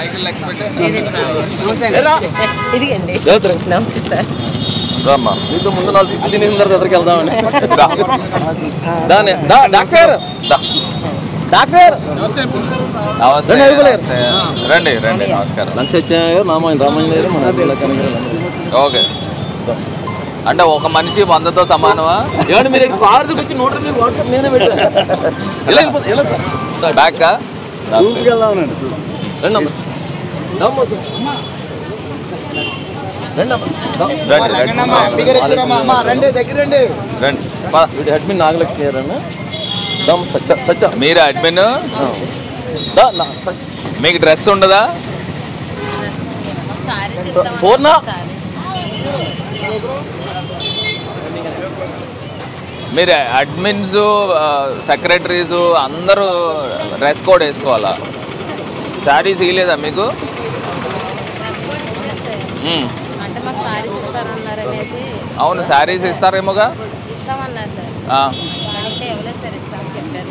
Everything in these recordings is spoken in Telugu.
ఇదిగండి నమస్తే సార్ రామ్మా నీతో ముందు నాలుగు ఇడ్లీ తినేసిన తర్వాత ఎదురుకి వెళ్దామని దా. దానే దా డాక్టర్ దా. డాక్టర్ నమస్తే రండి, అయ్యగారు. నమస్తే. రండి రండి నమస్కారం లంచ్ వచ్చాయో రామాయణ రామాయణ గారు మన పిల్లకాయలు గారు అందరూ. ఓకే అంటే ఒక మనిషి వందతో సమానమా ఏమండి మీరు ఇక్కడ కారు చూపించి నోట్ మీరు వాట్సాప్ నేనే పెట్టాను ఎలా వెళ్ళిపోతుంది ఎలా సార్ బ్యాక్ రండి అమ్మ రామ్మా సార్. రండి అమ్మ రా. రండి రండి రండి పద. వీడి హెడ్మిన్ నాగలక్ష్మి గారు అన్న దమ్ సచ్చ సచ్చ మీరు అడ్మిన్ దా నా సచ్చ. మీకు డ్రెస్ ఉండదా ఫోర్నా మీరు అడ్మిన్స్ సెక్రటరీస్ అందరూ డ్రెస్ కోడ్ వేసుకోవాలా శారీస్ ఇలేదా మీకు మ్మ్. అంటే మాకు సారీస్ ఇస్తారన్నారు అనేసి అవును శారీస్ ఇస్తారేమోగా ఇస్తామన్నారు సార్ ఆ. కానీ ఇంకా ఇవ్వలేదు సార్ ఇస్తామని చెప్పారు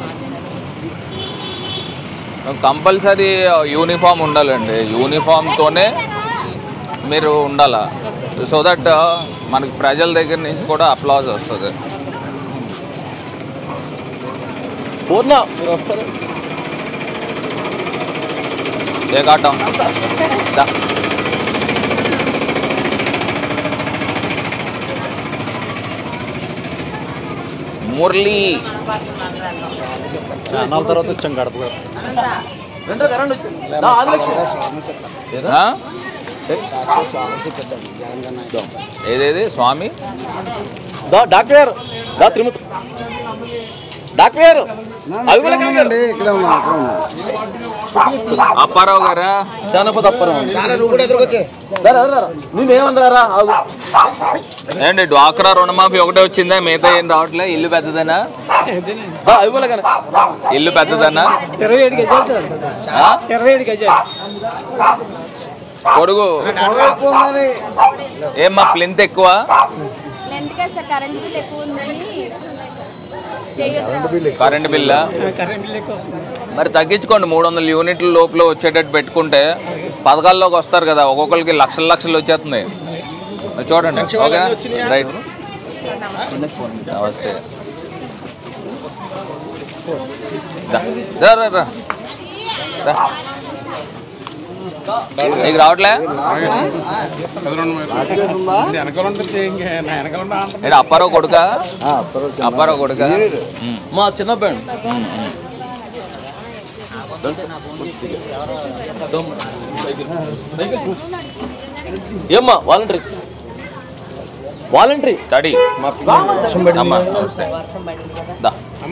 మాకు కంపల్సరీ యూనిఫామ్ ఉండాలండి యూనిఫామ్తోనే మీరు ఉండాలా సో దట్ మనకి ప్రజల దగ్గర నుంచి కూడా అప్లాజ్ వస్తుంది పూర్ణ మీరు వస్తారు ఏ కాటం దా. మురళి చాన్నాళ్ళ తర్వాత వచ్చాం గడప రెండో కరెంట్ దా ఆగలక్ష్మి ఆ? ఏదేది స్వామి దా డాక్టర్ గారు దా తిరుమతి డాక్టర్ గారు అవిమలక్ష్మి గారు ఇక్కడ ఉన్నా ఇక్కడ ఉన్నా అప్పారావు గారా శానపతి అప్పరం నువ్వు కూడా ఎదురుకొచ్చే నేనేమందరా ఆగు ఏంటి డ్వాక్రా రుణమాఫీ ఒకటే వచ్చిందా మిగతా ఏం రావట్లే ఇల్లు పెద్దదనా దా అవిమలకన ఇల్లు పెద్దదనా ఇరవై ఏడు గజాలు ఆ? ఇరవై ఏడు గజాలు పొడుగు ఏమ్మా ప్లింత్ ఎక్కువ ఎందుకంటే సార్ కరెంట్ బిల్ ఎక్కువ ఉందని చేయొద్దు కరెంట్ బిల్లా కరెంట్ బిల్ ఎక్కువ వస్తుంది మరి తగ్గించుకోండి మూడు వందల యూనిట్ల లోపల వచ్చేటట్టు పెట్టుకుంటే పథకాల్లోకి వస్తారు కదా ఒక్కొక్కరికి లక్షల లక్షలు వచ్చేస్తుంది అది చూడండి ఓకే రైట్ నమస్తే రా. రా, రా, రా. రా. నీకు రావట్లే ఏంటి అప్పారావు కొడుక అప్పారావు కొడుక ఉమ్. మా చిన్న బ్యాండ్ ఏమ్మా వాలంటరీ వాలంటరీ స్టడీ అమ్మా నమస్తే దా.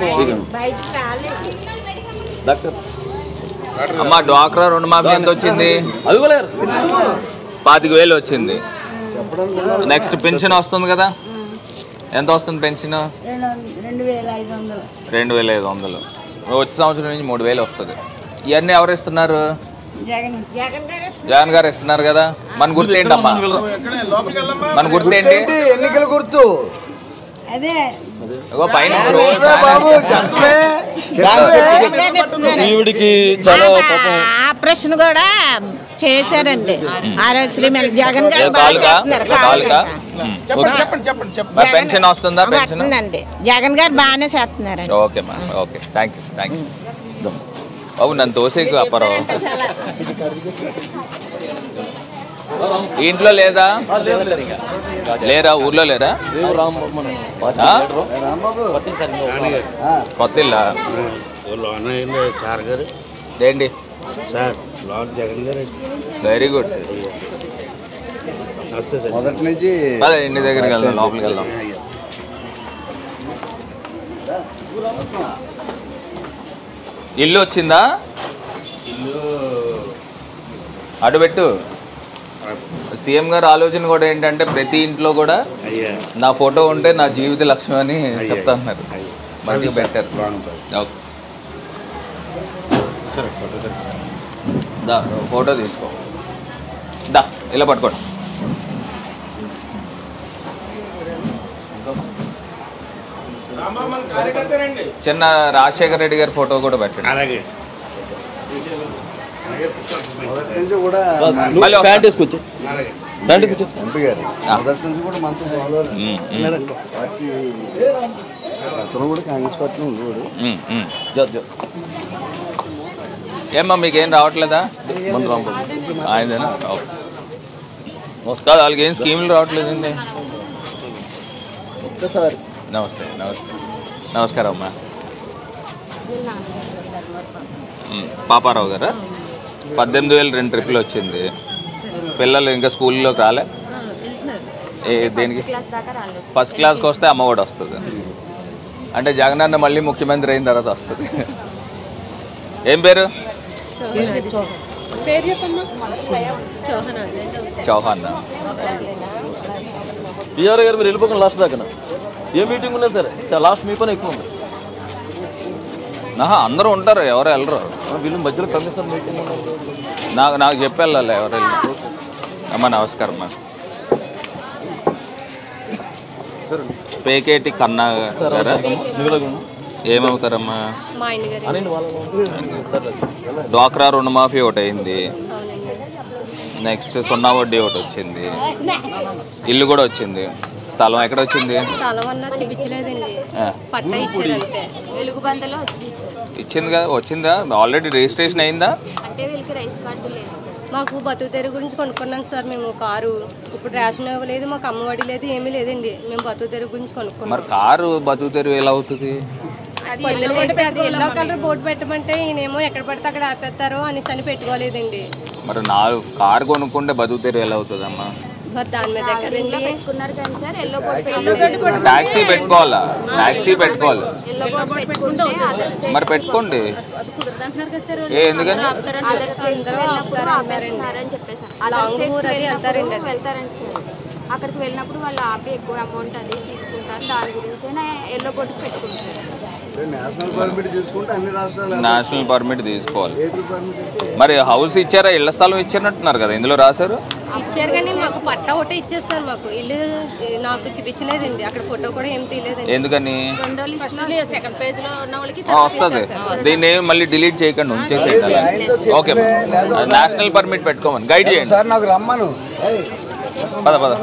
డాక్టర్ అమ్మా డ్వాక్రా రుణమాఫీ ఎంత వచ్చింది అవిమలగారు పాతిక వేలు వచ్చింది నెక్స్ట్ పెన్షన్ వస్తుంది కదా ఎంత వస్తుంది పెన్షన్ రెండు వేల ఐదు వందలు రెండు వేల ఐదు వందలు వచ్చే సంవత్సరం నుంచి మూడు వేలు వస్తుంది ఇవన్నీ ఎవరు ఇస్తున్నారు జగన్ జగన్ గారు జగన్ గారు ఇస్తున్నారు కదా మన గుర్తు ఏంటమ్మా మన గుర్తు ఏంటి ఎన్నికల గుర్తు అదే ఇగో పైన ఈవిడికి చాలా పాపం ఆపరేషన్ కూడా చేశారండి ఆరోగ్యశ్రీ మీద జగన్ ఏ గారు బాగా కాలుగా చేస్తున్నారు ఏ కాలుగా చెప్పండి చెప్పండి చెప్పండి చెప్పండి మరి పెన్షన్ వస్తుందా పెన్షన్ వస్తుందండి జగన్ గారు బాగానే చేస్తున్నారండి ఓకే మా okay thank you thank you బాబు నన్ను దోసేకు అప్పారావు ఈ ఇంట్లో లేదా లేరా ఊర్లో లేరా రామ్ మన ఆ? రాంబాబు కొత్త ఇల్లా లోన్ అయింది సార్ గారు ఏంటి సార్ లోన్ జగన్ గారు వెరీ గుడ్ వస్తే సార్ మొదటి నుంచి అదే ఇంటి దగ్గరికి వెళ్దాం లోపలికి వెళ్దాం ఇల్లు వచ్చిందా ఇల్లు అటు పెట్టు సీఎం గారు ఆలోచన కూడా ఏంటంటే ప్రతి ఇంట్లో కూడా అయ్యా నా ఫోటో ఉంటే నా జీవిత లక్ష్యం అని అయ్యా. చెప్తా ఉన్నారు అయ్యా. మంచిగా పెట్టారు బాగుంటుంది ఓకే. సరే ఫోటో తెచ్చు. దా ఫోటో తీసుకో దా ఇలా పట్టుకోండి చిన్న రాజశేఖర రెడ్డి గారి ఫోటో కూడా పెట్టండి అలాగే మొదటి నుంచి కూడా మళ్ళీ వస్తా. ప్యాంట్ వేసుకొచ్చు ప్యాంట్ వేసుకొచ్చు ఎంపీ గారు మొదటి నుంచి కూడా మనతో ఫాలో ఉమ్, ఉమ్, పార్టీ అతను కూడా కాంగ్రెస్ పార్టీలో ఉండేవాడు ఉమ్, ఉమ్. జర జర ఏమ్మా మీకేం రావట్లేదా మన రాంబాబు ఆయనదేనా ఓకే. కాదు వాళ్ళకి ఏం స్కీములు రావట్లేదండి ఒక్కసారి నమస్తే నమస్తే నమస్కారం అమ్మా ఉమ్, పాపారావు గారా పద్దెనిమిది వేలు రెండు ట్రిప్పులు వచ్చింది పిల్లలు ఇంకా స్కూల్లోకి రాలే ఏ దేనికి ఫస్ట్ క్లాస్కి వస్తే అమ్మఒడి వస్తుంది అంటే జగన్ అన్న మళ్ళీ ముఖ్యమంత్రి అయిన తర్వాత వస్తుంది ఏం పేరు చౌహాన్ పిఆర్ గారు మీరు వెళ్ళిపోకుండా లాస్ట్ దాకా ఏ మీటింగ్ ఉన్నా సరే చాలా లాస్ట్ మీ పని ఎక్కువ ఉంది ఆహా అందరూ ఉంటారు ఎవరు వెళ్ళరు ఆ, వీళ్ళు మధ్యలో కమిషన్ మీటింగ్ ఉన్నారు నాకు నాకు చెప్పి వెళ్ళాలి ఎవరు వెళ్ళరు అమ్మ నమస్కారం అమ్మా పేకేటి కన్నా గారా ఏమవుతారమ్మా మా ఆయన గారు అని వాళ్ళ డ్వాక్రా రుణమాఫీ ఒకటి అయింది నెక్స్ట్ సున్నా వడ్డీ ఒకటి వచ్చింది ఇల్లు కూడా వచ్చింది స్థలం ఎక్కడ వచ్చింది స్థలం అన్నా చూపించలేదండి ఆ, పట్టా ఇచ్చారు అంతే వెలుగు బందలో వచ్చింది సార్ ఇచ్చింది కదా వచ్చిందా ఆల్రెడీ రిజిస్ట్రేషన్ అయిందా అంటే వీళ్ళకి రైస్ కార్డు లేదు సార్ మాకు బతుకు తెరుగు గురించి కొనుక్కున్నాం సార్ మేము కారు ఇప్పుడు రేషన్ ఇవ్వలేదు మాకు అమ్మఒడి లేదు ఏమీ లేదండి మేము బతుకు తెరుగు గురించి కొనుక్కున్నాం మరి కారు బతుకు తెరువు ఎలా అవుతుంది పొద్దున అయితే అది ఎల్లో కలర్ బోర్డు పెట్టమంటే ఈయనేమో ఎక్కడ పడితే అక్కడ ఆపేస్తారు అనేసి అని పెట్టుకోలేదండి మరి నా కారు కొనుక్కుంటే బతుకు తెరువు ఎలా అవుతుందమ్మా మరి దాని మీద కదండి పెట్టుకున్నారు కానీ సార్ ఎల్లో బోర్డు ట్యాక్సీ పెట్టుకోవాలా ట్యాక్సీ పెట్టుకోవాలి ఎల్లో బోర్డు పెట్టుకుంటే అదర్ స్టేట్ మరి పెట్టుకోండి ఏ ఎందుకని అదర్ స్టేట్స్ వెళ్ళినప్పుడు ఆపేస్తున్నారని చెప్పేసారు అదర్ స్టేట్స్ వెళ్ళినప్పుడు వెళ్తారండి సార్ అక్కడికి వెళ్ళినప్పుడు వాళ్ళు ఆపి ఎక్కువ అమౌంట్ అది తీసుకుంటారు దాని గురించే ఎల్లో బోర్డు పెట్టుకుంటారు నేషనల్ పర్మిట్ తీసుకుంటే అన్ని రాష్ట్రాలు నేషనల్ పర్మిట్ తీసుకోవాలి ఏపీ పర్మిట్ అంటే మరి హౌస్ ఇచ్చారా ఇళ్ల స్థలం ఇచ్చినట్టున్నారు కదా ఇందులో రాశారు ఇచ్చారు కానీ మాకు పట్టా ఒకటే ఇచ్చేస్తారు మాకు ఇల్లు నాకు చూపించలేదండి అక్కడ ఫోటో కూడా ఏం తీయలేదండి ఎందుకని రెండో లిస్టులో సెకండ్ పేజ్ లో ఉన్న వాళ్ళకి ఆ, వస్తుంది దీన్ని ఏమి మళ్ళీ డిలీట్ చేయకండి ఉంచేసేయండి అలా. ఓకే నేషనల్ పర్మిట్ పెట్టుకోమని గైడ్ చేయండి సార్ నాకు రమ్మను ఏయ్, పద పద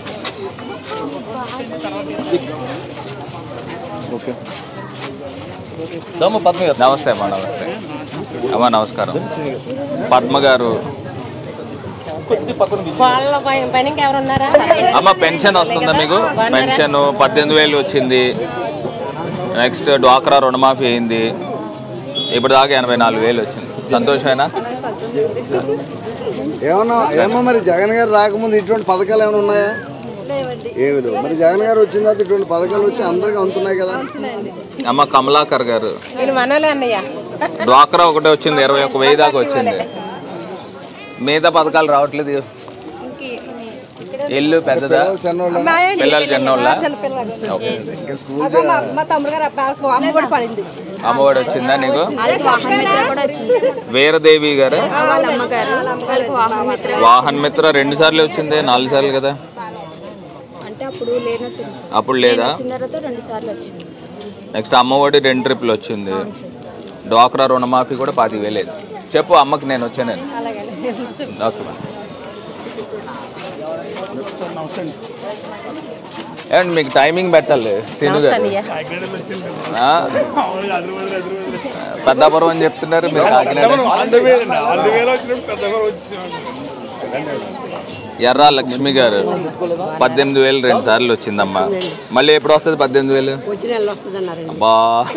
ఓకే దమ్మ పద్మ గారు నమస్తే అమ్మా నమస్తే అమ్మా నమస్కారం పద్మ గారు కొద్ది పక్కన కూర్చో. వాళ్ళ పైన పైన ఎవరు ఉన్నారా అమ్మ పెన్షన్ వస్తుందా మీకు పెన్షన్ పద్దెనిమిది వేలు వచ్చింది నెక్స్ట్ డ్వాక్రా రుణమాఫీ అయింది ఇప్పుడు దాకా ఎనభై నాలుగు వేలు వచ్చింది సంతోషమేనా ఏమన్నా ఏమో మరి జగన్ గారు రాకముందు ఇటువంటి పథకాలు ఏమైనా ఉన్నాయా ఏమి లేవు మరి జగన్ గారు వచ్చిన తర్వాత ఇటువంటి పథకాలు వచ్చి అందరికీ అందుతున్నాయి కదా అమ్మ కమలాకర్ గారు నేను మనలే అన్నయ్య డ్వాక్రా ఒకటే వచ్చింది ఇరవై ఒక వెయ్యి దాకా వచ్చింది మిగతా పథకాలు రావట్లేదు ఇల్లు పెద్దదా చిన్నోళ్ళు పిల్లలు చిన్నోళ్ళ ఓకే మా తమ్ముడు గారు అమ్మఒడి పడింది అమ్మఒడి వచ్చిందా నీకు వాళ్ళకి వాహన మిత్ర కూడా వచ్చింది సార్ వీరదేవి గారు వాళ్ళ అమ్మగారు వాళ్ళకి వాహన మిత్ర వాహన్ మిత్ర రెండు సార్లు వచ్చింది నాలుగు సార్లు కదా అంటే అప్పుడు లేనట్టు ఉంది సార్. అప్పుడు లేదా వచ్చిన తర్వాత రెండు సార్లు వచ్చింది నెక్స్ట్ అమ్మఒడి రెండు ట్రిప్లు వచ్చింది డ్వాక్రా రుణమాఫీ కూడా పాతిక వేలేదు చెప్పు అమ్మకి నేను వచ్చాను ఓకే మేడం. ఏమండి మీకు టైమింగ్ పెట్టాలి సిను గారు ఆ? పెద్దాపురం అని చెప్తున్నారు మీరు కాకినాడ ఎర్రా లక్ష్మి గారు పద్దెనిమిది వేలు రెండు సార్లు వచ్చిందమ్మా మళ్ళీ ఎప్పుడు వస్తుంది పద్దెనిమిది వేలు అబ్బా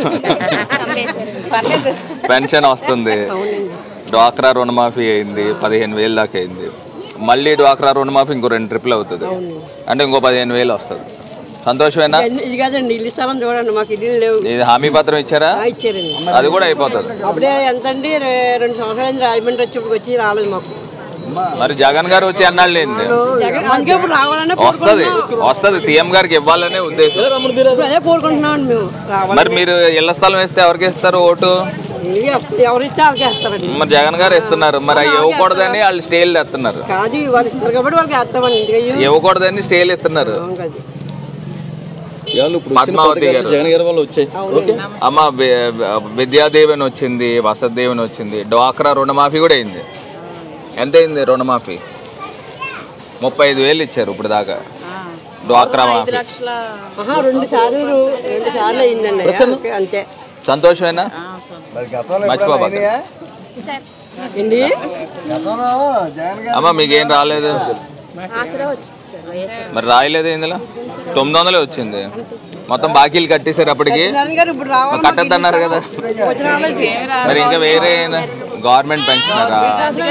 పెన్షన్ వస్తుంది డ్వాక్రా రుణమాఫీ అయింది పదిహేను వేలు దాకా అయింది మళ్ళీ డ్వాక్రా రుణమాఫీ ఇంకో రెండు ట్రిప్లు అవుతుంది అంటే ఇంకో పదిహేను వేలు వస్తుంది సంతోషమేనా ఇది కాదండి ఇల్లు స్థలం చూడండి మాకు ఇల్లు లేవు ఇది హామీ పత్రం ఇచ్చారా ఇచ్చారండి అది కూడా అయిపోతుంది అప్పుడే ఎంత అండి రె- రెండు సంవత్సరాలు రాజమండ్రి వచ్చి వచ్చి రాలేదు మాకు మరి జగన్ గారు వచ్చి అన్నాళ్ళు ఏంటి జగన్ అందుకే ఇప్పుడు రావాలనే వస్తుంది వస్తుంది సీఎం గారికి ఇవ్వాలనే ఉద్దేశం ఇప్పుడు అదే కోరుకుంటున్నామండి మేము రావాలి మరి మీరు ఇళ్ల స్థలం వేస్తే ఎవరికి ఇస్తారు ఓటు ఎవరు ఇస్తే వాళ్ళకి వేస్తామండి మరి జగన్ గారు ఇస్తున్నారు మరి అవి ఇవ్వకూడదని వాళ్ళు స్టేలు తెస్తున్నారు కాదు వాళ్ళు ఇస్తారు కాబట్టి వాళ్ళకి వేస్తామండి ఇంటికి అయ్యో ఇవ్వకూడదని స్టేలు ఇస్తున్నారు కాదు ఇవాళ ఇప్పుడు వచ్చిన పద్మావతి పథకాలు గారు. జగన్ గారి వల్ల వచ్చాయి ఓకే అమ్మ వి- విద్యాదేవి అని వచ్చింది వసతదేవి అని వచ్చింది డ్వాక్రా రుణమాఫీ కూడా అయింది ఎంత అయింది రుణమాఫీ ముప్పై ఐదు వేలు ఇచ్చారు ఇప్పుడు దాకా డ్వాక్రా మాఫీ ఆహా, రెండు సార్లు రెండు సార్లు అయిందండి ఓకే, అంతే సంతోషమేనా మరి గతంలో మర్చిపోబాక. ఎప్పుడైనా అయినాయా? ఏంటి గతంలో జగన్ గారు అమ్మ మీకేం రాలేదు ఆసరా వచ్చింది సార్ వైఎస్ఆర్ మరి రాయలేదు ఇందులో తొమ్మిది వందలే వచ్చింది మొత్తం బాకీలు కట్టేశారు అప్పటికి జగన్ గారు ఇప్పుడు రావాలి మరి కట్టద్దన్నారు కదా మరి ఇంకా వేరే గవర్నమెంట్ పెన్షనరా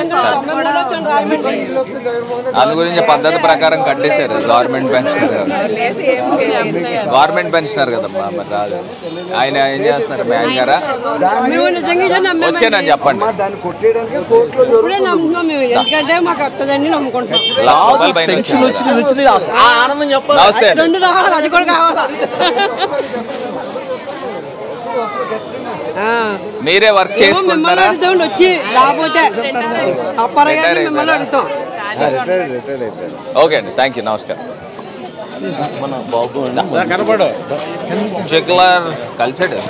దాని గురించి పద్ధతి ప్రకారం కట్టేశారు గవర్నమెంట్ పెన్షనర్ గవర్నమెంట్ పెన్షనర్ కదమ్మా మరి రాదు ఆయన ఏం చేస్తున్నారు మీ ఆయన గారా మేము నిజంగా ఇదే నమ్మామండి. వచ్చానని చెప్పండి అమ్మా, దాన్ని కొట్టేయడానికి కోర్టులో ఇప్పుడే జరుగుతుంది నమ్ముతున్నాం మేము ఎందుకంటే మాకు వస్తుందని నమ్ముకుంటాం లక్ష రూపాయలు పైన వచ్చింది కదా. ఆ ఆనందం చెప్పాలి నమస్తే అండి. రెండు రావాలి అది కూడా కావాలా ఆ. మీరే వర్క్ ఏమో మిమ్మల్ని చేసుకుంటారా అడుగుతామండి వచ్చి లేకపోతే అప్పరగానే మిమ్మల్ని అడుగుతాం రిటైర్డ్ రిటైర్డ్ అయిపోయారు ఓకే అండి థ్యాంక్ యూ నమస్కారం మన బాబు అండి కనపడు జగ్లర్ కలిసాడు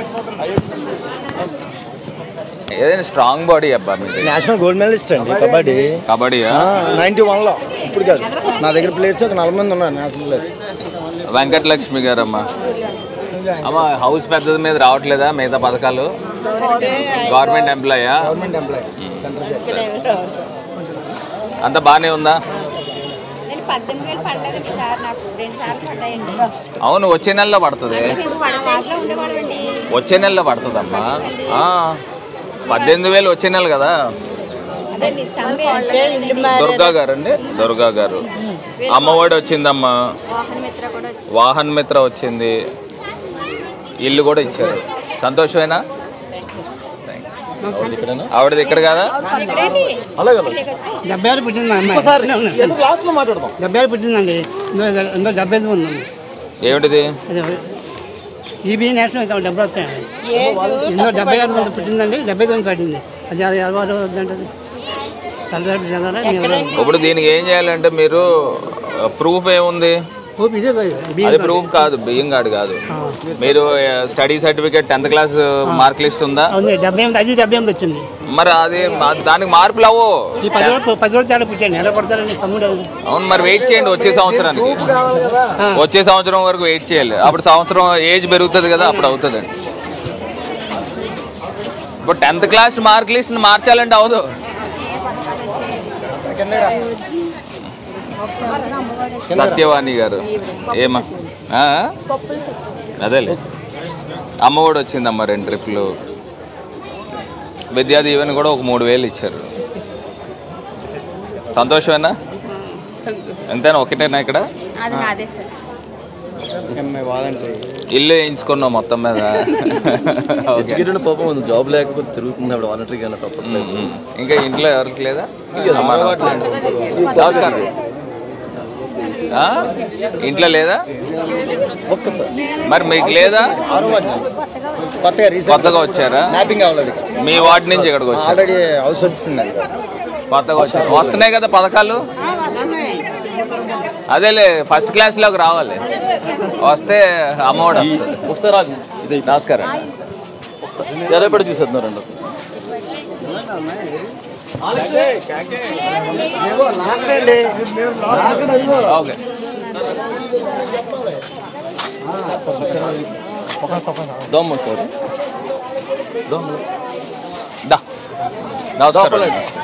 ఏదైనా స్ట్రాంగ్ బాడీ అబ్బా మీది నేషనల్ గోల్డ్ మెడలిస్ట్ అండి కబడ్డీ కబడ్డీయా నైన్టీ వన్లో ఇప్పుడు కాదు నా దగ్గర ప్లేయర్స్ ఒక నలభై మంది ఉన్నారు నేషనల్ ప్లేయర్స్ వెంకటలక్ష్మి గారమ్మా అమ్మ హౌస్ పెద్దది మీద రావట్లేదా మిగతా పథకాలు గవర్నమెంట్ ఎంప్లాయా గవర్నమెంట్ ఎంప్లాయీ అంత బాగానే ఉందా నేను పద్దెనిమిది వేలు పడలేదండి సార్ నాకు రెండు సార్లు పడ్డాయండి అవును వచ్చే నెలలో పడుతుంది ఇప్పుడు వనవాసలో ఉండేవాడండి వచ్చే నెలలో పడుతుందమ్మా ఆ, పద్దెనిమిది వేలు వచ్చే నెల కదా అదే నీ తమ్మి దుర్గా గారు అండి దుర్గా గారు అమ్మఒడి వచ్చిందమ్మా వాహన మిత్ర కూడా వచ్చి వాహన్ మిత్ర వచ్చింది ఇల్లు కూడా ఇచ్చారు సంతోషమేనా ఆవిడది ఇక్కడ కదా డెబ్బై ఆరు పుట్టిందండి డెబ్బై ఆరు పుట్టిందండి ఇందులో డెబ్బై ఐదు ఉందండి ఏమిటిది ఈబీ నేషనల్ అయితే డెబ్బై వస్తాయండి ఇందులో డెబ్బై ఆరు మంది పుట్టిందండి డెబ్బై తొమ్మిది పట్టింది అది అది ఎవరు వద్దంటది తల్లిదండ్రులు చదవాలా మీ ఎవరు? ఇప్పుడు దీనికి ఏం చేయాలంటే మీరు ప్రూఫ్ ఏముంది ఓ, ఇదే కాదు, బియ్యం అది కాదు. ప్రూఫ్ కాదు బియ్యం కార్డు కాదు మీరు study certificate tenth class mark list ఉందా ఉంది డెబ్బై ఎనిమిది అది డెబ్బై ఎనిమిది వచ్చింది మరి అది మా- దానికి మార్పులు అవ్వు ఈ పది రోజులు పది రోజులు తేడా పుట్టాను ఎలా పడతారండి తమ్ముడు అవును మరి వెయిట్ చేయండి వచ్చే సంవత్సరానికి వచ్చే సంవత్సరం వరకు వెయిట్ చేయాలి అప్పుడు సంవత్సరం ఏజ్ పెరుగుతుంది కదా అప్పుడు అవుతుందండి ఇప్పుడు టెన్త్ క్లాస్ మార్క్ లిస్ట్ మార్చాలంటే అవదు సత్యవాణి గారు ఏమా ఆ? పప్పులు సచ్చి అదేలే అమ్మఒడి వచ్చిందమ్మ రెండు ట్రిప్లు విద్యా దీవెన కూడా ఒక మూడు వేలు ఇచ్చారు సంతోషమేనా ఎంతైనా ఒకటేనా ఇక్కడ అది నాదే సార్ వాలంటరీ ఇల్లు వేయించుకున్నాం మొత్తం మీద ఓకే. ఎడ్యుకేటెడ్ పాపం ఉంది జాబ్ లేకపోతే తిరుగుతుంది ఆవిడ వాలంటరీకి వెళ్ళి తప్ప ఉమ్, ఉమ్. ఇంకా ఇంట్లో ఎవరికి లేదా అమ్మా, నమస్కారం ఆ? ఇంట్లో లేదా మరి మీకు లేదా కొత్తగా రీసెంట్ కొత్తగా వచ్చారా మ్యాపింగ్ అవ్వలేదు మీ వార్డు నుంచి ఇక్కడికి వచ్చారు ఆల్రెడీ హౌస్ వచ్చింది కొత్తగా వచ్చారు వస్తున్నాయి కదా పథకాలు అదేలే ఫస్ట్ క్లాస్లోకి రావాలి వస్తే అమ్మఒడి వస్తుంది. ఒకసారి ఆగు. ఇది నమస్కారం ఎర్రపడి చూసేస్తున్నారండి ఓకే దమ్ము సార్ దమ్ము దా నమస్కారం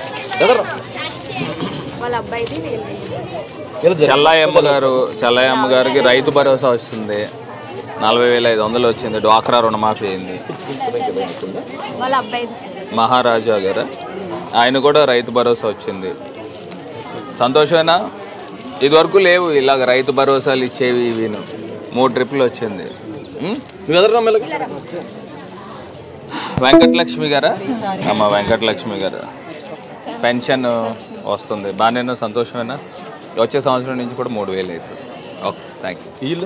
వాళ్ళ అబ్బాయిది వీళ్ళది చెల్లాయమ్మ గారు చెల్లాయమ్మ గారికి రైతు భరోసా వస్తుంది నలభై వేల ఐదు వందలు వచ్చింది డ్వాక్రా రుణమాఫీ అయింది వాళ్ళ అబ్బాయిది సార్ మహారాజా గారు ఆయన కూడా రైతు భరోసా వచ్చింది సంతోషమేనా ఇదివరకు లేవు ఇలాగ రైతు భరోసాలు ఇచ్చేవి ఇవిను మూడు ట్రిప్పులు వచ్చింది ఉం? నువ్వు ఎదరరా మెల్లగా వెంకటలక్ష్మి గారా అమ్మ వెంకటలక్ష్మి గారు పెన్షన్ వస్తుంది బాగానే సంతోషమేనా వచ్చే సంవత్సరం నుంచి కూడా మూడు వేలు అవుతుంది ఓకే థ్యాంక్ యూ వీళ్ళు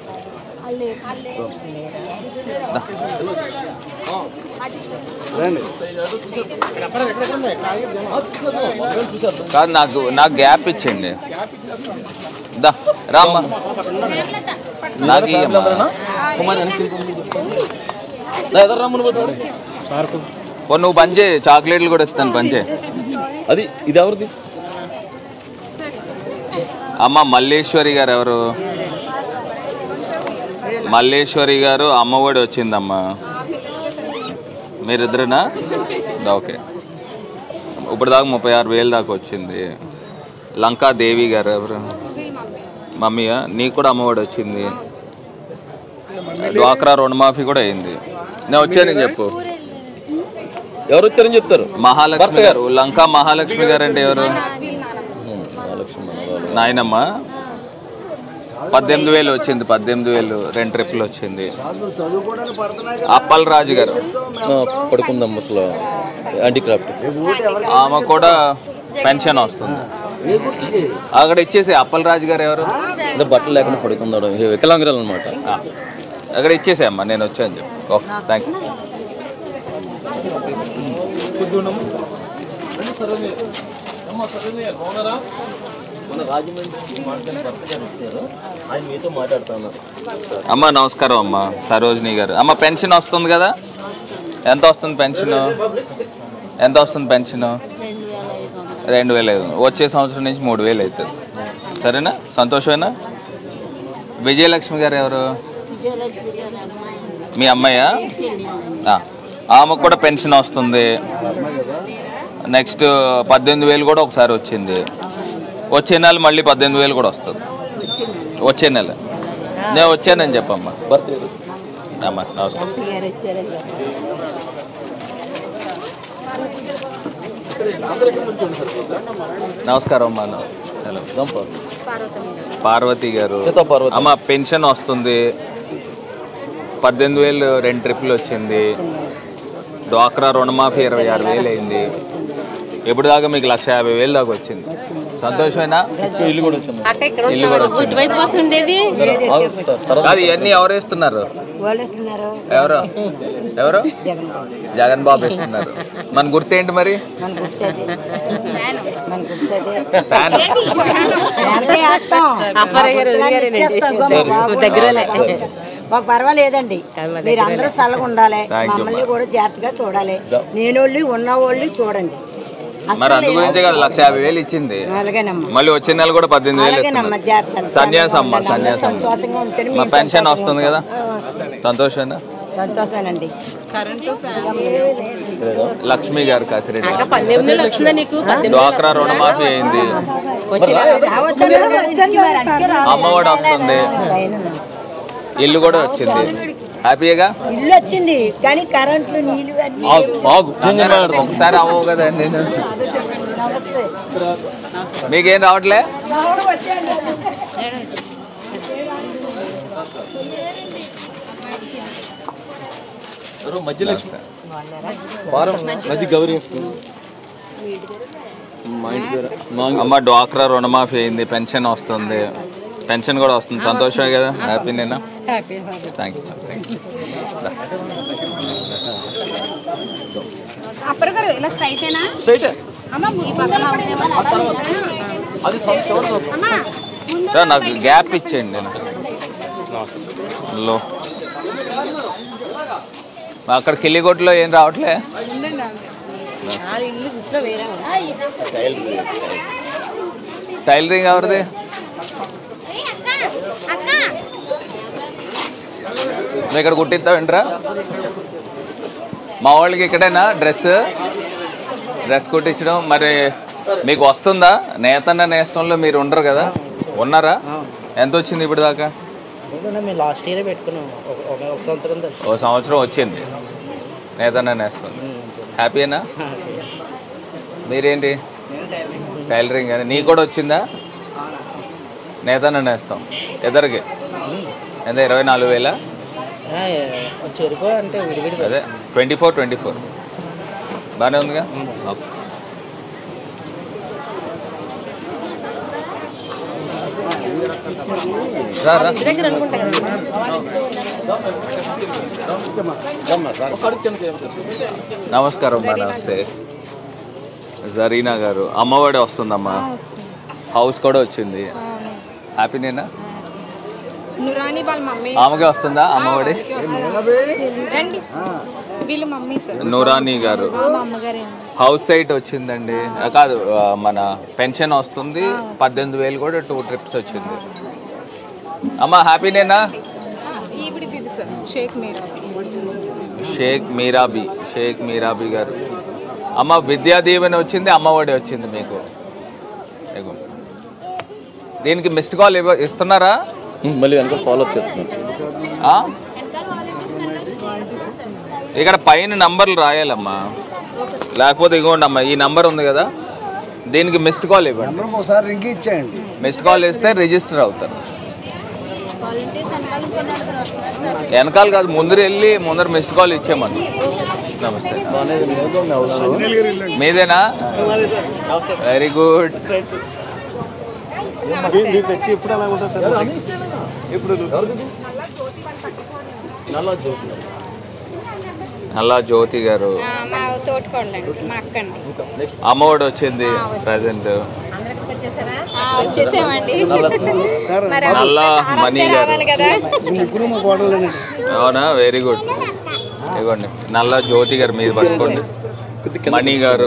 కాదు నాకు నాకు గ్యాప్ ఇచ్చేయండి దా రామ్మా నాకు ఇయ్యమ్మా. కుమార్ వెనక్కి రమ్మని పోతాడు ఓ నువ్వు పని చేయి చాక్లెట్లు కూడా ఇస్తాను పని చేయి అది ఇది ఎవరిది అమ్మ మల్లేశ్వరి గారు ఎవరు మల్లేశ్వరి గారు అమ్మఒడి వచ్చిందమ్మా మీరిద్దరేనా ఓకే ఇప్పుడు దాకా ముప్పై ఆరు వేలు దాకా వచ్చింది లంకా దేవి గారు ఎవరు మమ్మీయా నీకు కూడా అమ్మఒడి వచ్చింది డ్వాక్రా రుణమాఫీ కూడా అయింది నేను వచ్చానని చెప్పు ఎవరు వచ్చారని చెప్తారు మహాలక్ష్మి గారు లంకా మహాలక్ష్మి గారు అంటే ఎవరు నాయనమ్మ పద్దెనిమిది వేలు వచ్చింది పద్దెనిమిది వేలు రెండు ట్రిప్పులు వచ్చింది చదువుకోవడానికి పడుతున్నాయి అప్పల్ రాజు గారు పడుకుందాం అసలు హ్యాండిక్రాఫ్ట్ ఆమె కూడా పెన్షన్ వస్తుంది అక్కడ ఇచ్చేసి అప్పల్ రాజు గారు ఎవరు అదే బట్టలు లేకుండా పడుకుందాడు వికలాంగురాలు అనమాట ఆ, అక్కడ ఇచ్చేసే అమ్మా నేను వచ్చాను చెప్పు ఓకే థ్యాంక్ యూ ఆయన మీతో మాట్లాడుతున్నారు అమ్మ నమస్కారం అమ్మ సరోజిని గారు అమ్మ పెన్షన్ వస్తుంది కదా ఎంత వస్తుంది పెన్షన్ ఎంత వస్తుంది పెన్షన్ రెండు వేలు ఐదు వచ్చే సంవత్సరం నుంచి మూడు వేలు అవుతుంది సరేనా సంతోషమేనా విజయలక్ష్మి గారు ఎవరు మీ అమ్మాయా ఆ, ఆమెకు కూడా పెన్షన్ వస్తుంది నెక్స్ట్ పద్దెనిమిది వేలు కూడా ఒకసారి వచ్చింది వచ్చే నెల మళ్ళీ పద్దెనిమిది వేలు కూడా వస్తుంది వచ్చే నెల నేను వచ్చానని చెప్పమ్మా అమ్మా నమస్కారం నమస్కారం అమ్మా హలో పార్వతి గారు సీతా పార్వతి. అమ్మ పెన్షన్ వస్తుంది పద్దెనిమిది వేలు రెండు ట్రిప్పులు వచ్చింది డ్వాక్రా రుణమాఫీ ఇరవై ఆరు వేలు అయింది ఎప్పుడు దాకా మీకు లక్ష యాభై వేలు దాకా వచ్చింది సంతోషమేనా ఇల్లు కూడా వచ్చాము అక్క ఇక్కడ ఇల్లు కూడా వచ్చింది ఇటువైపు వస్తుండేది కాదు ఇవన్నీ ఎవరు వేస్తున్నారు ఎవరు ఎవరు జగన్ బాబు వేస్తున్నారు మన గుర్తేంటి మరి ఫ్యాన్ అప్పారావు గారు వదిలేరండి దగ్గరలే మాకు పర్వాలేదండి మీరు అందరూ చల్లగా ఉండాలి Thank you, మమ్మల్ని కూడా జాగ్రత్తగా చూడాలి నేనోళ్ళు ఉన్నవాళ్ళు చూడండి మరి అందు గురించే కదా లక్ష యాభై వేలు ఇచ్చింది అలాగేనమ్మా మళ్ళీ వచ్చే నెల కూడా పద్దెనిమిది వేలు అలాగేనమ్మా ఇస్తున్నారు జాగ్రత్త సన్యాసమ్మ సన్యాసమ్మ సంతోషంగా ఉంటేనే మా మేము పెన్షన్ సంతోషంగా వస్తుంది కదా సంతోషమేనా సంతోషమేనండి లక్ష్మి గారు కాసిరెడ్డి అక్క పద్దెనిమిది వేలు వచ్చిందా నీకు పద్దెనిమిది డ్వాక్రా రుణమాఫీ అయింది అమ్మఒడి వస్తుంది ఇల్లు కూడా వచ్చింది హ్యాపీగా ఇల్లు వచ్చింది కానీ కరెంట్లు నీళ్లు అన్ని ఒకసారి అవ్వవు కదా నేను మీకేం రావట్లే మధ్యలో వారం మధ్య గౌరీ వస్తుంది మా ఇంటి పేరు మా అమ్మ డ్వాక్రా రుణమాఫీ అయింది పెన్షన్ వస్తుంది పెన్షన్ కూడా వస్తుంది సంతోషమే కదా హ్యాపీ నేనా థ్యాంక్ యూ థ్యాంక్ యూ అప్పర్ గారు ఇలా స్ట్రైటేనా స్ట్రైట్ అమ్మ ఈ పక్కన హౌస్ ఏమో అది సెవెన్ రా, నాకు గ్యాప్ ఇచ్చేయండి నేను లో అక్కడ కిల్లిగొట్టులో ఏం రావట్లే టైలరింగ్ ఎవరిది నువ్వు ఇక్కడ కుట్టిస్తావు ఏంట్రా మా వాళ్ళకి ఇక్కడేనా డ్రెస్ డ్రెస్ కుట్టించడం మరి మీకు వస్తుందా నేతన్న నేస్తంలో మీరు ఉండరు కదా ఉన్నారా ఎంత వచ్చింది ఇప్పుడు దాకా మేము లాస్ట్ ఇయర్ పెట్టుకున్నాం ఒక- ఒక ఒక సంవత్సరం దాకా. ఓ సంవత్సరం వచ్చింది నేతన్న నేస్తం హ్యాపీనా మీరేంటి టైలరింగ్ అని నీకు కూడా వచ్చిందా నేతన్న నేస్తాం ఇద్దరికి ఎంత ఇరవై నాలుగు వేల ఆ, చెరుకు అంటే విడివిడి అదే ట్వంటీ ఫోర్ ట్వంటీ ఫోర్ బాగానే ఉందిగా ఓకే రా రా ఇంటి దగ్గర అనుకుంటా కదా నమస్కారం అమ్మా నమస్తే జరీనా గారు అమ్మఒడి వస్తుందమ్మా హౌస్ కూడా వచ్చింది హ్యాపీనేనా నురాని వాళ్ళ మమ్మీ ఆమెకే వస్తుందా అమ్మఒడి రండి వీళ్ళ మమ్మీ సార్ నూరానీ గారు మా అమ్మగారే హౌస్ సైట్ వచ్చిందండి ఆ, కాదు ఆ, మన పెన్షన్ వస్తుంది పద్దెనిమిది వేలు కూడా టూ ట్రిప్స్ వచ్చింది అమ్మ హ్యాపీనేనా ఈవిడిది ఇది సార్ షేక్ మీరా ఈవిడ సార్. షేక్ మీరాబీ షేక్ మీరాబీ గారు అమ్మ విద్యా దీవెన వచ్చింది అమ్మఒడి వచ్చింది మీకు ఇగో. దీనికి మిస్డ్ కాల్ ఇవ్వ ఇస్తున్నారా మళ్ళీ వెనక ఫాలో అప్ చేస్తున్నాను ఆ? ఇక్కడ పైన నంబర్లు రాయాలమ్మా లేకపోతే ఇగోండి అమ్మా ఈ నంబర్ ఉంది కదా దీనికి మిస్డ్ కాల్ ఇవ్వండి నెంబర్ ఒకసారి రింగ్ ఇచ్చేయండి మిస్డ్ కాల్ ఇస్తే రిజిస్టర్ అవుతారు వాలంటీర్స్ వెనకాల నుంచి నడుపుతారు వస్తున్నారు సార్ వెనకాల కాదు ముందర వెళ్ళి ముందర మిస్డ్ కాల్ ఇచ్చామని నమస్తే మీదేనా వెరీ గుడ్ మీకు వచ్చి ఎప్పుడు అలా ఉంటుంది సార్ ఇప్పుడు అలా జ్యోతి గారు మా తోటికోడలండి మా అక్క అండి అమ్మఒడి వచ్చింది ప్రజెంట్ వచ్చేసామండి మరి నల్లా మణి గారు రావాలి కదా ముగ్గురు మా కోడలేనండి అవునా వెరీ గుడ్ ఇవ్వండి నల్ల జ్యోతి గారు మీరు పట్టుకోండి మణి గారు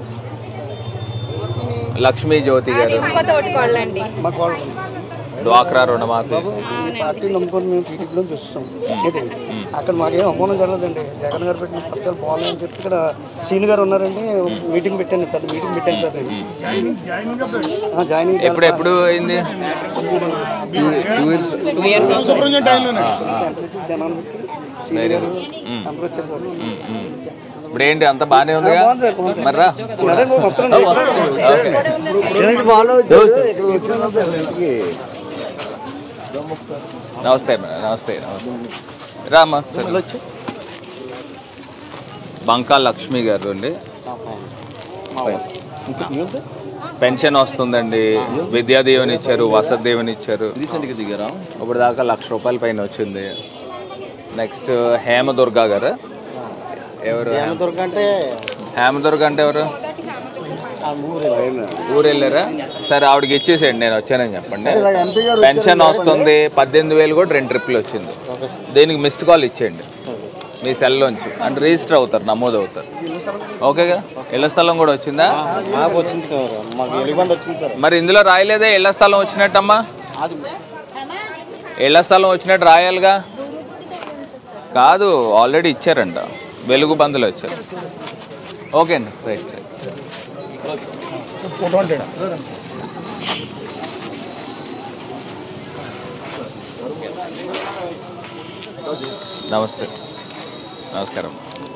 లక్ష్మీ జ్యోతి గారు ఇంకో తోటికోడలండి మా కోడలు డ్వాక్రా రుణమాఫీ పార్టీ నమ్ముకొని మేము టీడీపీలో చూస్తాం లేదండి అక్కడ మాకేం అమ్మోనం జరగలేదండి జగన్ గారు పెట్టిన పథకాలు బాగాలేని చెప్పి ఇక్కడ సీని గారు ఉన్నారండి మీటింగ్ పెట్టాను పెద్ద మీటింగ్ పెట్టాను సార్ నేను ఆ, జాయినింగ్ ఎప్పుడు ఎప్పుడు అయింది వెరీ గుడ్ ఇప్పుడు ఏంటి అంత బాగానే ఉందిగా మరి రా ఇక్కడికి ఫాలో వచ్చాడు ఇక్కడ వచ్చిన తర్వాత ఇంటికి నమస్తే మేడం నమస్తే నమస్తే రామ్మా వచ్చి బంకా లక్ష్మి గారు అండి పెన్షన్ వస్తుందండి విద్యా దీవెన ఇచ్చారు వసతి దీవెన ఇచ్చారు రీసెంట్గా దిగారా ఇప్పుడు దాకా లక్ష రూపాయల పైన వచ్చింది నెక్స్ట్ హేమదుర్గా గారు ఎవరు దుర్గ అంటే హేమదుర్గ అంటే ఎవరు ఊరు వెళ్ళారా సరే ఆవిడకి ఇచ్చేసేయండి నేను వచ్చానని చెప్పండి ఎంపీ గారు పెన్షన్ వస్తుంది పద్దెనిమిది వేలు కూడా రెండు ట్రిప్లు వచ్చింది దీనికి మిస్డ్ కాల్ ఇచ్చేయండి మీ సెల్లోంచి అంటే రిజిస్టర్ అవుతారు నమోదు అవుతారు ఓకే కదా ఇళ్ల స్థలం కూడా వచ్చిందా మాకు వచ్చింది సార్ మాకు ఎలుగుబంది వచ్చింది సార్ మరి ఇందులో రాయలేదే ఇళ్ల స్థలం వచ్చినట్టమ్మా ఇళ్ల స్థలం వచ్చినట్టు రాయాలిగా కాదు ఆల్రెడీ ఇచ్చారంట వెలుగు బందులు వచ్చారు ఓకే అండి రైట్ రైట్ నమస్తే నమస్కారం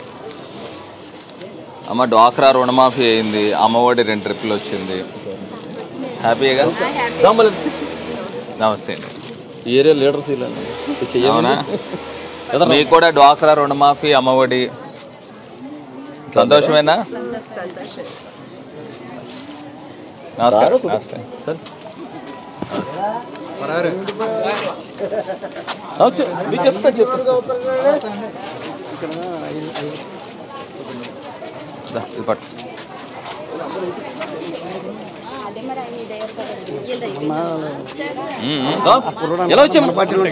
అమ్మ డ్వాక్రా రుణమాఫీ అయింది అమ్మఒడి రెండు ట్రిప్పులు వచ్చింది హ్యాపీగా నమస్తే అండి ఈ ఏరియా లీడర్స్ ఇల్లండి అవునా మీకు కూడా డ్వాక్రా రుణమాఫీ అమ్మఒడి సంతోషమేనా నమస్కారం నమస్తే సార్ మీరు చెప్తా చెప్తా దా, ఇది పట్టు అదే మరి ఆయన ఇదే కదండి ఉమ్, ఉమ్. ఎలా వచ్చాము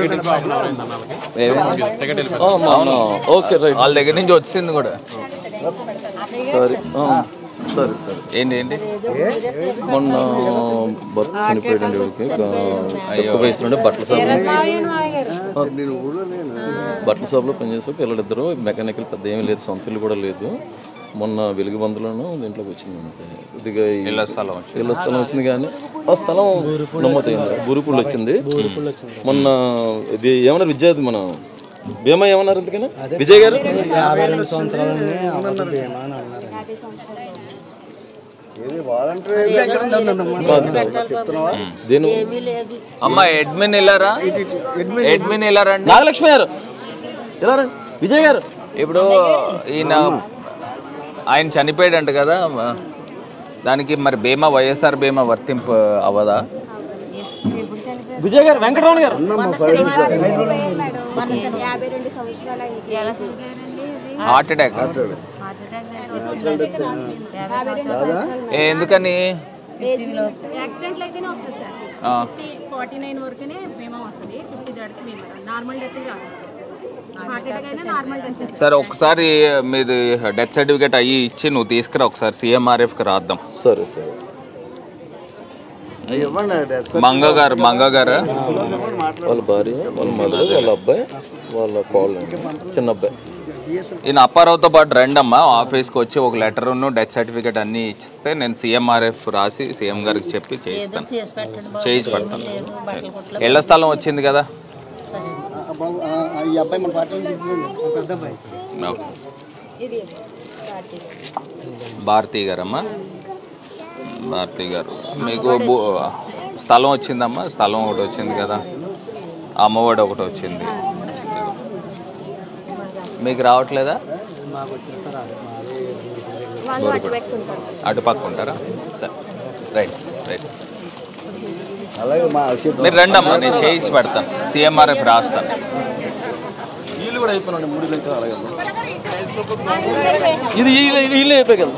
అవును ఓకే రైట్ వాళ్ళ దగ్గర నుంచి వచ్చింది కూడా సరే సరే సరే ఏంటి ఏంటి మొన్న భర్త చనిపోయాడండి ఎవరికి చెప్పు వయసు నుండి బట్టల షాప్ నేను ఊళ్ళో లేను బట్టల షాప్లో పనిచేస్తూ పిల్లలిద్దరు మెకానికల్ పెద్ద ఏమీ లేదు సొంత ఇల్లు కూడా లేదు మొన్న వెలుగు బందులను దీంట్లోకి వచ్చింది అంతే కొద్దిగా ఈ- ఇళ్ల స్థలం వచ్చింది ఇళ్ళ స్థలం వచ్చింది కానీ ఆ స్థలం నమ్మతైంది బూరుపుళ్ళు వచ్చింది మొన్న ఇది ఏమన్నారు విద్యార్థి మన భీమా ఏమన్నారు ఎందుకని విజయ్ గారు యాభై రెండు సంవత్సరాలని అబద్ధ బీమా అని అన్నారు యాభై సంవత్సరాలు ఏది వాలంటీర్ చెప్తున్నావా దేని అమ్మ అడ్మిన్ వెళ్ళారా అడ్మిన్ వెళ్ళారండి నాగలక్ష్మి గారు ఎలా రండి విజయ్ గారు ఇప్పుడు ఈయన ఆయన చనిపోయాడంట కదా దానికి మరి బీమా వైఎస్ఆర్ బీమా వర్తింపు అవ్వదా విజయ్ గారు వెంకటరమణ గారు యాభై రెండు సంవత్సరాలు అయింది ఎలా చనిపోయారండి ఇది హార్ట్ అటాక్ హార్ట్ అటాక్ ఏ ఎందుకని యాక్సిడెంట్లు అయితేనే వస్తుంది సార్ ఆ. ఫార్టీ నైన్ వరకునే బీమా వస్తుంది ఫిఫ్టీ దాటికి బీమా రాదు. నార్మల్ డెత్ రాదు హార్ట్ అటాక్ అయినా నార్మల్ డెత్ సరే ఒకసారి మీది డెత్ సర్టిఫికేట్ అయ్యి ఇచ్చి నువ్వు తీసుకురా ఒకసారి సీఎంఆర్ఎఫ్కి రాద్దాం సరే సరే ఇవ్వండి మంగ గారు మంగ గారు వాళ్ళ భార్య వాళ్ళ మదర్ వాళ్ళ అబ్బాయి వాళ్ళ కోళ్ళ చిన్న అబ్బాయి ఈయన అప్పారావుతో పాటు రండి అమ్మా ఆఫీస్కి వచ్చి ఒక లెటర్ డెత్ సర్టిఫికేట్ అన్నీ ఇస్తే నేను సీఎంఆర్ఎఫ్ రాసి సీఎం గారికి చెప్పి చేయిస్తాను చేసి పెట్టండి చేసి బాబు. పెడతాను ఏం లేదు, బట్టలు కుట్లు ఇళ్ల స్థలం వచ్చింది కదా బాబు, ఆ, ఆ, ఈ అబ్బాయి మన పార్టీ నుంచి తీసుకురండి. పెద్ద అబ్బాయి ఓకే భారతి గారమ్మా భారతి గారు మీకు భూ- స్థలం వచ్చిందమ్మా స్థలం ఒకటి వచ్చింది కదా అమ్మఒడి ఒకటి వచ్చింది మీకు రావట్లేదా వాళ్ళు అటు పెట్టుకుంటారు అటుపక్క ఉంటారా సరే రైట్ రైట్ అలాగే మా చెప్పు. మీరు రండి అమ్మా నేను చేయించి పెడతాను సీఎంఆర్ఎఫ్ రాస్తాను వీళ్ళు కూడా అయిపోయినాడు మూడు లెక్క అలాగే ఇది వీళ్ళు వీళ్ళు అయిపోయి కదా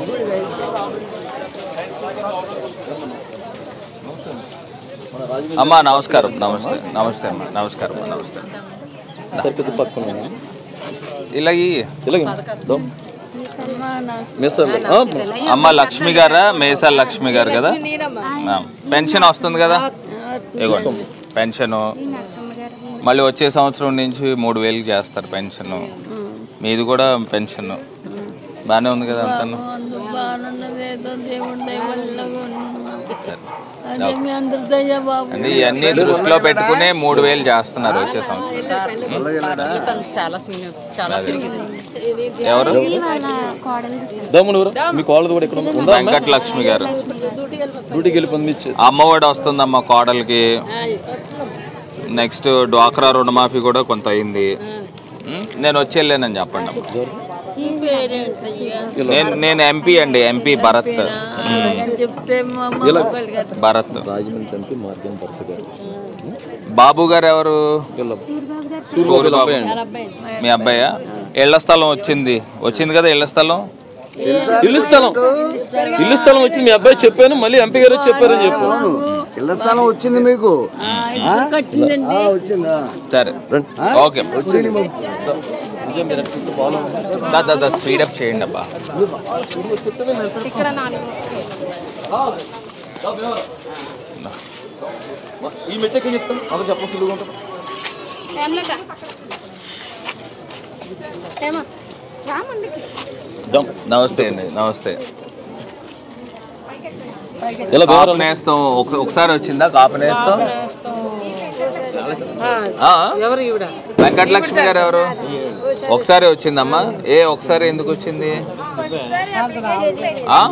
అమ్మా నమస్కారం నమస్తే నమస్తే అమ్మా నమస్కారం అమ్మా నమస్తే సరిపోతే పక్కన ఇలాగి ఇలాగే దో. మిస్సల్ ఆ, అమ్మ లక్ష్మి గారా మేసాల లక్ష్మి గారు కదా ఆ, పెన్షన్ వస్తుంది కదా ఇగోండి పెన్షన్ మళ్ళీ వచ్చే సంవత్సరం నుంచి మూడు వేలు చేస్తారు పెన్షన్ మీది కూడా పెన్షన్ బాగానే ఉంది కదా అంతను బాగున్నదేదో దేవుడి దయ వల్ల సరే అదే మీ అందరి దయ బాబు అంటే ఇవన్నీ దృష్టిలో పెట్టుకునే మూడు వేలు చేస్తున్నారు వచ్చే సంవత్సరం చాలా సీనియర్ చాలా అదే. పెరిగింది ఎవరు దమ్మునూరు మీ కోళ్ళది కూడా ఇక్కడ ఉందా అమ్మాయి? వెంకట లక్ష్మి గారు డ్యూటీకి వెళ్ళిపోయింది మీ చె- అమ్మఒడి వస్తుందమ్మ కోడలికి నెక్స్ట్ డ్వాక్రా రుణమాఫీ కూడా కొంత అయింది ఉం? నేను వచ్చి వెళ్ళానని చెప్పండి అమ్మ ఈ పేరేంటయ్యా నేను నేను ఎంపీ అండి ఎంపీ భరత్ ఉం. అలాగని చెప్తే మా ఇలా మొక్కలు కదా భరత్ రాజమండ్రి ఎంపీ మార్గం భర్త గారు బాబు గారు ఎవరు సూర్యబాబు బాబు. అబ్బాయి మీ అబ్బాయా ఇళ్ల స్థలం వచ్చింది వచ్చింది కదా ఇళ్ల స్థలం ఇల్లు స్థలం ఇల్లు స్థలం వచ్చింది మీ అబ్బాయి చెప్పాను మళ్ళీ ఎంపీ గారు వచ్చి చెప్పారని చెప్పు ఇళ్ల స్థలం వచ్చింది మీకు ఆ? ఆ, వచ్చిందా సరే ఓకే వచ్చింది దా, దా, దా, స్పీడ్ అప్ చేయండి అబ్బా ఇక్కడ నాలుగు ఈ మెట్టెక్కి చెప్తాను అదే చెప్పడం సులువుగా ఉంటుంది ఏమన్నా ఏమా రా ముందుకి నమస్తే అండి నమస్తే ఎలా కాపు నేస్తాం ఒక- ఒకసారి వచ్చిందా కాపు నేస్తాం ఆ? ఎవరు ఈవిడ వెంకటలక్ష్మి గారు ఎవరు ఒకసారి వచ్చిందమ్మా ఏ ఒకసారి ఎందుకు వచ్చింది ఆ?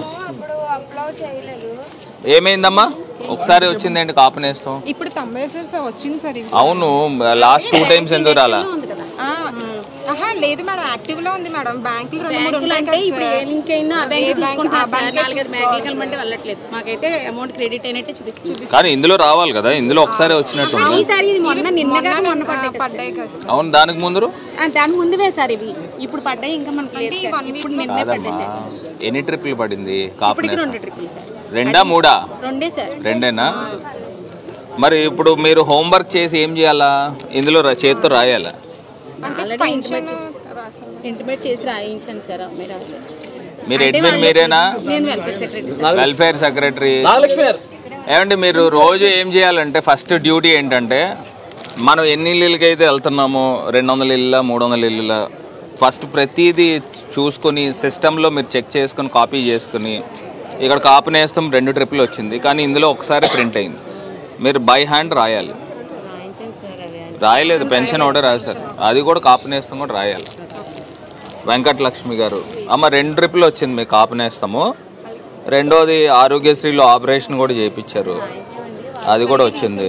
ఏమైందమ్మా ఒకసారి వచ్చిందేంటి కాపు నేస్తాం ఇప్పుడు తమ్మేశారు సార్ వచ్చింది సార్ ఇది. అవును లాస్ట్ టూ టైమ్స్ ఎందుకు రాలా ఆ, ఆహా లేదు మేడం యాక్టివ్ లో ఉంది మేడం బ్యాంకులు రెండు మూడు బ్యాంకులు ఉంటాయి అంటే కదా ఇప్పుడు ఏ సార్. లింక్ అయినా ఆ ఏ బ్యాంక్ బ్యాంక్ చూసుకుంటున్నారు ఆ సార్ బ్యాంకే నాలుగైదు బ్యాంకులు కలమంటే వెళ్ళట్లేదు మాకైతే అమౌంట్ క్రెడిట్ అయినట్టే చూపిస్తుంది కానీ ఇందులో రావాలి కదా ఇందులో ఒకసారి వచ్చినట్టుంది ఈసారి ఇది మొన్న నిన్నగా మొన్న పడ్డాయి పడ్డాయి కదా సార్. అవును దానికి ముందు ఆ, దాని ముందువే సార్ ఇవి ఇప్పుడు పడ్డాయి ఇంకా మనకి లేదు సార్. ఇప్పుడు నిన్నే పడ్డాయి కాదమ్మా సార్ ఎన్ని ట్రిప్లు పడింది కాపు ఇప్పటికి నేస్తం? రెండు ట్రిపుల్ సార్ రెండా మూడా రెండే సార్ రెండేనా మరి ఇప్పుడు మీరు హోంవర్క్ చేసి ఏం చేయాలా ఇందులో రా- చేత్తో రాయాలా ఆల్రెడీ ఇంటిమేట్ ఇంటిమేట్ చేసి రాయించాను సార్ మీరు మీరు అడ్మిన్ మీరేనా నేను welfare secretary sir welfare secretary ఏమంటే మీరు రోజు ఏం చేయాలంటే ఫస్ట్ డ్యూటీ ఏంటంటే మనం ఎన్ని ఇళ్ళకి అయితే వెళ్తున్నామో రెండు వందల ఇళ్ళ మూడు వందల ఇళ్ళ ఫస్ట్ ప్రతిదీ చూసుకొని సిస్టంలో మీరు చెక్ చేసుకొని కాపీ చేసుకుని ఇక్కడ కాపీ నేస్తాం రెండు ట్రిప్లు వచ్చింది కానీ ఇందులో ఒకసారి ప్రింట్ అయింది మీరు బై హ్యాండ్ రాయాలి రాయలేదు పెన్షన్ ఒకటే రాశారు అది కూడా కాపు నేస్తం కూడా రాయాలి వెంకట లక్ష్మి గారు అమ్మ రెండు ట్రిప్లు వచ్చింది మీకు కాపు నేస్తాము రెండోది ఆరోగ్యశ్రీలో ఆపరేషన్ కూడా చేయించారు అది కూడా వచ్చింది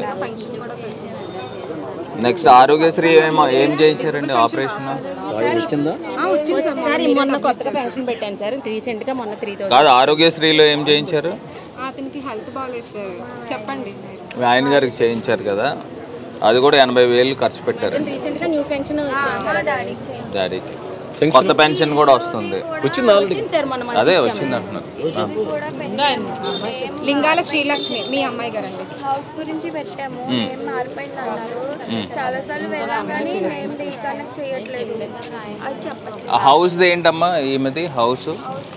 నెక్స్ట్ ఆరోగ్యశ్రీ ఏమో ఏం చేయించారండి ఆపరేషన్ వచ్చిందా వచ్చింది సార్ సార్ ఈ మొన్న కొత్తగా పెన్షన్ పెట్టాను సార్ రీసెంట్ గా మొన్న త్రీ కాదు ఆరోగ్యశ్రీలో ఏం చేయించారు అతనికి హెల్త్ బాగాలేదు సార్ చెప్పండి మీ ఆయన గారికి చేయించారు కదా అది కూడా ఎనభై వేలు ఖర్చు పెట్టారు రీసెంట్ గా న్యూ పెన్షన్ ఇచ్చాను సార్ డాడీకి కొత్త పెన్షన్ కూడా వస్తుంది వచ్చింది ఆల్రెడీ సార్ మన అదే వచ్చింది అంటున్నారు ఆ. లింగాల శ్రీలక్ష్మి మీ అమ్మాయి గారండి హౌస్ గురించి పెట్టాము మ్మ్. ఏం మారిపోయింది అన్నారు మ్మ్. చాలా సార్లు వెళ్ళాం కానీ ఏం రీకనెక్ట్ చేయట్లేదు అది చెప్పండి ఆ హౌస్ ఏంటమ్మా ఈమెది హౌస్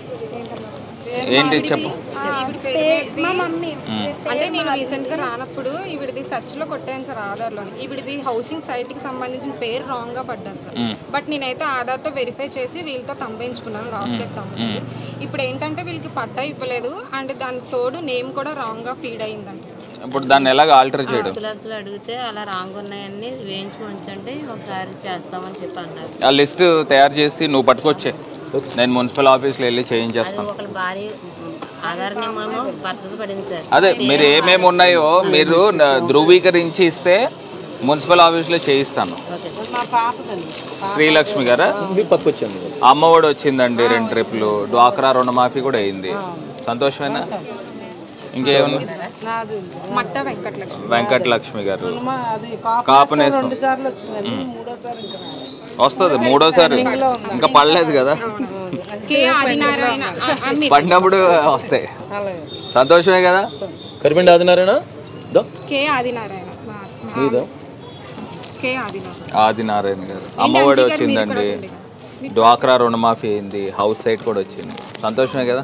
ఏంటి చెప్పు మా మమ్మీ మ్మ్. అంటే నేను రీసెంట్ గా రానప్పుడు ఈవిడిది సెర్చ్ లో కొట్టాను సార్ ఆధార్ లోని ఈవిడిది హౌసింగ్ సైట్ కి సంబంధించిన పేరు రాంగ్ గా పడ్డది సార్ మ్మ్. బట్ నేనైతే ఆధార్ తో వెరిఫై చేసి వీళ్ళతో తంబేయించుకున్నాను లాస్ట్ టైం తంబేది ఇప్పుడు ఏంటంటే వీళ్ళకి పట్టా ఇవ్వలేదు అండ్ దానికి తోడు నేమ్ కూడా రాంగ్ గా ఫీడ్ అయిందంట సార్ ఇప్పుడు దాన్ని ఎలాగ ఆల్టర్ చేయడం లక్షలు అడిగితే అలా రాంగ్ ఉన్నాయన్నీ వేయించుకొని ఉంచండి ఒకసారి చేస్తామని చెప్పి అన్నారు ఆ లిస్ట్ తయారు చేసి నువ్వు పట్టుకొచ్చే నేను మున్సిపల్ ఆఫీస్లో వెళ్ళి చేయించేస్తాను ఒకళ్ళ భార్య ఆధార్ నెంబరు భర్తది పడింది సార్ అదే మీరు ఏమేమి ఉన్నాయో మీరు న- ధృవీకరించి ఇస్తే మున్సిపల్ ఆఫీస్లో చేయిస్తాను మా పాపదండి శ్రీలక్ష్మి గారా పట్టుకొచ్చాను అమ్మఒడి వచ్చిందండి రెండు ట్రిప్లు డ్వాక్రా రుణమాఫీ కూడా అయింది సంతోషమేనా ఇంకేమన్నా నాది మట్ట వెంకటలక్ష్మి వెంకటలక్ష్మి గారు మా అది కాపు కాపు నేస్తం నేస్తం. రెండు సార్లు వచ్చిందండి మ్మ్. మూడోసారి ఇంకా రాలేదు. వస్తుంది మూడోసారి ఇంకా పడలేదు కదా కే ఆదినారాయణ ఆ, ఆ, మీ- పడినప్పుడు వస్తాయి సంతోషమే కదా కరిపిండి ఆదినారేనా దో కే ఆదినారాయణ మా- మా- మీదా కే ఆదినారాయణ ఆదినారాయణ గారు అమ్మఒడి వచ్చిందండి డ్వాక్రా రుణమాఫీ అయింది హౌస్ సైట్ కూడా వచ్చింది సంతోషమే కదా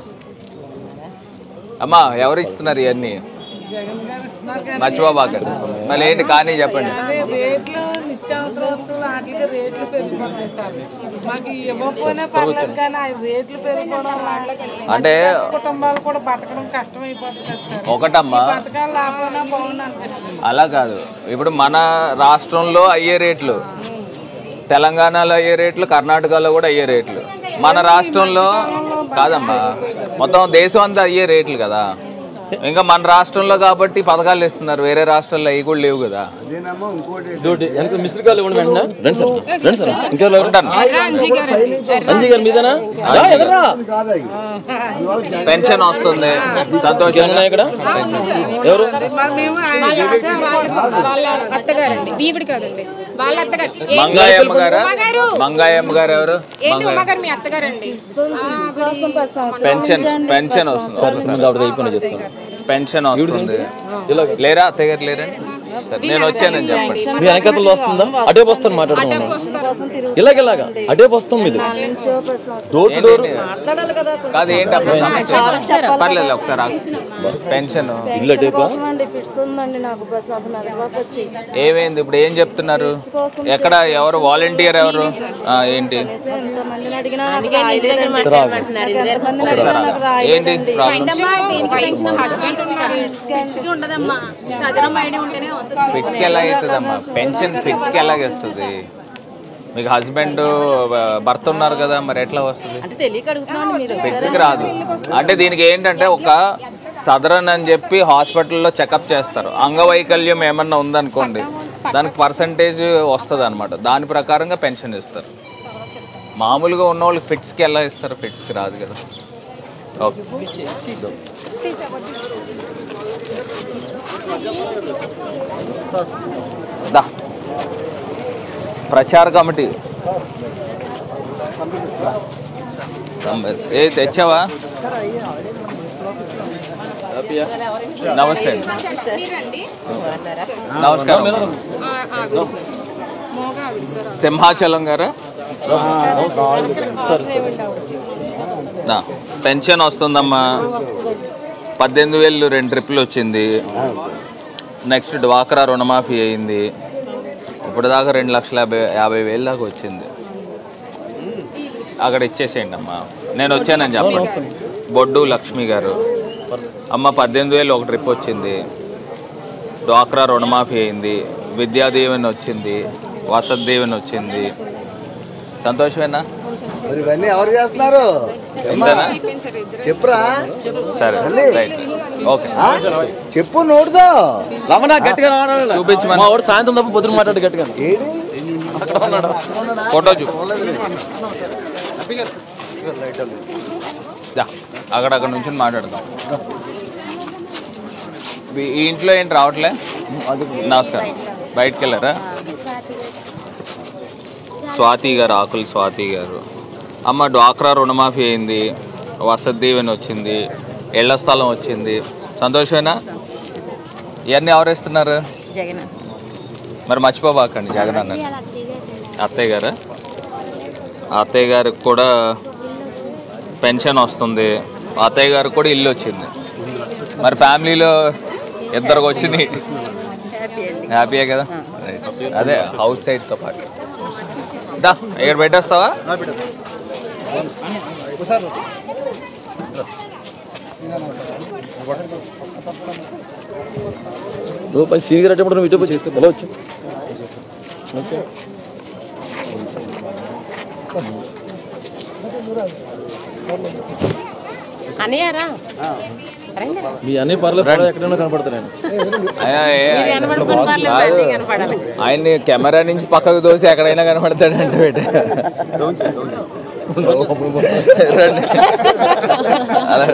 అమ్మా ఎవరు ఇస్తున్నారు ఇవన్నీ మర్చిపోబాకండి మళ్ళీ ఏంటి కానీ చెప్పండి అదే రేట్లు నిత్యావసర వస్తువులు వాటికి రేట్లు పెరిగిపోతాయి సార్ మాకు ఇవ్వకపోయినా పర్లేదు కానీ ఆ రేట్లు పెరిగిపోవడం వల్ల అంటే కుటుంబాలు కూడా బతకడం కష్టమైపోతుంది కదా సార్ ఒకటమ్మా ఈ పథకాలు లేకపోయినా బాగుంది అనిపిస్తుంది అలా కాదు ఇప్పుడు మన రాష్ట్రంలో అయ్యే రేట్లు తెలంగాణలో అయ్యే రేట్లు కర్ణాటకలో కూడా అయ్యే రేట్లు మన రాష్ట్రంలో కాదమ్మా మొత్తం దేశం అంతా అయ్యే రేట్లు కదా ఇంకా మన రాష్ట్రంలో కాబట్టి పథకాలు ఇస్తున్నారు వేరే రాష్ట్రాల్లో అవి కూడా లేవు కదా అదేనమ్మా ఇంకోటి ఇదొకటి వెనక మిస్డ్ కాల్ ఇవ్వండి వెంటనే రండి సార్ రండి సార్ ఇంకా ఉంటాను అంజీ గారండి అంజీ గారు మీదేనా రా, ఎదరా పెన్షన్ వస్తుంది సంతోషం ఏమన్నా ఇక్కడ ఎవరు వాళ్ళ అత్తగారండి ఈవిడ కాదండి వాళ్ళ అత్తగారు ఏంటి? మంగాయమ్మ గారా ఉమ్మగారు. మంగాయమ్మ గారు ఎవరు ఏంటి మంగాయమ్మ ఉమ్మగారు మీ అత్తగారండి పెన్షన్ పెన్షన్ వస్తుంది ముందు ఆవిడ అయిపోయినా చెప్తాను పెన్షన్ వస్తుంది లేరా అత్తయ్య గారు లేరండి సరే, నేను వచ్చానని చెప్పండి మీ వెనకతలు వస్తుందా అటే వస్తాను మాట్లాడుతున్నాం ఇలాగ ఇలాగా అటే వస్తాం మీది డోర్ టు డోర్ కాదు ఏంటమ్మా సమస్య పర్లేదు ఒకసారి ఆగు. పెన్షన్ ఇల్లు అటేపా ఫిట్స్ ఉందండి నాకు బస్ అసలు మెదడులోకి వచ్చి ఏమైంది ఇప్పుడు ఏం చెప్తున్నారు ఎక్కడ ఎవరు వాలంటీర్ ఎవరు ఆ, ఏంటి ఎంతమందిని అడిగినా నాకు అందుకే ఇంటి దగ్గర రాయలేదండి. మాట్లాడమంటున్నారు ఇంటి దగ్గర ఎంతమందిని ఒకసారి అడిగినా ఆగు. నాకు రాయలేదండి. ఏంటి ప్రాబ్లం అమ్మా దేనికి పెన్షన్ హస్బెండ్ ఫిట్స్ కి ఉండదమ్మా సదరం ఐడి ఉంటేనే అవుతుంది ఫిక్స్ కి ఎలా అవుతుందమ్మా పెన్షన్ ఫిక్స్ కి ఎలాగ వస్తుంది మీకు హస్బెండ్ భర్త ఉన్నారు కదా మరి ఎట్లా వస్తుంది అంటే తెలియక అడుగుతున్నాను మీరు ఫిక్స్ కి రాదు అంటే దీనికి ఏంటంటే ఒక సదరన్ అని చెప్పి హాస్పిటల్లో చెకప్ చేస్తారు అంగవైకల్యం ఏమన్నా ఉందనుకోండి దానికి పర్సంటేజ్ వస్తుంది అనమాట దాని ప్రకారంగా పెన్షన్ ఇస్తారు మామూలుగా ఉన్న వాళ్ళకి ఫిట్స్కి ఎలా ఇస్తారు ఫిట్స్కి రాదు కదా ఓకే దా ప్రచార కమిటీ ఏ తెచ్చావా నమస్తే అండి మీరండి నమస్కారం ఆ, ఆవిడ సార్. మోగ ఆవిడ సార్ సింహాచలం గారా దా, పెన్షన్ వస్తుందమ్మా పద్దెనిమిది వేలు రెండు ట్రిప్పులు వచ్చింది నెక్స్ట్ డ్వాక్రా రుణమాఫీ అయింది ఇప్పుడు దాకా రెండు లక్షల యాభై యాభై వేలు దాకా వచ్చింది అక్కడ ఇచ్చేసేయండి అమ్మా నేను వచ్చానని చెప్పండి బొడ్డు లక్ష్మి గారు అమ్మ పద్దెనిమిది వేలు ఒక ట్రిప్ వచ్చింది డ్వాక్రా రుణమాఫీ అయింది విద్యాదీవెన వచ్చింది వసత్ దీవెన వచ్చింది సంతోషమేనా మరి ఇవన్నీ ఎవరు చేస్తున్నారు అమ్మా, ఇంతేనా చెప్పురా సరే మళ్ళీ? రైట్ ఓకే ఆ? చెప్పు నోడుదో రమణ గట్టిగా మాట్లాడాలి చూపించమని. మా వాడు సాయంత్రం తప్ప పొద్దున మాట్లాడు గట్టిగా అక్కడ ఉన్నాడు ఫోటో చూ దా, అక్కడక్కడ నుంచి మాట్లాడదాం ఈ- ఈ ఇంట్లో ఏంటి రావట్లే నమస్కారం బయటికి వెళ్ళారా స్వాతి గారు ఆకులు స్వాతి గారు అమ్మ డ్వాక్రా రుణమాఫీ అయింది వసతి దీవెన వచ్చింది ఇళ్ల స్థలం వచ్చింది సంతోషమేనా ఇవన్నీ ఎవరేస్తున్నారు జగన్ మరి మర్చిపోబాకండి జగన్ అన్న అత్తయ్య గారా అత్తయ్య గారికి కూడా పెన్షన్ వస్తుంది అత్తయ్య గారికి కూడా ఇల్లు వచ్చింది మరి ఫ్యామిలీలో ఇద్దరికి వచ్చినాయి హ్యాపీయే కదా రైట్. అదే హౌస్ సైడ్తో పాటు దా ఇక్కడ పెట్టేస్తావా నువ్వు పై సీనియర్ వచ్చేప్పుడు నువ్వు ఇటు వచ్చి ఎలా వచ్చి ఓకే అనియారా మీ అన్ని పర్లేదు పర్లేదు ఎక్కడైనా కనపడతాను అయ్యా, ఏ- మీరు కనపడకుండా పర్లేదు, కాదు. అన్నీ కనపడాలి. ఆయన్ని కెమెరా నుంచి పక్కకు దోసి ఎక్కడైనా కనపడతాడంటే బిడ్డ. రండి. అలా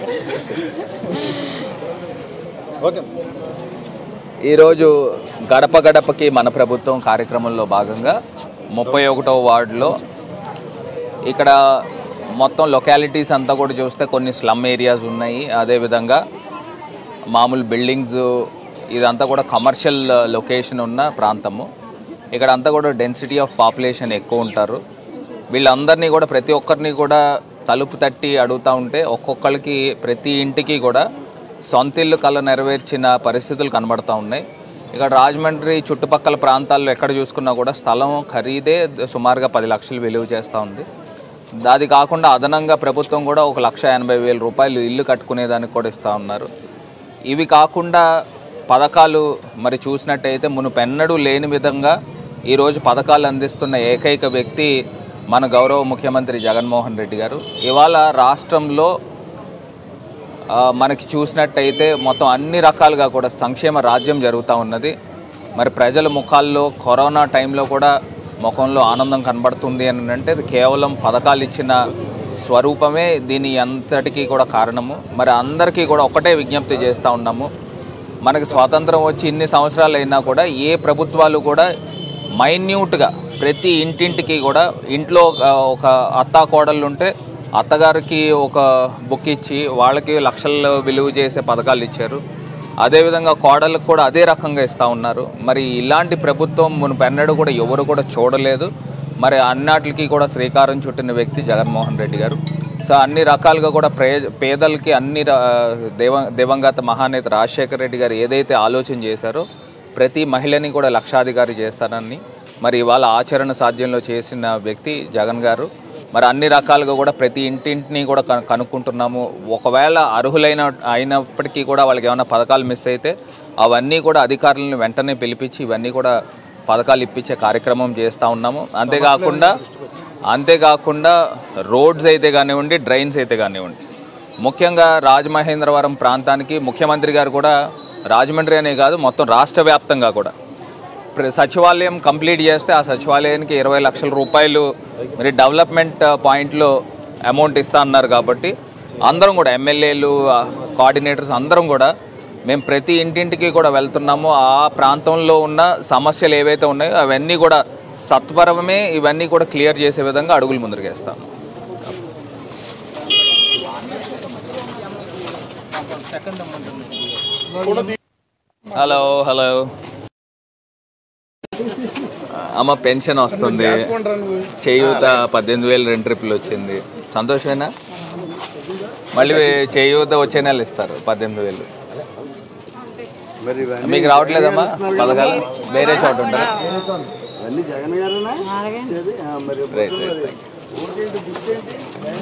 ఈరోజు గడప గడపకి మన ప్రభుత్వం కార్యక్రమంలో భాగంగా ముప్పై ఒకటవ వార్డులో ఇక్కడ మొత్తం లొకాలిటీస్ అంతా కూడా చూస్తే కొన్ని స్లమ్ ఏరియాస్ ఉన్నాయి అదేవిధంగా మామూలు బిల్డింగ్స్ ఇదంతా కూడా కమర్షియల్ లొకేషన్ ఉన్న ప్రాంతము ఇక్కడ అంతా కూడా డెన్సిటీ ఆఫ్ పాపులేషన్ ఎక్కువ ఉంటారు వీళ్ళందరినీ కూడా ప్రతి ఒక్కరిని కూడా తలుపు తట్టి అడుగుతూ ఉంటే ఒక్కొక్కరికి ప్రతి ఇంటికి కూడా సొంత ఇల్లు కళ నెరవేర్చిన పరిస్థితులు కనబడతా ఉన్నాయి ఇక్కడ రాజమండ్రి చుట్టుపక్కల ప్రాంతాల్లో ఎక్కడ చూసుకున్నా కూడా స్థలం ఖరీదే సుమారుగా పది లక్షలు విలువ చేస్తూ ఉంది అది కాకుండా అదనంగా ప్రభుత్వం కూడా ఒక లక్ష ఎనభై వేల రూపాయలు ఇల్లు కట్టుకునేదానికి కూడా ఇస్తూ ఉన్నారు ఇవి కాకుండా పథకాలు మరి చూసినట్టయితే మునుపెన్నడూ లేని విధంగా ఈరోజు పథకాలు అందిస్తున్న ఏకైక వ్యక్తి మన గౌరవ ముఖ్యమంత్రి జగన్మోహన్ రెడ్డి గారు ఇవాళ రాష్ట్రంలో ఆ, మనకి చూసినట్టయితే మొత్తం అన్ని రకాలుగా కూడా సంక్షేమ రాజ్యం జరుగుతూ ఉన్నది మరి ప్రజల ముఖాల్లో కరోనా టైంలో కూడా ముఖంలో ఆనందం కనబడుతుంది అని అంటే అది కేవలం పథకాలు ఇచ్చిన స్వరూపమే దీని అంతటికీ కూడా కారణము మరి అందరికీ కూడా ఒకటే విజ్ఞప్తి చేస్తూ ఉన్నాము మనకి స్వాతంత్రం వచ్చి ఇన్ని సంవత్సరాలు అయినా కూడా ఏ ప్రభుత్వాలు కూడా మైన్యూట్గా ప్రతి ఇంటింటికి కూడా ఇంట్లో ఒక- ఒక అత్తా కోడళ్ళు ఉంటే అత్తగారికి ఒక బుక్ ఇచ్చి వాళ్ళకి లక్షల్లో విలువ చేసే పథకాలు ఇచ్చారు అదేవిధంగా కోడళ్ళకు కూడా అదే రకంగా ఇస్తూ ఉన్నారు మరి ఇలాంటి ప్రభుత్వం మునుపెన్నడూ కూడా ఎవరు కూడా చూడలేదు మరి అన్నిటికి కూడా శ్రీకారం చుట్టిన వ్యక్తి జగన్మోహన్ రెడ్డి గారు సో అన్ని రకాలుగా కూడా ప్రే పేదలకి అన్ని ర- దేవ దివంగత మహానేత రాజశేఖర రెడ్డి గారు ఏదైతే ఆలోచన చేశారో ప్రతి మహిళని కూడా లక్షాధికారి చేస్తానని మరి ఇవాళ ఆచరణ సాధ్యంలో చేసిన వ్యక్తి జగన్ గారు మరి అన్ని రకాలుగా కూడా ప్రతి ఇంటింటిని కూడా కను- కనుక్కుంటున్నాము ఒకవేళ అర్హులైన అయినప్పటికీ కూడా వాళ్ళకి ఏమైనా పథకాలు మిస్ అయితే అవన్నీ కూడా అధికారులను వెంటనే పిలిపించి ఇవన్నీ కూడా పథకాలు ఇప్పించే కార్యక్రమం చేస్తూ ఉన్నాము అంతేకాకుండా అంతేకాకుండా రోడ్స్ అయితే కానివ్వండి డ్రైన్స్ అయితే కానివ్వండి ముఖ్యంగా రాజమహేంద్రవరం ప్రాంతానికి ముఖ్యమంత్రి గారు కూడా రాజమండ్రి అనే కాదు మొత్తం రాష్ట్ర వ్యాప్తంగా కూడా ప్ర- సచివాలయం కంప్లీట్ చేస్తే ఆ సచివాలయానికి ఇరవై లక్షల రూపాయలు మరి డెవలప్మెంట్ పాయింట్లో అమౌంట్ ఇస్తా అన్నారు కాబట్టి అందరం కూడా ఎమ్మెల్యేలు కోఆర్డినేటర్స్ అందరం కూడా మేము ప్రతి ఇంటింటికి కూడా వెళ్తున్నాము ఆ ప్రాంతంలో ఉన్న సమస్యలు ఏవైతే ఉన్నాయో అవన్నీ కూడా సత్వరమే ఇవన్నీ కూడా క్లియర్ చేసే విధంగా అడుగులు ముందుకేస్తాం హలో హలో అమ్మ పెన్షన్ వస్తుంది చేయూత పద్దెనిమిది వేలు రెండు ట్రిప్పులు వచ్చింది సంతోషమేనా మళ్ళీ చేయూత వచ్చే నెల ఇస్తారు పద్దెనిమిది వేలు మరి ఇవన్నీ మీకు రావట్లేదమ్మా పథకాలు వేరే చోట ఉంటారా ఇవన్నీ జగన్ గారేనా ఇచ్చేది? ఆ, మరి రైట్ రైట్ రైట్ ఊరికేంటి గిఫ్ట్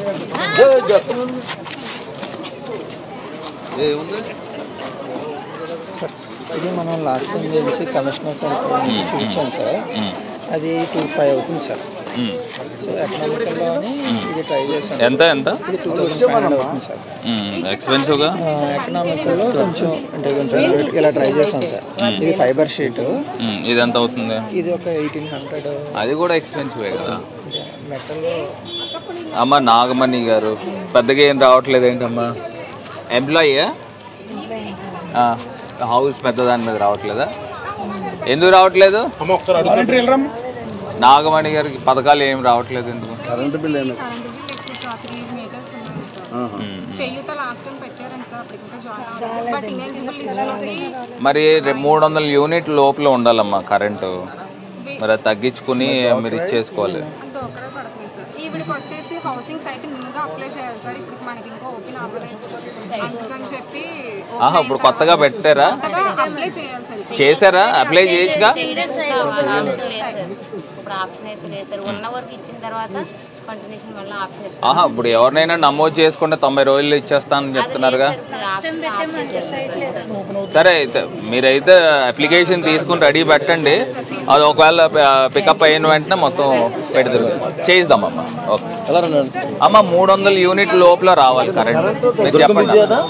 ఇది మనం లాస్ట్ టైం చేసి కమిషనర్ సార్ చూపించాం సార్ అది టూ ఫైవ్ అవుతుంది సార్ సో ఎకనామికల్లోని ఇది ట్రై చేశాను ఎంత ఎంత ఇది టూ థౌసండ్ ఫైవ్ హండ్రెడ్ అవుతుంది సార్ ఎక్స్పెన్సివ్గా ఎకనామికల్లో కొంచెం అంటే కొంచెం ఇలా ట్రై చేశాం సార్ ఇది ఫైబర్ షీట్ ఇది ఎంత అవుతుంది ఇది ఒక ఎయిటీన్ హండ్రెడ్ అది కూడా ఎక్స్పెన్సివే కదా మెటల్ అమ్మ నాగమణి గారు పెద్దగా ఏం రావట్లేదు ఏంటమ్మా ఎంప్లాయీయా హౌస్ పెద్దదాని మీద రావట్లేదా ఎందుకు రావట్లేదు నాగమణి గారికి పథకాలు ఏం రావట్లేదు ఎందుకు కరెంటు బిల్ ఏమి చేయూత లాస్ట్ టైం పెట్టారండి సార్ అప్పటికి ఇంకా జాయిన్ అవ్వలేదు బట్ ఇనెలిజిబుల్ లిస్ట్లోకి మరి రే- మూడు వందల యూనిట్ లోపల ఉండాలమ్మా కరెంటు మరి అది తగ్గించుకుని మీరు ఇచ్చేసుకోవాలి డోకరా పడుతుంది సార్ ఈవిడికి వచ్చేసి హౌసింగ్ సైట్ ముందుగా అప్లై చేయాలి సార్ ఇప్పుడు మనకి ఇంకా ఓపెన్ అవ్వలేదు అందుకని చెప్పి ఆహా ఇప్పుడు కొత్తగా పెట్టారా అప్లై చేయాలి సార్ చేశారా అప్లై చేయొచ్చుగా చేయడానికి ఆప్షన్ లేదు సార్ ఇప్పుడు ఆప్షన్ అయితే లేదు సార్ ఉన్న వరకు ఇచ్చిన తర్వాత కంటిన్యూషన్ వల్ల ఆప్షన్ ఇస్తారు ఆహా ఇప్పుడు ఎవరినైనా నమోదు చేసుకుంటే తొంభై రోజులు ఇచ్చేస్తానని చెప్తున్నారుగా ఆప్షన్ ఆఫ్ చేశారు సరే అయితే మీరైతే అప్లికేషన్ తీసుకుని రెడీ పెట్టండి అది ఒకవేళ పికప్ అయిన వెంటనే మొత్తం పెడతారు చేయిద్దామమ్మా ఓకే అమ్మ మూడు వందల యూనిట్ లోపల రావాలి కరెంట్ మీరు దుర్గం చెప్పండి విజయనా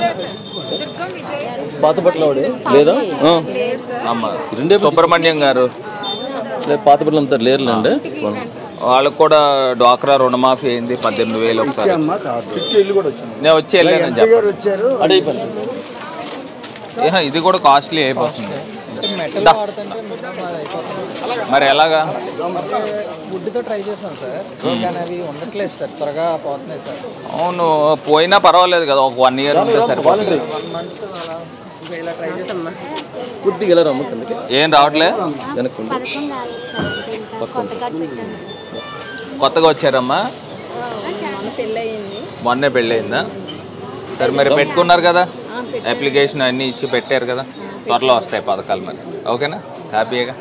పాత బట్టలు ఆవిడ లేదా ఆ. అమ్మ సుబ్రహ్మణ్యం గారు లేదు పాత బట్టలు అమ్ముతారు లేరులేండి వాళ్ళకు కూడా డ్వాక్రా రుణమాఫీ అయింది పద్దెనిమిది వేలు ఒకసారి నేను వచ్చి వెళ్ళానని చెప్పండి అడే పని ఏహ, ఇది కూడా కాస్ట్లీ అయిపోతుంది మెటల్ దా. వాడుతుంటే మొత్తం అది అయిపోతుంది సార్. మరి ఎలాగా వుడ్తో ట్రై చేసాం సార్ కానీ అవి ఉండట్లేదు సార్ త్వరగా పోతున్నాయి సార్ అవును పోయినా పర్వాలేదు కదా ఒక వన్ ఇయర్ ఉంటే సరిపోతుంది వన్ మంత్ అలా ఇంకా ఇలా ట్రై చేస్తాం కొద్దిగా వెళ్ళారు అమ్మ కిందకి ఏం రావట్లే వెనక్కుండి కొత్తగా వచ్చారమ్మా పెళ్ళయింది మొన్నే పెళ్ళయిందా సరే మరి పెట్టుకున్నారు కదా అప్లికేషన్ అన్నీ ఇచ్చి పెట్టారు కదా త్వరలో వస్తాయి పథకాలు మరి ఓకేనా హ్యాపీగా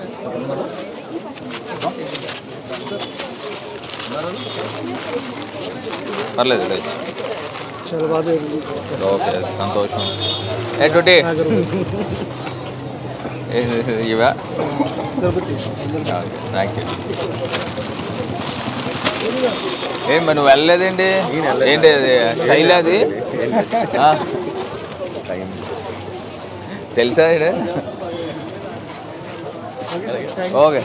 పర్లేదు రైట్ చాలా బాగా ఓకే సంతోషం ఏ టుటీ ఇవా థ్యాంక్ యూ ఏం మరి నువ్వు వెళ్ళలేదేంటి ఏంటి అది స్టైల్ అది ఆ? తెలుసా ఈడ? ఓకే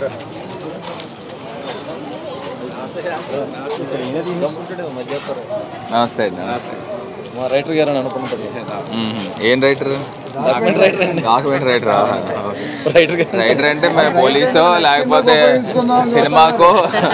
నమస్తే అండి నమస్తే మా రైటర్ గారు అని అనుకుంటారు మ్మ్. ఏం రైటర్ డాక్యుమెంట్ రైటర్ అండి. డాక్యుమెంట్ రైటర్ రైటర్ గారు. రైటర్ అంటే మేము పోలీసో లేకపోతే సినిమాకో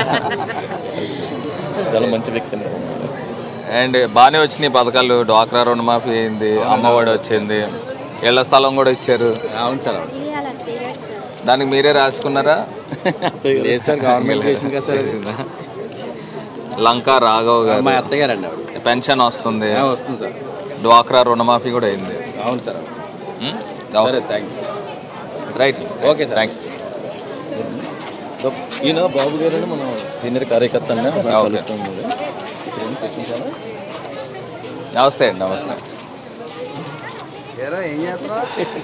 చాలా మంచి వ్యక్తి అండి అండ్ బాగానే వచ్చినాయి పథకాలు డ్వాక్రా రుణమాఫీ అయింది అమ్మఒడి వచ్చింది ఇళ్ల స్థలం కూడా ఇచ్చారు అవును సార్ అవును సార్ దానికి మీరే రాసుకున్నారా లేదు సార్ గవర్నమెంట్ చేసింది కదా సార్ అది. లంకా రాఘవ్ గారు మా అత్తయ్య గారండి పెన్షన్ వస్తుంది ఆ, వస్తుంది సార్ డ్వాక్రా రుణమాఫీ కూడా అయింది అవును సార్ మ్మ్? సరే thank you right okay sir thank you ఈయన బాబు గారు అని మన సీనియర్ కార్యకర్త అండి ఒకసారి ఓకే. కలుస్తాం మీరు. ఇక్కడ ఏం టెక్నీషియనా? నమస్తే అండి నమస్తే ఏరా ఏం చేస్తారా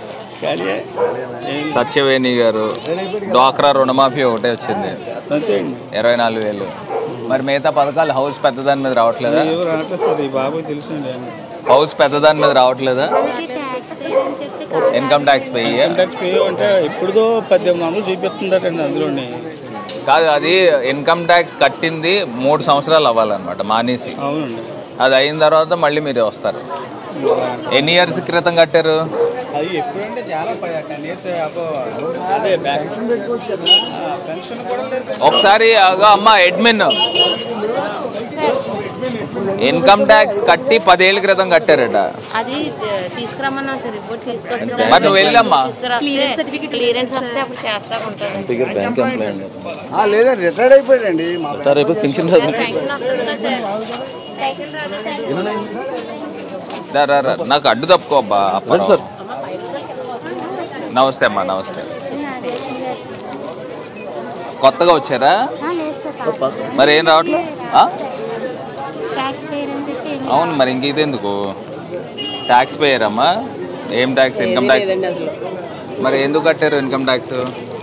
సత్యవేణి గారు డ్వాక్రా రుణమాఫీ ఒకటే వచ్చింది ఇరవై నాలుగు వేలు మరి మిగతా పథకాలు హౌస్ పెద్దదాని మీద రావట్లేదా రావట్లేదు సార్ ఈ బాబు తెలుసండి హౌస్ పెద్దదాని మీద రావట్లేదా income tax pay tax pay అంటే ఎప్పుడుదో పద్దెనిమిది వందలు చూపిస్తుందటండి అందులోని కాదు అది ఇన్కమ్ ట్యాక్స్ కట్టింది మూడు సంవత్సరాలు అవ్వాలన్నమాట మానేసి అవునండి అది అయిన తర్వాత మళ్ళీ మీరు వస్తారు ఎన్ని ఇయర్స్ క్రితం కట్టారు అది ఎప్పుడంటే చాలా టెన్ ఇయర్స్ అదే బ్యాక్ పెన్షన్ కూడా లేదు ఒకసారి అగో అమ్మ అడ్మిన్ ఇన్కమ్ ట్యాక్స్ కట్టి పదేళ్ళ క్రితం కట్టారట అది ఆ, తీసుకురమ్మన్నా సార్ రిపోర్ట్ తీసుకొస్తే మరి నువ్వు వెళ్ళమ్మా. క్లియరెన్స్ వస్తే అప్పుడు చేస్తా ఉంటుంది దగ్గర బ్యాంక్ ఎంప్లాయ్ అండి ఆ, లేదా రిటైర్డ్ అయిపోయాడండి మా రిటైర్ అయిపోయి పింఛన్ రాదు పెన్షన్ వస్తుంది కదా సార్ సైకిల్ రాదా సార్ రా, రా, రా. నాకు అడ్డు తప్పుకో అబ్బా అప్పారావు. సార్. నమస్తే అమ్మా నమస్తే కొత్తగా వచ్చారా మరి ఏం రావట్లేదు ఆ? అవును మరి ఇంక ఇది ఎందుకు ట్యాక్స్ పేయర్ అమ్మా ఏం ట్యాక్స్ ఇన్కమ్ ట్యాక్స్ మరి ఎందుకు కట్టారు ఇన్కమ్ ట్యాక్స్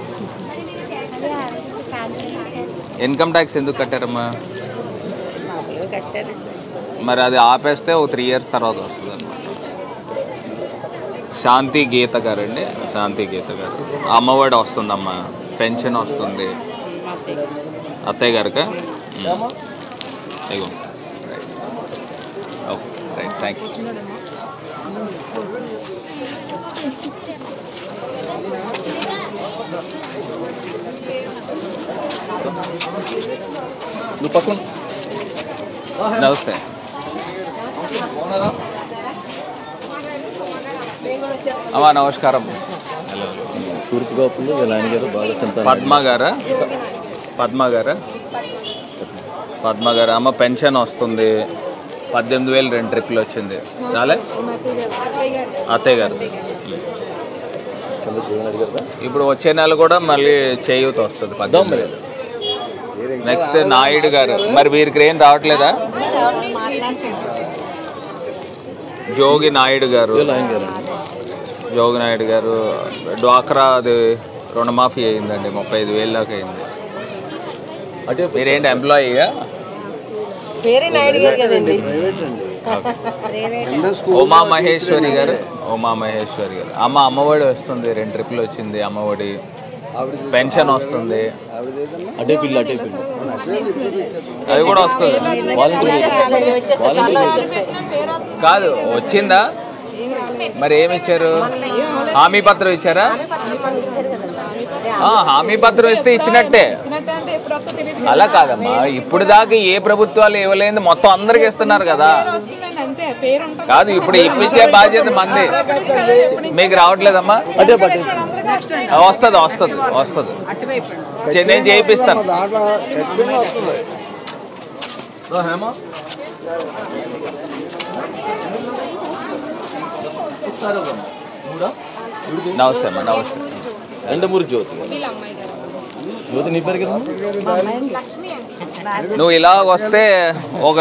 ఇన్కమ్ ట్యాక్స్ ఎందుకు కట్టారమ్మా మరి అది ఆపేస్తే ఒక త్రీ ఇయర్స్ తర్వాత వస్తుంది అనమాట శాంతి గీత గారు అండి శాంతి గీత గారు అమ్మఒడి వస్తుందమ్మా పెన్షన్ వస్తుంది అత్తయ్య గారికి ఇగో right okay right thank you నువ్వు పక్కన నమస్తే అమ్మా నమస్కారం తూర్పు కాపులు వీళ్ళ ఆయన గారు బాగా సంతానం పద్మ గారా పద్మ గారా పద్మ గారు అమ్మ పెన్షన్ వస్తుంది పద్దెనిమిది వేలు రెండు ట్రిప్లు వచ్చింది రాలే అత్తయ్య గారు ఇప్పుడు వచ్చే నెల కూడా మళ్ళీ చేయూత వస్తుంది పద్దెనిమిది వేలు నెక్స్ట్ నాయుడు గారు మరి వీరికి ఏం రావట్లేదా జోగి నాయుడు గారు జోగి నాయుడు గారు డ్వాక్రా అది రుణమాఫీ అయిందండి ముప్పై ఐదు వేలు దాకా అయింది మీరేంటి ఎంప్లాయీగా పేరే నాయుడు గారు కదండి ఉమా మహేశ్వరి గారు ఉమా మహేశ్వరి గారు అమ్మ అమ్మఒడి వస్తుంది రెండు ట్రిప్లు వచ్చింది అమ్మఒడి పెన్షన్ వస్తుంది అటే పిల్లి అటే పిల్లి అది కూడా వస్తుంది కాదు వచ్చిందా మరి ఏమి ఇచ్చారు హామీ పత్రం ఇచ్చారా ఆ, హామీ పత్రం ఇస్తే ఇచ్చినట్టే అలా కాదమ్మా ఇప్పుడు దాకా ఏ ప్రభుత్వాలు ఇవ్వలేదు మొత్తం అందరికి ఇస్తున్నారు కదా అంతే పేరు ఉంటుంది కాదు ఇప్పుడు ఇప్పించే బాధ్యత మంది మీకు రావట్లేదమ్మా వస్తుంది వస్తుంది వస్తుంది చే- నేను చేయిస్తాను దాంట్లో ఖచ్చితంగా వస్తుంది నమస్తే అమ్మా నమస్తే ఎండమూరి జ్యోతి వీళ్ళ అమ్మాయి గారు జ్యోతి నీ పేరు కదా లక్ష్మి అండి నువ్వు ఇలా వస్తే ఒక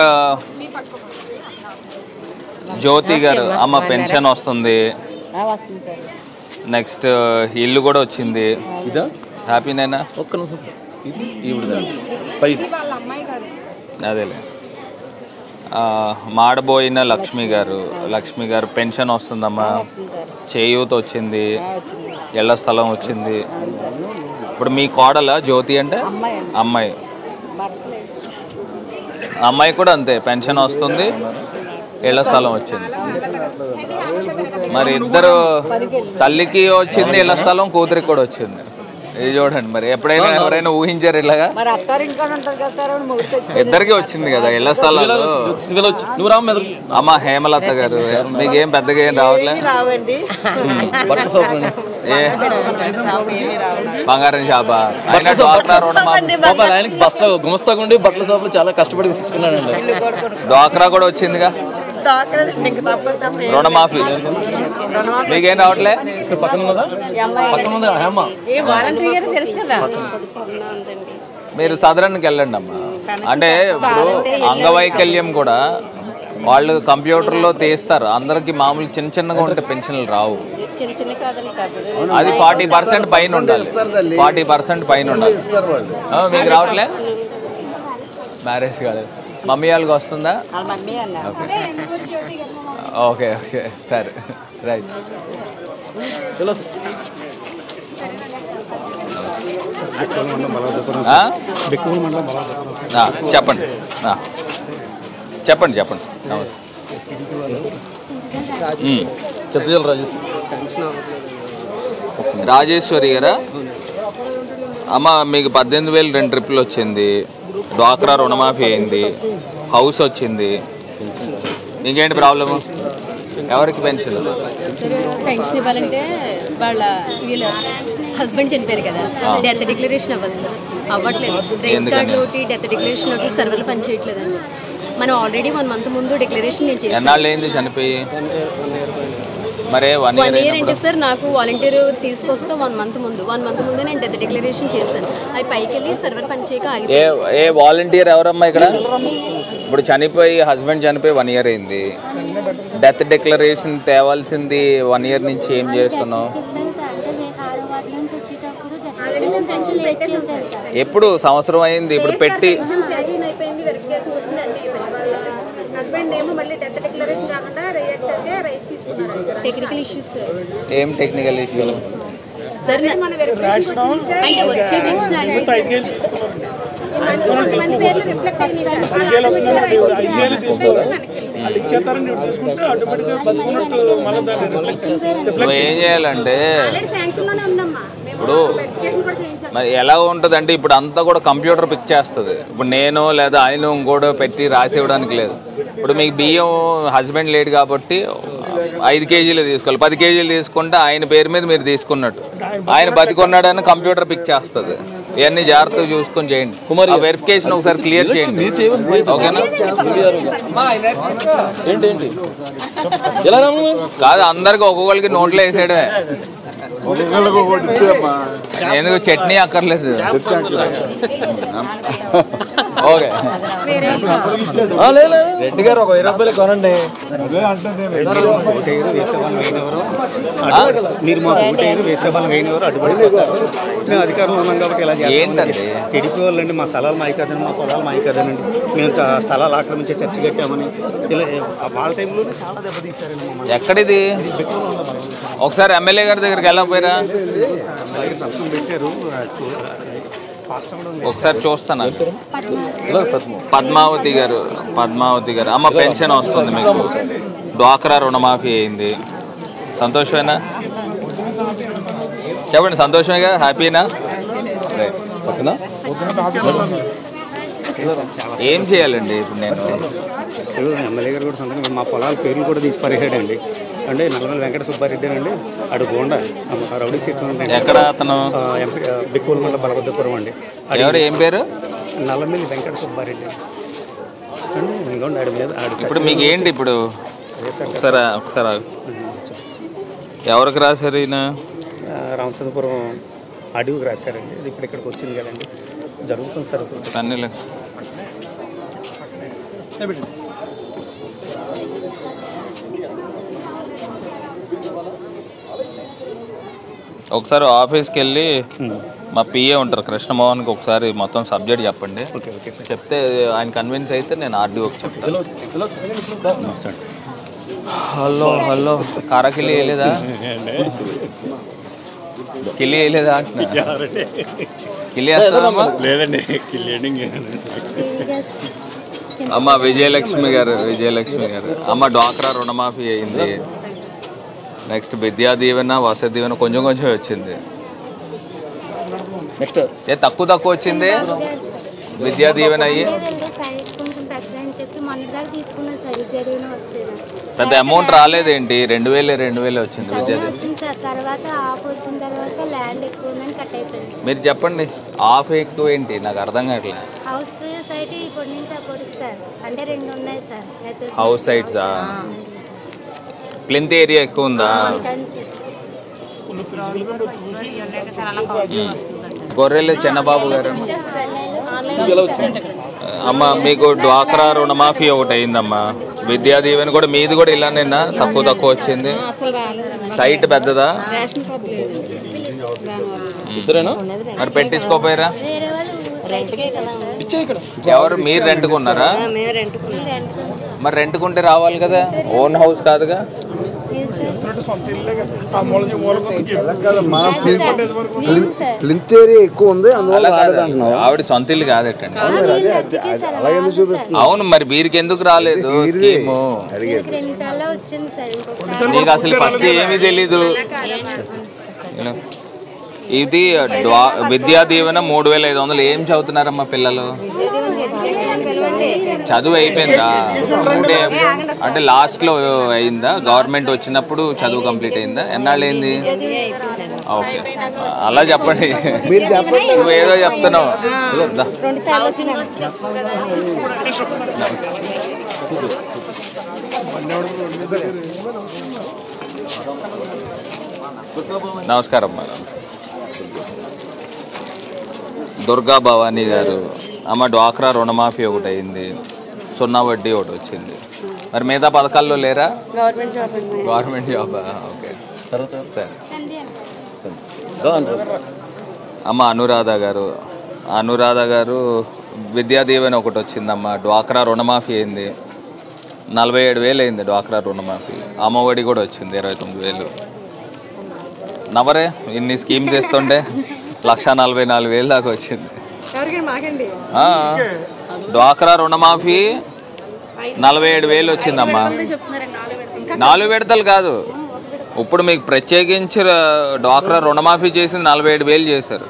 జ్యోతి గారు అమ్మ పెన్షన్ వస్తుంది నెక్స్ట్ ఇల్లు కూడా వచ్చింది ఇదా హ్యాపీనేనా ఒక్క నిమిషం సార్ ఇది ఈవిడ పై ఇది వాళ్ళ అమ్మాయి గారు అదేలే ఆ, మాడబోయిన లక్ష్మి గారు లక్ష్మి గారు పెన్షన్ వస్తుందమ్మా చేయూత వచ్చింది ఇళ్ల స్థలం వచ్చింది ఇప్పుడు మీ కోడల జ్యోతి అంటే అమ్మాయి అమ్మాయి కూడా అంతే పెన్షన్ వస్తుంది ఇళ్ల స్థలం వచ్చింది మరి ఇద్దరు తల్లికి వచ్చింది ఇళ్ల స్థలం కూతురికి కూడా వచ్చింది ఇది చూడండి మరి ఎప్పుడైనా ఎవరైనా ఊహించారు ఇలాగా మరి అత్తారింట్లో ఉంటుంది కదా సార్ మొగుడు ఇద్దరికి వచ్చింది కదా ఇళ్ల స్థలాలు నువ్వు రామ్మ ఎదురు అమ్మ హేమలత గారు మీకేం పెద్దగా ఏం రావట్లే రావండి బట్టల షాప్ ఏ బంగారం షాప అయినా డ్వాక్రా రుణమాఫీ పాప ఆయనకి బస్సులో గుమస్తాగా ఉండి బట్టల షాప్లో చాలా కష్టపడి తెచ్చుకున్నాడండి డ్వాక్రా కూడా వచ్చిందిగా రుణమాఫీ మీకేం రావట్లే ఇక్కడ పక్కన ఉన్నదా పక్కన ఉందా హేమ ఏ వాలంటీర్ గారు తెలుసు కదా మీరు సదరన్కి వెళ్ళండి అమ్మా అంటే ఇప్పుడు అంగవైకల్యం కూడా వాళ్ళు కంప్యూటర్లో తీస్తారు అందరికి మామూలు చిన్న చిన్నగా ఉంటే పెన్షన్లు రావు చిన్న చిన్న కాదని కాదు అది ఫార్టీ పర్సెంట్ పైన ఉండాలి ఫార్టీ పర్సెంట్ పైన ఉండాలి ఇస్తారు వాళ్ళు ఆ, మీకు రావట్లే మ్యారేజ్ కాలేదు మమ్మీ వాళ్ళకి వస్తుందా మమ్మీ అన్న ఓకే ఓకే సరే రైట్ ఆ? ఆ, చెప్పండి ఆ. చెప్పండి చెప్పండి నమస్తే ఉమ్. చెత్తజల రాజేష్ రాజేశ్వరి గారా అమ్మ మీకు పద్దెనిమిది వేలు రెండు ట్రిప్పులు వచ్చింది డ్వాక్రా రుణమాఫీ అయింది హౌస్ వచ్చింది ఇంకేంటి ప్రాబ్లము ఎవరికి పెన్షన్ సార్ పెన్షన్ ఇవ్వాలంటే వాళ్ళ వీళ్ళ హస్బెండ్ చనిపోయారు కదా ఆ. డెత్ డిక్లరేషన్ అవ్వాలి సార్ అవ్వట్లేదు రేస్ ఎందుకని? కార్డు ఒకటి డెత్ డిక్లరేషన్ ఒకటి సర్వర్లు పనిచేయట్లేదండి మనం ఆల్రెడీ వన్ మంత్ ముందు డిక్లరేషన్ నేను చేశాను ఎన్నాళ్ళు అయింది చనిపోయి మరే వన్ వన్ ఇయర్ ఇయర్ అంటే సార్ నాకు వాలంటీర్ తీసుకొస్తే వన్ మంత్ ముందు వన్ మంత్ ముందు నేను డెత్ డిక్లరేషన్ చేశాను అది పైకి వెళ్ళి సర్వర్ పనిచేయక ఏ ఆగిపోయింది ఏ వాలంటీర్ ఎవరమ్మా ఇక్కడ ఇప్పుడు చనిపోయి హస్బెండ్ చనిపోయి వన్ ఇయర్ అయింది డెత్ డిక్లరేషన్ తేవాల్సింది వన్ ఇయర్ నుంచి ఏం చేస్తున్నావు ఎప్పుడు సంవత్సరం అయింది ఇప్పుడు పెట్టి అయిపోయింది వెరిఫికేషన్ వచ్చిందండి హస్బెండ్ ఏమో మళ్ళీ డెత్ డిక్లరేషన్ కాకుండా రియాక్ట్ అయితే రైస్ తీసుకున్నారు టెక్నికల్ ఇష్యూస్ సార్ ఏం టెక్నికల్ ఇష్యూ సార్ నా- అంటే వచ్చే పెన్షన్ ఆగిపోయింది కొంతమంది పేర్లు రిఫ్లెక్ట్ అయినాయి సార్ వాళ్ళు ఇచ్చేస్తారని చెప్పి తీసుకుంటే ఆటోమేటిక్గా బతుకున్నట్టు మళ్ళీ దాన్ని రిఫ్లెక్ట్ నువ్వు ఏం చేయాలంటే శాంక్షన్ లోనే ఉందమ్మా ఇప్పుడు మరి ఎలా ఉంటుంది అంటే ఇప్పుడు అంతా కూడా కంప్యూటర్ పిక్ చేస్తుంది ఇప్పుడు నేను లేదా ఆయన ఇంకోటి పెట్టి రాసి ఇవ్వడానికి లేదు ఇప్పుడు ఇప్పుడు మీకు బియ్యం హస్బెండ్ లేడు కాబట్టి ఐదు కేజీలు తీసుకోవాలి పది కేజీలు తీసుకుంటే ఆయన పేరు మీద మీరు తీసుకున్నట్టు ఆయన బతికున్నాడని కంప్యూటర్ పిక్ చేస్తుంది ఇవన్నీ జాగ్రత్తగా చూసుకొని చేయండి కుమార్ వెరిఫికేషన్ ఒకసారి క్లియర్ చేయండి ఓకేనా ఏంటి ఏంటి ఎలా రాము కాదు అందరికి ఒక్కొక్కరికి నోట్లో వేసేయడమే ఎందుకు చట్నీ అక్కర్లేదు ఓకే రెడ్డి గారు ఒక వెయ్యి రూపాయలు కొనండి మీరు మాకు ఓటేరు వేసే వాళ్ళం వేయనివారు అడ్డుపడి మేము అధికారంలో ఉన్నాం కాబట్టి ఇలా ఏంటండి? టీడీపీ వాళ్ళండి మా స్థలాలు మాయి కదండి మా పొలాలు మాయి కదండి మేము చ- స్థలాలు ఆక్రమించే చర్చ కట్టామని ఇలా ఆ వాళ్ళ టైంలో చాలా దెబ్బతీశారండి మమ్మల్ని ఎక్కడిది ఒకసారి ఎమ్మెల్యే గారి దగ్గరికి వెళ్ళకపోయారా అలాగే సంతకం పెట్టారు ఆ, చూ- రాష్ట్రం కూడా ఉంది. ఒకసారి చూస్తాను పద్మావతి గారు పద్మావతి గారు అమ్మ పెన్షన్ వస్తుంది మీకు డ్వాక్రా రుణమాఫీ అయింది సంతోషమేనా చెప్పండి సంతోషమేగా హ్యాపీనా రైట్. ఓకేనా ఏం చేయాలండి ఇప్పుడు నేను ఇప్పుడు ఎమ్మెల్యే గారు కూడా సంతకం మా పొలాల పేర్లు కూడా తీసి పరిహాడండి అంటే నల్లమల్లి వెంకట సుబ్బారెడ్డి అండి అడు గోండా ఆ రౌడీ సీట్ ఉందండి. ఎక్కడ అతను? ఆ, ఎంపీ ఆ, బిక్కువలమల్ల బలభద్రపురం అండి ఆడి- ఎవరు ఏం పేరు నల్లమల్లి వెంకట సుబ్బారెడ్డి అండి ఇంకోండి ఆడి మీద ఆడి ఇప్పుడు మీకు ఏంటి ఇప్పుడు ఒకసారి ఒకసారి ఆగు. ఎవరికి రాశారు ఈయన ఆ, రామచంద్రపురం అడవికి రాశారండి ఇది ఇప్పుడు ఇక్కడికి వచ్చింది కదండి జరుగుతుంది సార్ ఇప్పుడు. అన్నీ ఒకసారి ఆఫీస్కి వెళ్ళి మా పిఏ ఉంటారు కృష్ణమోహన్కి ఒకసారి మొత్తం సబ్జెక్ట్ చెప్పండి చెప్తే ఆయన కన్విన్స్ అయితే నేను ఆర్డీఓకి చెప్తాను హలో హలో కారకిల్లి వేయలేదా కిల్లి వేయలేదా అంటున్నా కిల్లి వేస్తావమ్మా లేదండి కిల్లింగ్ అమ్మ విజయలక్ష్మి గారు విజయలక్ష్మి గారు అమ్మ డ్వాక్రా రుణమాఫీ అయింది నెక్స్ట్ విద్యా దీవెన వసతి దీవెన కొంచెం కొంచెం వచ్చింది నెక్స్ట్ ఏ తక్కువ తక్కువ వచ్చింది విద్యా దీవెన అయ్యి సైడ్ కొంచెం పెద్ద అని చెప్పి మన దగ్గర తీసుకున్నా సార్ చదివిన వస్తే పెద్ద అమౌంట్ రాలేదేంటి రెండు వేలే రెండు వేలే వచ్చింది విద్యా దీవెన వచ్చింది సార్ తర్వాత ఆఫ్ వచ్చిన తర్వాత ల్యాండ్ ఎక్కువ ఉందని కట్ అయిపోయింది సార్ మీరు చెప్పండి ఆఫ్ ఎక్కువ ఏంటి నాకు అర్థం కావట్లేదు హౌస్ సైట్ ఇప్పటి నుంచి అప్పటికి సార్ అంటే రెండు ఉన్నాయి సార్ ఎస్ఎస్ హౌస్ సైట్సా ప్లింత్ ఏరియా ఎక్కువ ఉందా గొర్రెలు చిన్నబాబు గారు అమ్మ మీకు డ్వాక్రా రుణమాఫీ ఒకటి అయిందమ్మా విద్యా దీవెన కూడా మీది కూడా ఇలానేనా తక్కువ తక్కువ వచ్చింది అసలు రాలేదు సైట్ పెద్దదా రేషన్ కార్డు లేదు ఇద్దరేనా మరి పెట్టించుకోపోయారా రెంట్కే కదా ఎవరు మీరు రెంట్కున్నారా మేము రెంట్కున్నాం మరి రెంట్కుంటే రావాలి కదా ఓన్ హౌస్ కాదుగా మా ప్లింత్ ఏరియా ఎక్కువ ఉంది అందువల్ల అలా కాదు. రాలేదంటున్నావు ఆవిడ సొంత ఇల్లు కాదటండి అవును మరి అదే అదే- అదే- అలాగే ఎందుకు చూపిస్తున్నావు అవును మరి వీరికి ఎందుకు రాలేదు స్కీము అడిగేది రెండు సార్లు వచ్చింది సార్ ఇంకొకసారి నీకు అసలు ఫస్ట్ ఏమీ తెలీదు ఇలా. ఇది డ్వా విద్యా దీవెన మూడు వేల ఐదు వందలు ఏం చదువుతున్నారమ్మా పిల్లలు చదువు అయిపోయిందా అంటే అంటే లాస్ట్లో అయిందా గవర్నమెంట్ వచ్చినప్పుడు చదువు కంప్లీట్ అయిందా ఎన్నాళ్ళు అయింది ఓకే అలా చెప్పండి మీరు చెప్పండి నువ్వు ఏదో చెప్తున్నావు ఇదిగో దా. హౌసింగ్ వస్తే ఎక్కువ కదా నమస్కారం మేడం దుర్గా భవానీ గారు అమ్మ డ్వాక్రా రుణమాఫీ ఒకటి అయింది సున్నా వడ్డీ ఒకటి వచ్చింది మరి మిగతా పథకాల్లో లేరా గవర్నమెంట్ జాబ్ అండి గవర్నమెంట్ జాబ్ ఓకే సరే అమ్మ అనురాధ గారు అనురాధ గారు విద్యా దీవెన ఒకటి వచ్చిందమ్మ డ్వాక్రా రుణమాఫీ అయింది నలభై ఏడు వేలు అయింది డ్వాక్రా రుణమాఫీ అమ్మఒడి కూడా వచ్చింది ఇరవై తొమ్మిది వేలు నవరే ఇన్ని స్కీమ్స్ ఇస్తుంటే లక్ష నలభై నాలుగు వేలు దాకా వచ్చింది ఎవరికి మాకండి ఆ, డ్వాక్రా రుణమాఫీ నలభై ఏడు వేలు వచ్చిందమ్మా నాలుగు విడతలు కాదు ఇప్పుడు మీకు ప్రత్యేకించి ర- డ్వాక్రా రుణమాఫీ చేసింది నలభై ఏడు వేలు చేశారు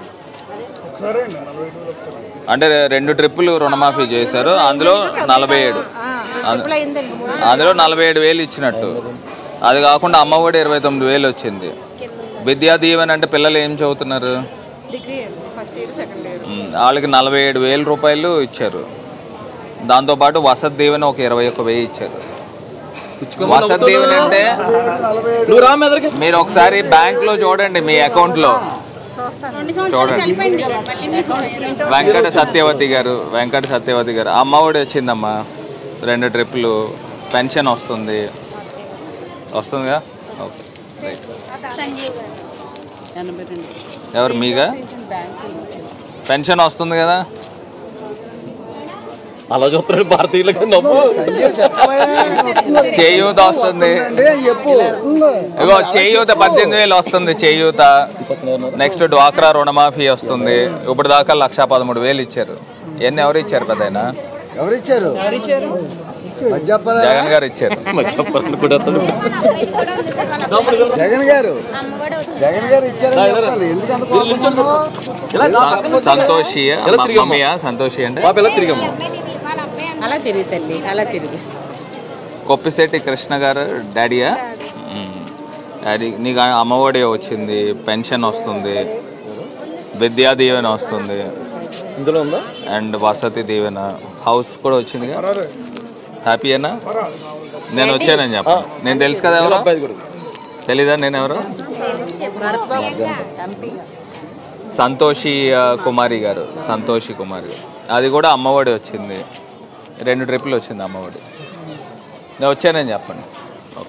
అంటే రెండు ట్రిప్పులు రుణమాఫీ చేశారు అందులో నలభై ఏడు ట్రిపుల్ అయిందండి అందులో నలభై ఏడు వేలు ఇచ్చినట్టు అది కాకుండా అమ్మ ఒడి ఇరవై తొమ్మిది వేలు వచ్చింది విద్యా దీవెన అంటే పిల్లలు ఏం చదువుతున్నారు degree first year second year ఉమ్, వాళ్ళకి నలభై ఏడు వేల రూపాయలు ఇచ్చారు దాంతోపాటు వసతి దీవెన ఒక ఇరవై ఒక్క వెయ్యి ఇచ్చారు వసతి దీవెన అంటే నువ్వు రా మెదరికి మీరు ఒకసారి బ్యాంక్ లో చూడండి మీ అకౌంట్ లో చూడండి వెంకట సత్యవతి గారు వెంకట సత్యవతి గారు అమ్మ ఒడి వచ్చిందమ్మా రెండు ట్రిప్లు పెన్షన్ వస్తుంది వస్తుందిగా ఓకే రైట్. ఎవరు మీగా పెన్షన్ వస్తుంది కదా అలా చూస్తున్నాడు భారతీయులకి నవ్వు చేయూత వస్తుంది చెప్పు ఇగో చేయూత పద్దెనిమిది వేలు వస్తుంది చేయూత నెక్స్ట్ డ్వాక్రా రుణమాఫీ వస్తుంది ఇప్పుడు దాకా లక్ష పదమూడు వేలు ఇచ్చారు ఇవన్నీ ఎవరు ఇచ్చారు పెద్దయినా ఎవరు ఇచ్చారు అది చెప్పరా జగన్ గారు ఇచ్చారు జగన్ గారు జగన్ గారు ఇచ్చారని చెప్పాలి ఎందుకు అంత కోపం సంతోషి మమ్మీయా సంతోషి అంటే అలా తిరిగి తల్లి అలా తిరిగి కొప్పిశెట్టి కృష్ణ గారు డాడీయా మ్మ్. డాడీ నీకు అమ్మఒడి వచ్చింది పెన్షన్ వస్తుంది విద్యా దీవెన వస్తుంది ఇందులో ఉందా అండ్ వసతి దీవెన హౌస్ కూడా వచ్చిందిగా హ్యాపీయేనా నేను వచ్చానని చెప్ప నేను తెలుసు కదా ఎవరు తెలీదా నేను ఎవరు సంతోషి ఆ, కుమారి గారు సంతోషి కుమారి గారు అది కూడా అమ్మఒడి వచ్చింది రెండు ట్రిప్పులు వచ్చింది అమ్మఒడి నేను వచ్చానని చెప్పండి ఓకే.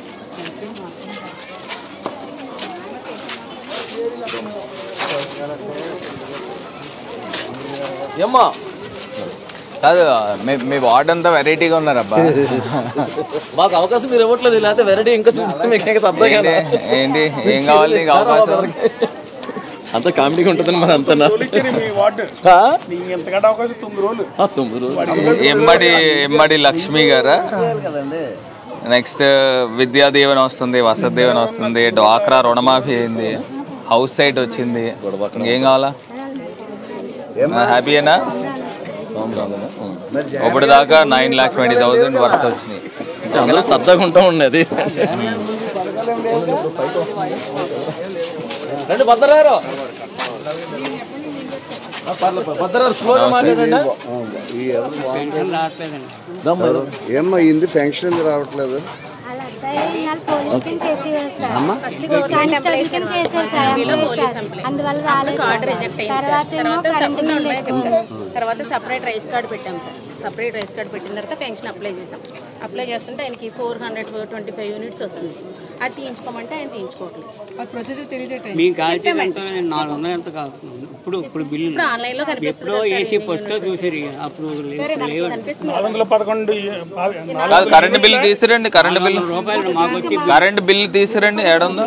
ఏమ్మా కాదు మీ మీ వార్డ్ అంతా వెరైటీగా ఉన్నారబ్బా మాకు అవకాశం మీరు ఇవ్వట్లేదు లేకపోతే వెరైటీ ఇంకా చూస్తే మీకు ఇంకా అర్థం ఏంటి కాదు ఏంటి ఏం కావాలి నీకు అవకాశం అంత కామెడీగా ఉంటుంది మరి అంత ఎంతకంటే అవకాశం తొమ్మిది రోజులు తొమ్మిది రోజులు ఎమ్మడి ఎమ్మడి లక్ష్మి గారా నెక్స్ట్ విద్యా దీవెన వస్తుంది వసతి దీవెన వస్తుంది డ్వాక్రా రుణమాఫీ అయింది హౌస్ సైట్ వచ్చింది ఇంకేం కావాలా హ్యాపీయేనా ఇప్పుడు దాకా nine lakh twenty thousand worth వచ్చినాయి అందరూ సరదాగా ఉంటా ఉండేది రండి భద్రారు భద్రారు స్లోగా మాట్లాడండి ఈ ఎవరు ఎవరు? ఏమ్మా ఇంది ఫంక్షన్ ఎందుకు రావట్లేదు అమ్మా? అందువల్ల రాలేదు కార్డు సార్. రిజెక్ట్ అయింది తర్వాత సార్. ఏమో తర్వాత కరెంట్ బిల్ ఉన్నాయి ఎక్కువ. చెప్తాను. తర్వాత సపరేట్ రైస్ కార్డ్ పెట్టాం సార్ సపరేట్ రైస్ కార్డ్ పెట్టిన తర్వాత పెన్షన్ అప్లై చేసాం అప్లై చేస్తుంటే ఆయనకి four hundred twenty five units వస్తుంది అది తీయించుకోమంటే ఆయన తీయించుకోవట్లేదు ప్రొసీజర్ తెలియదు మీకు కాల్చేది ఎంత నాలుగు వందలు ఎంత కాదు ఇప్పుడు ఇప్పుడు బిల్లు ఇప్పుడు ఆన్లైన్లో కనిపిస్తుంది ఎప్పుడో కదా సార్ ఏసీ ఇది. ఫస్ట్ లో చూసారు ఇక. అప్పుడు లేదు, వేరే నాకు లేవు. కనిపిస్తుంది నాలుగు వందల పదకొండు కాదు కరెంట్ బిల్ తీసిరండి కరెంట్ బిల్ రూపాయలు మాకు వచ్చి కరెంట్ బిల్ తీసిరండి ఏడుందో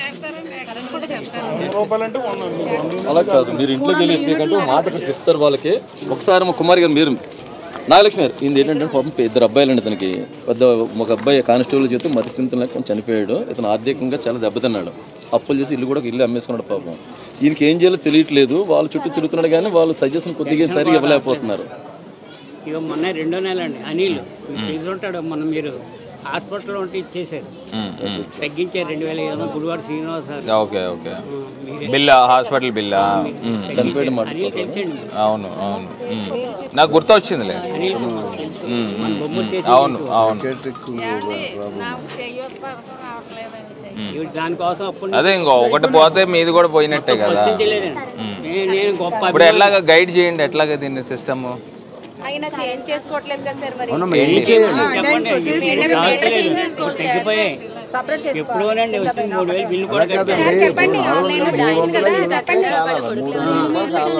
రూపాయలంటే అలా కాదు మీరు ఇంట్లోకి వెళ్ళి ఎందుకంటే ఒక మాట ఇక్కడ చెప్తారు వాళ్ళకి ఒకసారి మా కుమార్ గారు మీరు నాగలక్ష్మి గారు ఇది ఏంటంటే పాపం ఇద్దరు అబ్బాయిలు అండి ఇతనికి పెద్ద ఒక అబ్బాయి కానిస్టేబుల్ చేస్తే మతిస్థితులు లేక చనిపోయాడు ఇతను ఆర్థికంగా చాలా దెబ్బతిన్నాడు అప్పులు చేసి ఇల్లు కూడా ఒక ఇల్లు అమ్మేసుకున్నాడు పాపం ఈయనకి ఏం చేయాలో తెలియట్లేదు వాళ్ళ చుట్టూ తిరుగుతున్నాడు కానీ వాళ్ళు సజెషన్ కొద్దిగా సరిగా ఇవ్వలేకపోతున్నారు ఇక మొన్న రెండో నెల అండి అనిల్ మీకు తెలిసి ఉంటాడు మొన్న మీరు హాస్పిటల్లో ఉంటే ఇచ్చేసారు ఉమ్, ఉమ్. తగ్గించారు రెండు వేల ఐదు వందలు Gudivada Srinivas sir okay okay bill hospital బిల్లా ఉమ్. చనిపోయాడు మాట అనిల్ తెలిసండి అవును అవును ఉమ్. నాకు గుర్తొచ్చిందిలే అనిల్ కుమార్ తెలుసు ఉమ్, మన ఉమ్, బొమ్మలు ఉమ్. చేసి అవును అవును ఇవి దానికోసం అప్పుడు అదే ఇంకో ఒకటి పోతే మీది కూడా పోయినట్టే కదా ఫస్ట్ నుంచి లేదండి. ఉమ్. నేను- నేను గొప్ప ఇప్పుడు ఎట్లాగా గైడ్ చేయండి ఎట్లాగా దీన్ని సిస్టమ్ అయినా చేంజ్ చేసుకోవట్లేదు కదా సార్ మరి అవునమ్మా, ఏం చేయాలి? చెప్పండి ఇప్పుడు తగ్గిపోయాయి సపరేట్ ఎప్పుడోనండి వచ్చింది మూడు వేలు బిల్లు కూడా అలా కాదండి ఇప్పుడు నాలుగు వందలు మూడు వందలు యూనిట్లు కావాలి మూడు వందల రూపాయలు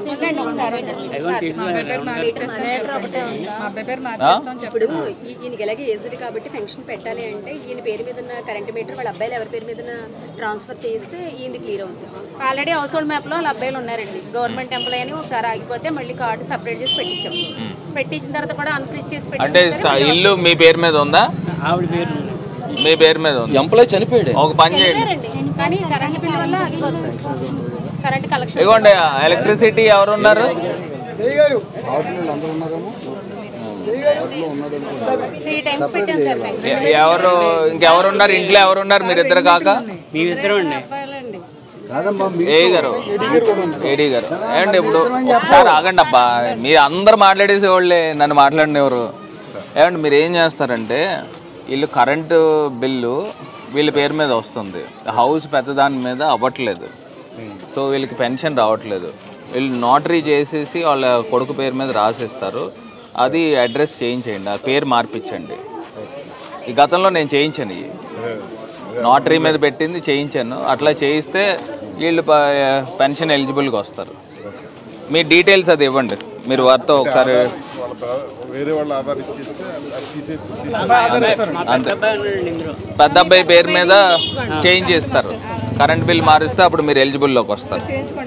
కావాలి ఇప్పుడు ఈ- ఈయనకి ఎలాగే ఏజ్డ్ కాబట్టి పెన్షన్ పెట్టాలి అంటే ఈయన పేరు మీద ఉన్న కరెంట్ మీటర్ వాళ్ళ అబ్బాయిలు ఎవరి పేరు మీద ట్రాన్స్ఫర్ చేస్తే ఈయనది క్లియర్ అవుతుంది ఆల్రెడీ హౌస్ హోల్డ్ మ్యాప్ లో వాళ్ళ అబ్బాయిలు ఉన్నారండి గవర్నమెంట్ ఎంప్లాయీ అని ఒకసారి ఆగిపోతే మళ్ళీ కార్డు సపరేట్ చేసి పెట్టించాం పెట్టించిన తర్వాత కూడా అన్ఫ్రీజ్ చేసి అంటే పెట్టించాం స్ట- ఇల్లు మీ పేరు మీద ఉందా ఆవిడ పేరు మీ పేరు మీద ఉంది ఎంప్లాయ్ చనిపోయాడు ఒక పని చేయండి కానీ కరెంట్ బిల్ వల్ల ఆగిపోతుంది కరెంట్ కలెక్షన్ ఇదిగోండి ఎలక్ట్రిసిటీ ఎవరు ఉన్నారు ఆవులు అందరూ ఉన్నారేమో త్రీ టైమ్స్ పెట్టాం సార్ పెన్షన్ ఎ- ఎవరు ఇంకెవరు ఉన్నారు ఇంట్లో ఎవరు ఉన్నారు మీరు ఇద్దరు కాక మేమిద్దరం అండి కాదమ్మా ఏ గారు ఏడీ గారు ఏమండి ఇప్పుడు ఒకసారి ఆగండి అబ్బా మీరు అందరు మాట్లాడేసే వాళ్ళే నన్ను మాట్లాడినెవరు ఏమండి మీరు ఏం చేస్తారంటే వీళ్ళు కరెంటు బిల్లు వీళ్ళ పేరు మీద వస్తుంది హౌస్ పెద్దదాని మీద అవ్వట్లేదు సో వీళ్ళకి పెన్షన్ రావట్లేదు వీళ్ళు నోటరీ చేసేసి వాళ్ళ కొడుకు పేరు మీద రాసేస్తారు అది అడ్రస్ చేయించేయండి ఆ పేరు మార్పించండి ఈ గతంలో నేను చేయించాను ఇవి నోటరీ మీద పెట్టింది చేయించాను అట్లా చేయిస్తే వీళ్ళు ప- పెన్షన్ ఎలిజిబుల్గా వస్తారు మీ డీటెయిల్స్ అది ఇవ్వండి మీరు వారితో ఒకసారి వాళ్ళ బ్ర- వేరే వాళ్ళ ఆధార్ ఇచ్చేస్తే అది తీసేసి అంతే పెద్ద అబ్బాయి పేరు మీద చేంజ్ చేస్తారు కరెంట్ బిల్ మారిస్తే అప్పుడు మీరు ఎలిజిబుల్లోకి వస్తారు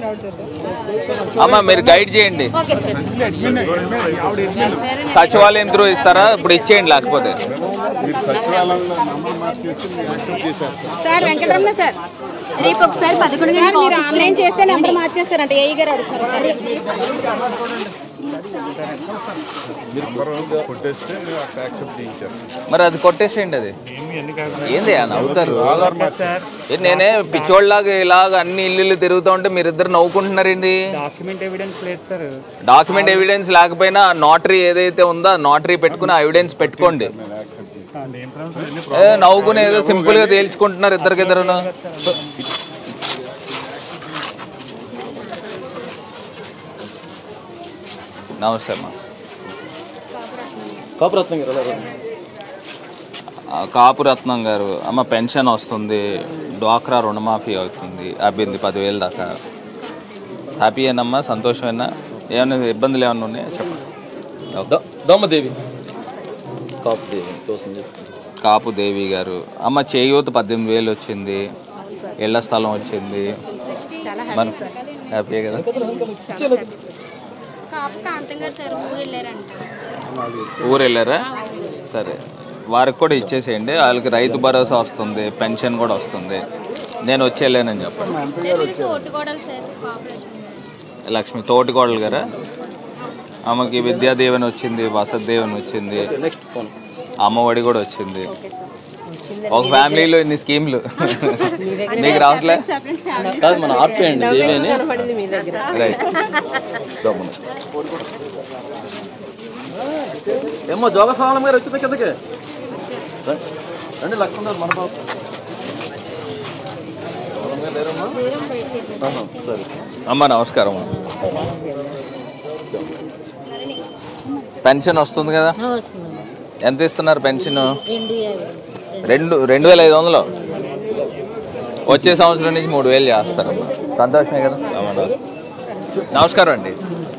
అమ్మ మీరు గైడ్ చేయండి సచివాలయం త్రూ ఇస్తారా ఇప్పుడు ఇచ్చేయండి లేకపోతే మీరు సచివాలయంలో నంబర్ మార్చేస్తే మీరు యాక్సెప్ట్ చేసేస్తారు సార్ వెంకటరమణ సార్ రేపు ఒకసారి పదకొండు గంటలకు మీరు ఆన్లైన్ చేస్తే నెంబర్ మార్చేస్తారంట ఏఈ గారు అడుగుతారు సార్ నంబర్ కొట్టేస్తే మీరు అట్లా యాక్సెప్ట్ చేయించేస్తారు మరి అది కొట్టేసేయండి అది ఏంది అని అవుతారు ఏ నేనే పిచ్చోళ్ళలాగా ఇలాగ అన్ని ఇల్లు తిరుగుతూ ఉంటే మీరిద్దరు నవ్వుకుంటున్నారండి డాక్యుమెంట్ ఎవిడెన్స్ లేదు సార్ డాక్యుమెంట్ ఎవిడెన్స్ లేకపోయినా నోటరీ ఏదైతే ఉందో నోటరీ పెట్టుకుని ఆ ఎవిడెన్స్ పెట్టుకోండి ఏ నవ్వుకుని ఏదో సింపుల్ గా తేల్చుకుంటున్నారు ఇద్దరికిద్దరును నమస్తే అమ్మా కాపురత్నం గారు ఎలా రండి. ఆ, కాపురత్నం గారు అమ్మ పెన్షన్ వస్తుంది డ్వాక్రా రుణమాఫీ అవుతుంది అబ్బింది పదివేలు దాకా హ్యాపీయేనమ్మా సంతోషమేనా ఏమైనా ఇబ్బందులు ఏమైనా ఉన్నాయా చెప్పండి ద- దమ్మదేవి కాపు దేవి తోసింది కాపు దేవి గారు అమ్మ చేయూత పద్దెనిమిది వేలు వచ్చింది ఇళ్ల స్థలం వచ్చింది మన హ్యాపీ కదా కాపు కాంతం గారు సార్ ఊరు వెళ్ళారంట ఊరు వెళ్ళారా సరే వారికి కూడా ఇచ్చేసేయండి వాళ్ళకి రైతు భరోసా వస్తుంది పెన్షన్ కూడా వస్తుంది నేను వచ్చి వెళ్ళానని చెప్పండి తోటికోడలు సార్ పాపులేషన్ లక్ష్మి తోటికోడలు గారా ఆమెకి విద్యాదేవన్ వచ్చింది వసతి దేవన్ వచ్చింది అమ్మఒడి కూడా వచ్చింది ఒక ఫ్యామిలీలో ఇన్ని స్కీమ్లు మీకు రావట్లే కాదు మన ఆర్పే అండి దేవి అని కనపడింది మీ దగ్గర రైట్ దమ్మను. ఏమో జోగస్వామి గారు వచ్చింది కిందకి రండి. రండి లక్ష్మణ్ గారు మన బాబు స్వామి గారు లేరమ్మా? ఆహా, సరే అమ్మ నమస్కారం పెన్షన్ వస్తుంది కదా ఎంత ఇస్తున్నారు పెన్షన్ రెండు రెండు వేల ఐదు వందలు వచ్చే సంవత్సరం నుంచి మూడు వేలు చేస్తారమ్మా సంతోషమే కదా అమ్మ నమస్తే. నమస్కారం అండి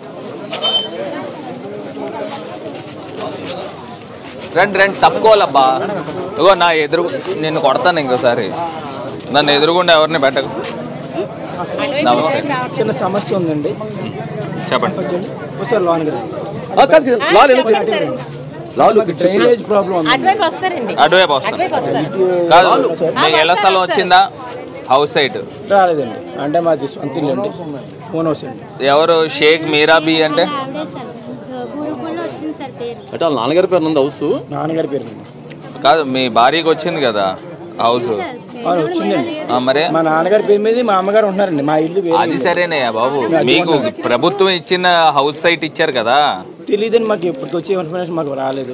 రండి రండి తప్పుకోవాలబ్బా ఇగో నా ఎదురు నేను కొడతాను ఇంకోసారి నన్ను ఎదురుగుండా ఎవరిని పెట్టకు నమస్తే చిన్న సమస్య ఉందండి చెప్పండి ఒకసారి లోన్ గారు ఆ, కాదు కాదు. లాలు ఎలా చెప్పండి? లాలు డ్రైనేజ్ ప్రాబ్లం ఉంది అటువైపు వస్తారండి అటువైపు వస్తాను అటువైపు వస్తారు కాదు మీకు ఎలా స్థలం వచ్చిందా హౌస్ సైట్ రాలేదండి అంటే మాది సొంత ఇల్లు అండి ఓన్ హౌస్ అండి ఎవరు షేక్ మీరాబీ అంటే గురుకుల్లో వచ్చింది సార్ పేరు అంటే వాళ్ళ నాన్నగారి పేరు ఉంది హౌస్ నాన్నగారి పేరు మీద కాదు మీ భార్యకి వచ్చింది కదా హౌస్ అవును, వచ్చిందండి ఆ, మరే మా నాన్నగారి పేరు మీద మా అమ్మగారు ఉంటున్నారండి మా ఇల్లు వేరే అది ఇల్లు. సరేనయ్యా బాబు మీకు ప్రభుత్వం ఇచ్చిన హౌస్ సైట్ ఇచ్చారు కదా తెలియదండి మాకు ఎప్పటికి వచ్చే ఇన్ఫర్మేషన్ మాకు రాలేదు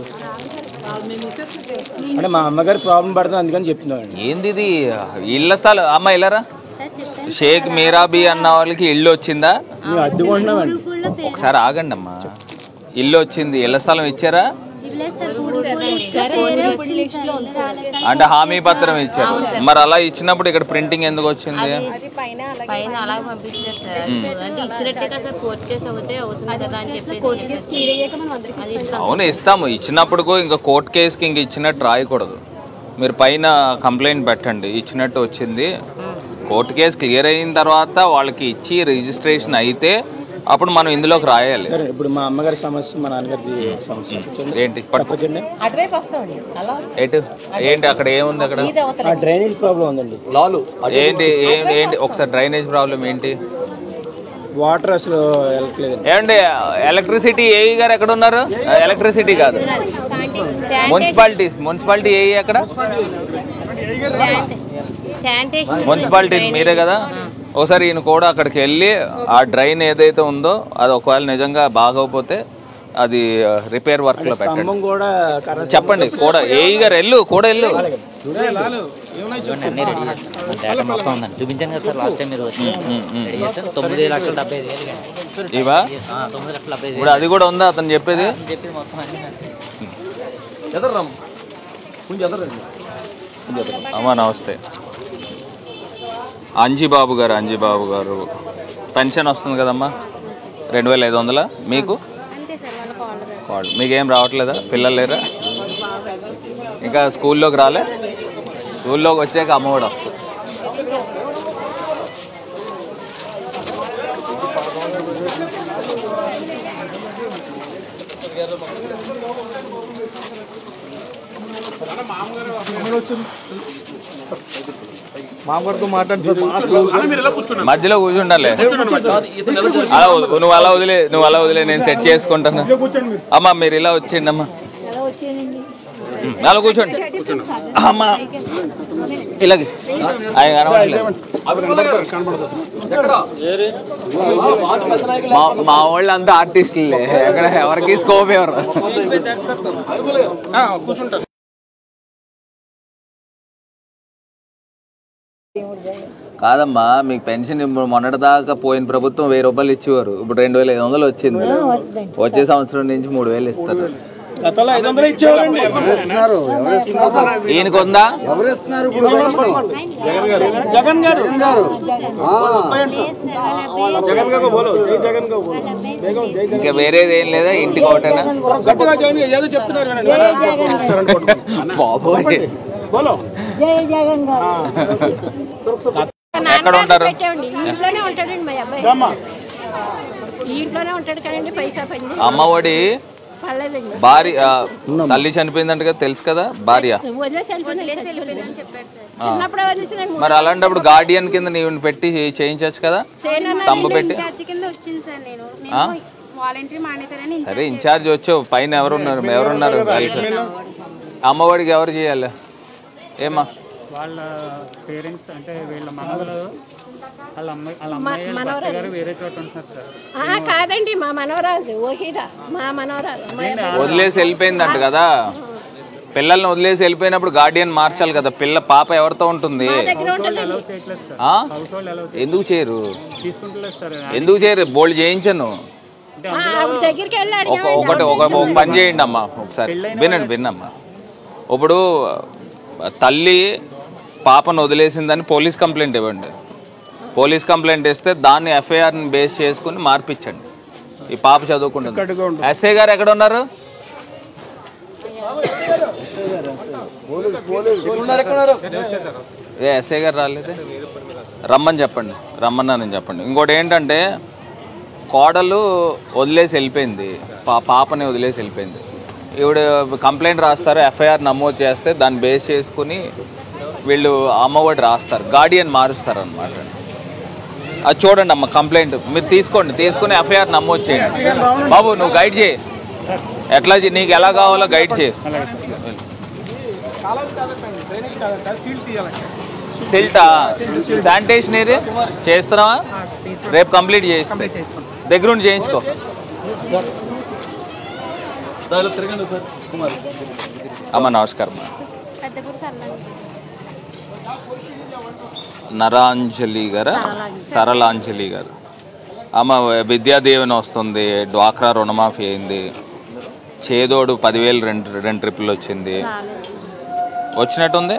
అంటే మా అమ్మగారి ప్రాబ్లం పడుతుంది అందుకని చెప్తున్నామండి ఏంది ఇది ఇళ్ళ స్థలం అమ్మ ఇల్లరా షేక్ మీరాబీ అన్న వాళ్ళకి ఇల్లు వచ్చిందా మేము అడ్డుకుంటున్నామండి ఒకసారి ఆగండి అమ్మా ఇల్లు వచ్చింది ఇళ్ళ స్థలం ఇచ్చారా అంటే హామీ పత్రం ఇచ్చారు మరి అలా ఇచ్చినప్పుడు ఇక్కడ ప్రింటింగ్ ఎందుకు వచ్చింది పైన అలాగే పంపించారు సార్ మ్మ్. అంటే ఇచ్చినట్టే కదా సార్ కోర్టు కేసు అవుతే అవుతుంది కదా అని చెప్పేసి కోర్టు కేసు క్లియర్ అయ్యాక మనం అందరికీ అది ఇస్తాం అవును ఇస్తాము ఇచ్చినప్పుడు ఇంకా కోర్టు కేసుకి ఇంక ఇచ్చినట్టు రాయకూడదు మీరు పైన కంప్లైంట్ పెట్టండి ఇచ్చినట్టు వచ్చింది కోర్టు కేసు క్లియర్ అయిన తర్వాత వాళ్ళకి ఇచ్చి రిజిస్ట్రేషన్ అయితే అప్పుడు మనం ఇందులోకి రాయాలి సరే ఇప్పుడు మా అమ్మగారి సమస్య మా నాన్నగారి సమస్య చెప్పండి. ఏంటి పట్టుకో చెప్పండి అటువైపు వస్తామండి అలా ఎటు ఏంటి అక్కడ ఏముంది అక్కడ ఇది అవతల ఆ డ్రైనేజ్ ప్రాబ్లం ఉందండి లాలు ఏంటి ఏ- ఏంటి ఒకసారి డ్రైనేజ్ ప్రాబ్లం ఏంటి వాటర్ అసలు వెళ్ళట్లేదు ఏమండి ఎలక్ట్రిసిటీ ఏఈ గారు ఎక్కడ ఉన్నారు ఎలక్ట్రిసిటీ కాదు మున్సిపాలిటీస్ మున్సిపాలిటీ ఏఈ ఎక్కడ శానిటేషన్ మున్సిపాలిటీ మీరే కదా ఒకసారి ఈయన కూడా అక్కడికి వెళ్ళి ఆ డ్రైన్ ఏదైతే ఉందో అది ఒకవేళ నిజంగా బాగోకపోతే అది రిపేర్ వర్క్ లో పెట్టండి స్తంభం కూడా కరెంట్ చెప్పండి కూడా ఏఈ గారు వెళ్ళు కూడా వెళ్ళు అన్ని రెడీ చేస్తాం డేటా మొత్తం ఉందండి చూపించాను కదా సార్ లాస్ట్ టైం మీరు వచ్చి రెడీ చేస్తాం తొమ్మిది లక్షల డెబ్బై ఐదు వేలు కండి. ఇవా ఆ, తొమ్మిది లక్షల డెబ్బై ఐదు ఇప్పుడు అది కూడా ఉందా అతను చెప్పేది అని చెప్పి మొత్తం అన్ని ఎదర్రామ్ కొంచెం ఎదరండి అమ్మా నమస్తే అంజిబాబు గారు అంజిబాబు గారు పెన్షన్ వస్తుంది కదమ్మా రెండు వేల ఐదు వందల మీకు కాల్ మీకేం రావట్లేదా పిల్లలు లేరా ఇంకా స్కూల్లోకి రాలే స్కూల్లోకి వచ్చాక అమ్మఒడి వస్తుంది మామగారితో మాట్లాడి సార్ మధ్యలో కూర్చుండాలి అలా వదిలే. నువ్వు అలా వదిలే నువ్వు అలా వదిలే నేను సెట్ చేసుకుంటాను అమ్మా మీరు ఇలా వచ్చేయండి అమ్మా ఉమ్, అలా కూర్చోండి అమ్మా ఇలాగే ఆయన కనబడట్లేదు మా మా వాళ్ళు అంతా ఆర్టిస్టులే ఎక్కడ ఎవరికి స్కోప్ ఎవరు కూర్చుంటారు కాదమ్మా మీకు పెన్షన్ ఇప్పుడు మొన్నటి దాకా పోయిన ప్రభుత్వం వెయ్యి రూపాయలు ఇచ్చేవారు ఇప్పుడు రెండు వేల ఐదు వందలు వచ్చింది వచ్చే సంవత్సరం నుంచి మూడు వేలు ఇస్తారు గతంలో ఐదు వందలు ఇచ్చేవారండి ఇస్తున్నారు ఎవరు ఇస్తున్నారు ఈయనకు ఉందా ఎవరు ఇస్తున్నారు ఇప్పుడు జగన్ గారు జగన్ గారు జగన్ గారు ఆ. జగన్ గారు బోలో జై జగన్ గారు బోలో జగన్ జై జగన్ ఇంకా వేరేది ఏం లేదా ఇంటికి ఒకటేనా గట్టిగా జగన్ గారు ఏదో చెప్తున్నారు వినండి బాబోయ్ బోలో జై జగన్ గారు ఎక్కడ ఉంటారు పెట్టేవండి ఈ ఇంట్లోనే ఉంటాడండి మా అబ్బాయి రామ్మా. ఈ ఇంట్లోనే ఉంటాడు కదండి పైసా పని అమ్మఒడి పర్లేదండి భార్య ఆ, తల్లి చనిపోయిందంట కదా తెలుసు కదా భార్య వదిలేసి వెళ్ళిపోయింది చెప్పాడు చిన్నప్పుడే వదిలేసి నాకు మరి అలాంటప్పుడు గార్డియన్ కింద నీవు పెట్టి చేయించవచ్చు కదా తంబు పెట్టి ఇన్ఛార్జ్ కింద వచ్చింది సార్ నేను ఆ? నేను వాలంటరీ మానేశారని సరే ఇన్ఛార్జ్ వచ్చావు పైన ఎవరున్నారు ఎవరున్నారు తెలుసు అమ్మఒడికి ఎవరు చేయాలి ఏమా వాళ్ళ పేరెంట్స్ అంటే వీళ్ళ మనవలు వాళ్ళ అమ్మాయి వాళ్ళ అమ్మాయి వాళ్ళ భర్త గారు వేరే చోట ఉంటున్నారు సార్ ఆ, కాదండి మా మనవరాలు ఓహిదా మా మనవరాలు మా అబ్బాయి. వదిలేసి వెళ్ళిపోయిందంట కదా పిల్లల్ని వదిలేసి వెళ్ళిపోయినప్పుడు గార్డియన్ మార్చాలి కదా పిల్ల పాప ఎవరితో ఉంటుంది దగ్గర ఉంటుందండి చేయట్లేదు సార్ ఆ? హౌస్ వాళ్ళు ఎలా ఎందుకు చేయరు తీసుకుంటలేదు సార్ ఎందుకు చేయరు బోల్డ్ చేయించను ఆ, ఆవిడ దగ్గరికి వెళ్ళి ఒక అడిగామండి ఒకటి ఒక ఒక పని చేయండి అమ్మా ఒకసారి వినండి విన్నమ్మా ఇప్పుడు తల్లి పాపను వదిలేసిందని పోలీస్ కంప్లైంట్ ఇవ్వండి పోలీస్ కంప్లైంట్ ఇస్తే దాన్ని ఎఫ్ఐఆర్ని బేస్ చేసుకుని మార్పించండి ఈ పాప చదువుకుంటుంది ఎస్ఐ గారు ఎక్కడ ఉన్నారు ఏ ఎస్ఐ గారు రాలేదు రమ్మని చెప్పండి రమ్మన్నానని చెప్పండి ఇంకోటి ఏంటంటే కోడలు వదిలేసి వెళ్ళిపోయింది పా పాపని వదిలేసి వెళ్ళిపోయింది ఈవిడ కంప్లైంట్ రాస్తారు ఎఫ్ఐఆర్ నమోదు చేస్తే దాన్ని బేస్ చేసుకుని వీళ్ళు అమ్మఒడి రాస్తారు గార్డియన్ మారుస్తారు అనమాట అది చూడండి అమ్మ కంప్లైంట్ మీరు తీసుకోండి తీసుకుని ఎఫ్ఐఆర్ నమోదు చేయండి బాబు నువ్వు గైడ్ చేయి ఎట్లా చే- నీకు ఎలా కావాలో గైడ్ చేయి కాలం కాదండి డ్రైనేజ్ కాదంట సీల్ తీయాలండి సిల్టా శానిటేషన్ ఏది చేస్తున్నావా రేపు కంప్లీట్ చేయిస్తా దగ్గరుండి చేయించుకో తిరగండి సార్ కుమార్ అమ్మ నమస్కారం అమ్మ. పెద్దపూడి సర్లండి నరాంజలి గారా సరళాంజలి గారు అమ్మ విద్యాదీవెన వస్తుంది డ్వాక్రా రుణమాఫీ అయింది చేదోడు పదివేలు రెండు రెండు ట్రిప్పులు వచ్చింది వచ్చినట్టుంది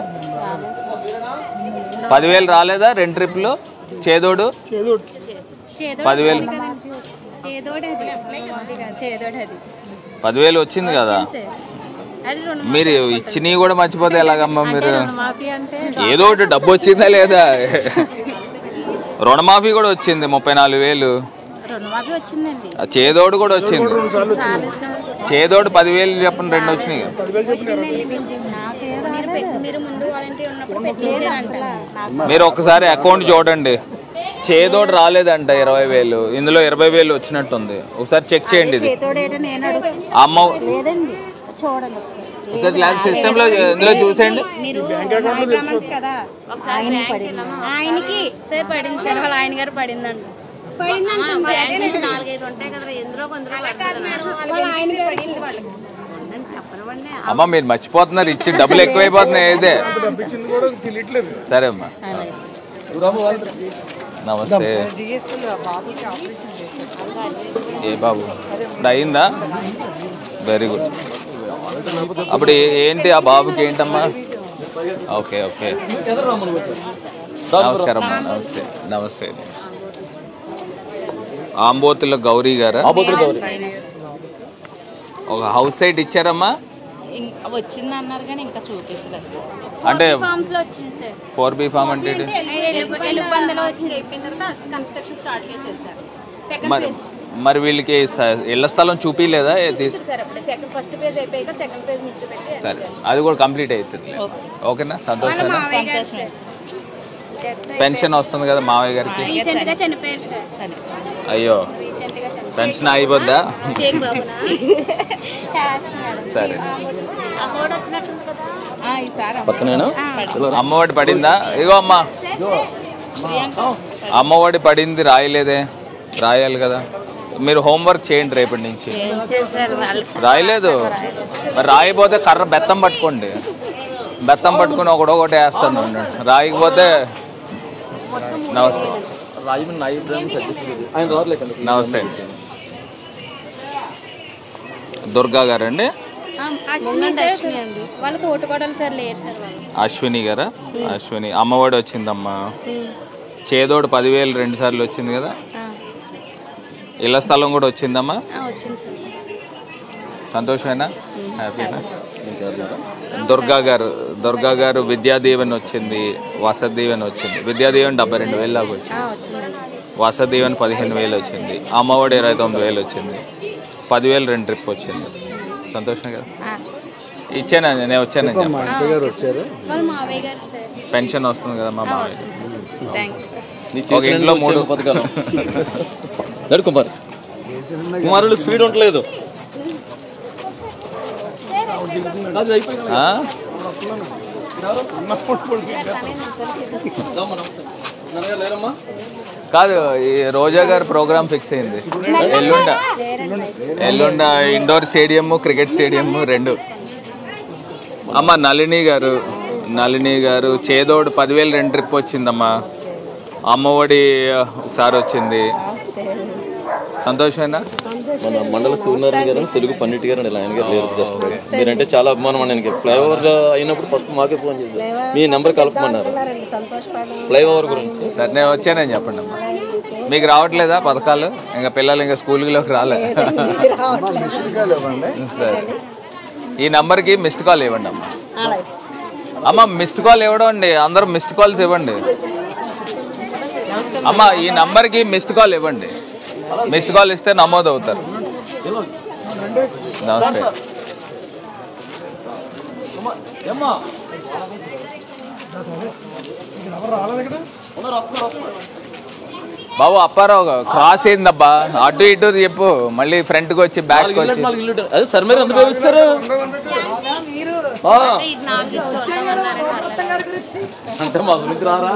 పదివేలు రాలేదా రెండు ట్రిప్పులు చేదోడు పదివేలు చేదోడే చేదోడే అది పదివేలు వచ్చింది కదా అది రుణమాఫీ మీరు ఇచ్చినవి కూడా మర్చిపోతే ఎలాగమ్మా మీరు రుణమాఫీ అంటే ఏదో ఒకటి డబ్బు వచ్చిందా లేదా రుణమాఫీ కూడా వచ్చింది ముప్పై నాలుగు వేలు రుణమాఫీ వచ్చిందండి ఆ చేదోడు కూడా వచ్చింది చేదోడు పదివేలు చెప్పండి రెండు వచ్చినాయి కదా. వచ్చిందండి మీరు పెట్టి మీరు ముందు వాలంటీర్ ఉన్నప్పుడు పెట్టించారంట మీరు ఒకసారి అకౌంట్ చూడండి చేదోడు రాలేదంట ఇరవై వేలు ఇందులో ఇరవై వేలు వచ్చినట్టుంది ఒకసారి చెక్ చేయండి ఇది చేతోడేటో నేను అడుగు అమ్మ లేదండి చూడండి ఒకసారి క్లాస్ సిస్టమ్ లో ఇందులో చూసేయండి మీరు బ్రాహ్మణ్స్ కదా ఆయన పడింది ఆయనకి సార్ పడింది సార్ వాళ్ళ ఆయన గారు పడిందంట బ్యాంకులు నాలుగైదు ఉంటాయి కదా ఎందులో కొందరు వాళ్ళ ఆయన గారు పడింది చెప్పనివ్వండి అమ్మ మీరు మర్చిపోతున్నారు ఇచ్చి డబ్బులు ఎక్కువైపోతున్నాయి ఇదే డబ్బిచ్చింది కూడా తెలియట్లేదు సరే అమ్మా నమస్తే ఏ బాబు ఇప్పుడు అయిందా వెరీ గుడ్ అప్పుడు ఏ- ఏంటి ఆ బాబుకి ఏంటమ్మా ఓకే ఓకే నమస్కారం అమ్మా నమస్తే నమస్తే ఆంబోతుల గౌరీ గారా ఒక హౌస్ సైట్ ఇచ్చారమ్మా వచ్చింది అన్నారు కానీ ఇంకా చూపించలేదు సార్ అంటే ఫామ్స్ లో వచ్చింది సార్ ఫోర్ బి ఫామ్ అంటే ఏంటి? ఎలుబందలో వచ్చింది అయిపోయిన తర్వాత కన్స్ట్రక్షన్ స్టార్ట్ చేసేస్తారు సెకండ్ మరి మరి వీళ్ళకి స- ఇళ్ల స్థలం చూపించలేదా ఏ తీసు సార్ అప్పుడే సెకండ్ ఫస్ట్ పేజ్ అయిపోయాక సెకండ్ పేజ్ నుంచి పెట్టి సరే అది కూడా కంప్లీట్ అవుతుంది ఓకేనా సంతోషం సంతోషమే పెన్షన్ వస్తుంది కదా మావయ్య గారికి రీసెంట్ గా చనిపోయారు సార్ అయ్యో పెన్షన్ అయిపోద్దా షేక్ బాబునా సరే అమ్మోడు వచ్చినట్టుంది కదా ఈసారి పక్కనేనా అమ్మఒడి పడిందా ఇగో అమ్మా అమ్మఒడి పడింది రాయలేదే రాయాలి కదా మీరు హోంవర్క్ చేయండి రేపటి నుంచి చేశారు వాళ్ళకి రాయలేదు మరి రాయకపోతే కర్ర బెత్తం పట్టుకోండి బెత్తం పట్టుకుని ఒకటి ఒకటి వేస్తాను రాయకపోతే నమస్తే రాజమండ్రి నాయబ్ ఆయన రావట్లేదు నమస్తే దుర్గా గారండి అశ్విని సార్ వాళ్ళ తోటకోడలు సార్ లేరు సార్ వాళ్ళు అశ్విని గారా అశ్విని అమ్మఒడి వచ్చిందమ్మా చేదోడు పదివేలు రెండు సార్లు వచ్చింది కదా ఇళ్ల స్థలం కూడా వచ్చిందమ్మా వచ్చింది సార్ సంతోషమేనా హ్యాపీనా దుర్గా గారు దుర్గా గారు విద్యాదీవెన్ వచ్చింది వసతీవెన్ వచ్చింది విద్యాదీవెన్ డెబ్బై రెండు వేలు దాకా వచ్చింది వచ్చిందండి వసతీవెన్ పదిహేను వేలు వచ్చింది అమ్మఒడి ఇరవై తొమ్మిది వేలు వచ్చింది పదివేలు రెండు ట్రిప్ వచ్చింది సంతోషం కదా ఇచ్చాను నేను వచ్చాను మా ఇంటి గారు వచ్చారు వాళ్ళ మావయ్య గారు సార్ పెన్షన్ వస్తుంది కదా మా మామయ్య థ్యాంక్స్ నీ ఒక ఇంట్లో మూడు పథకాలు నడు కుమార్ కుమారులు స్పీడ్ ఉండలేదు అది అయిపోయింది. ఆ? నాన్నగారు లేరమ్మా కాదు ఈ రోజా గారి ప్రోగ్రామ్ ఫిక్స్ అయింది ఎల్లుండ ఎల్లుండ ఇండోర్ స్టేడియం క్రికెట్ స్టేడియం రెండు అమ్మ నళిని గారు నళిని గారు చేదోడు పదివేలు రెండు ట్రిప్ వచ్చిందమ్మా అమ్మఒడి ఒకసారి వచ్చింది సంతోషమేనా మన మండల సూర్యనారాయణ గారు తెలుగు పండిట్ గారు అండి ఆయన గారు లేరు జస్ట్ మీరంటే చాలా అభిమానం అండి ఆయనకి ఫ్లైఓవర్ అయినప్పుడు ఫస్ట్ మాకే ఫోన్ చేశారు మీ నెంబర్ కలపమన్నారు ఫ్లైఓవర్ గురించి సరే నేను వచ్చానని చెప్పండి అమ్మా మీకు రావట్లేదా పథకాలు ఇంకా పిల్లలు ఇంకా స్కూల్లోకి రాలే సరే ఈ నంబర్కి మిస్డ్ కాల్ ఇవ్వండి అమ్మా అమ్మ మిస్డ్ కాల్ ఇవ్వడం అండి అందరూ మిస్డ్ కాల్స్ ఇవ్వండి అమ్మ ఈ నంబర్కి మిస్డ్ కాల్ ఇవ్వండి మిస్డ్ కాల్ ఇస్తే నమోదు అవుతారు నమస్తే ఏమ్మా బాబు అప్పారావు క్రాస్ అయిందబ్బా అటు ఇటు చెప్పు మళ్ళీ ఫ్రంట్కి వచ్చి బ్యాక్ నాలుగు ఇల్లు వచ్చి నాలుగు ఇల్లు అదే సార్ మీరు ఎంత వేస్తారు ఇది నాలుగు ఇచ్చి వస్తామన్నారండి అంటే మా గురించి రారా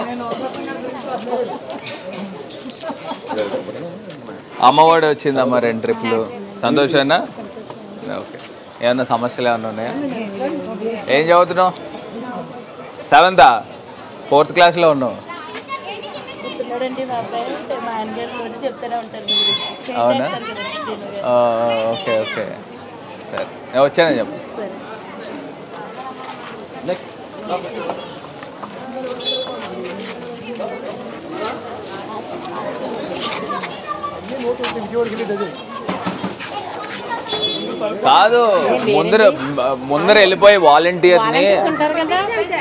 అమ్మఒడి వచ్చిందమ్మా రెండు ట్రిప్లు సంతోషమేనా ఓకే ఏమన్నా సమస్యలు ఏమన్నా ఉన్నాయా ఏం చదువుతున్నావు సెవెంతా ఫోర్త్ క్లాస్లో ఉన్నావు చెప్తున్నాడండి మా అబ్బాయి మా ఆయనగారు రోజు చెప్తూనే ఉంటారు మీ గురించి అవునా చేస్తారు కదా శ్రీను గారు. ఆ, ఓకే ఓకే సరే నేను వచ్చానని చెప్పు సరే కాదు ముందర ముందర వెళ్ళిపోయి వాలంటీర్ని ఉంటారు కదా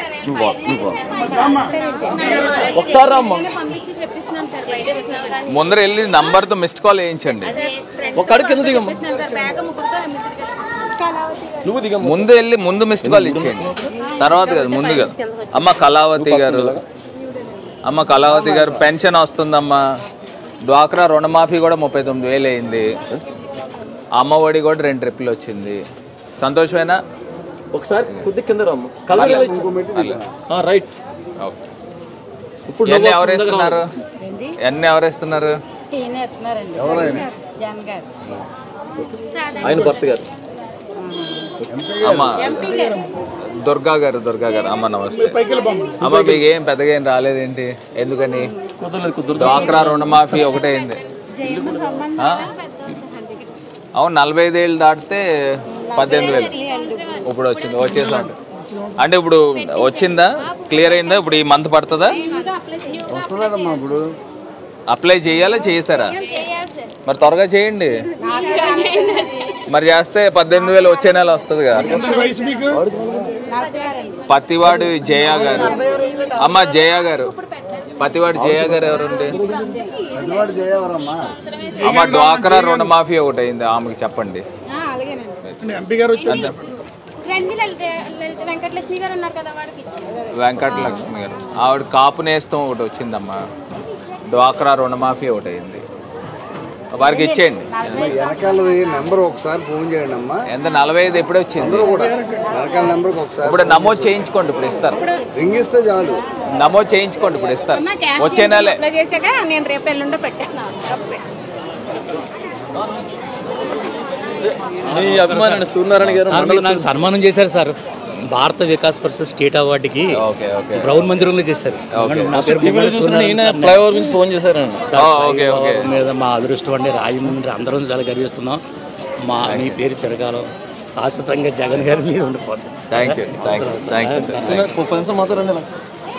ఒకసారి రామ్మా పంపించి చెప్పిస్తున్నాను సార్ బయట వచ్చాను ముందర వెళ్ళి నంబర్తో మిస్డ్ కాల్ వేయించండి ఒక అడుగు కింద దిగమ్మా సార్ బ్యాగ్ ముగ్గురుతో మిస్డ్ నువ్వు దిగమ్మా ముందు వెళ్ళి ముందు మిస్డ్ కాల్ ఇచ్చేయండి తర్వాత కదా ముందు కదా అమ్మ కళావతి గారు అమ్మ కళావతి గారు పెన్షన్ వస్తుందమ్మా డ్వాక్రా రుణమాఫీ కూడా ముప్పై తొమ్మిది వేలు అయింది అమ్మ ఒడి కూడా రెండు ట్రిప్పులు వచ్చింది సంతోషమేనా ఒకసారి కొద్ది కింద రమ్మ కలర్ రైట్ ఇప్పుడు ఎన్ని నవ్వు ఎవరు వస్తుంది దగ్గర ఇస్తున్నారు ఎన్ని ఎవరు ఇస్తున్నారు ఈయన ఎత్తున్నారండి ఎవరైనా? జగన్ గారు ఆయన భర్త గారు అమ్మ దుర్గా గారు దుర్గా గారు అమ్మ నమస్తే అమ్మ మీకు ఏం పెద్దగా ఏం రాలేదేంటి ఎందుకని డ్వాక్రా రుణమాఫీ ఒకటే అయింది ఆ? అవును నలభై ఐదు ఏళ్ళు దాటితే పద్దెనిమిది వేలు ఇప్పుడు వచ్చింది వచ్చేసాం అంటే ఇప్పుడు వచ్చిందా క్లియర్ అయిందా ఇప్పుడు ఈ మంత్ పడుతుందా వస్తుందమ్మా ఇప్పుడు అప్లై చేయాలా చేసారా మరి త్వరగా చేయండి మరి చేస్తే పద్దెనిమిది వేలు వచ్చే నెల వస్తుంది కదా పతివాడు జయ గారు అమ్మ జయ గారు పతివాడు జయ గారు ఎవరుండి పెద్దవాడు చేయవరమ్మా అమ్మ డ్వాక్రా రుణమాఫీ ఒకటి అయింది ఆమెకి చెప్పండి ఎంపీ గారు అంతే. రండి లలిత లలిత వెంకటలక్ష్మి గారు ఉన్నారు కదా వాడికి ఇచ్చారు వెంకటలక్ష్మి గారు ఆవిడ కాపు నేస్తం ఒకటి వచ్చిందమ్మా డ్వాక్రా రుణమాఫీ ఒకటి అయింది వారికి ఇచ్చేయండి వెనకాల నెంబర్ ఒకసారి ఫోన్ చేయండి అమ్మా ఎంత నలభై ఐదు ఎప్పుడే వచ్చింది అందరూ కూడా వెనకాల నెంబర్కి ఒకసారి ఇప్పుడు నమోదు చేయించుకోండి ఇప్పుడు ఇస్తారు రింగ్ ఇస్తే చాలు నమోదు చేయించుకోండి ఇప్పుడు ఇస్తారు అమ్మా, క్యాష్ వచ్చే నెలే అప్లై చేశాక నేను రేపు ఎల్లుండో పెట్టేస్తున్నాను మీ అభిమానాన్ని సూర్యనారాయణ గారు సార్ మండల మీరు నాకు సన్మానం చేశారు సార్ భారత వికాస్ పరిషత్ స్టేట్ అవార్డుకి బ్రౌన్ మందిరంలో చేశారు నా పేరు టీవీలో ముమ్మడి చూసిన సూర్యనారాయణ ఈయన సార్. ఫ్లైఓవర్ నుంచి ఫోన్ చేశారండి sir, oh, okay, okay. Flyover మీద మా అదృష్టం అండి రాజమండ్రి అందరం చాలా గర్విస్తున్నాం మా మీ పేరు చిరకాలం శాశ్వతంగా జగన్ గారి మీద ఉండిపోద్ది thank you thank you thank you sir sir, ముప్పై నిమిషం మాట్లాడండి ఇలా.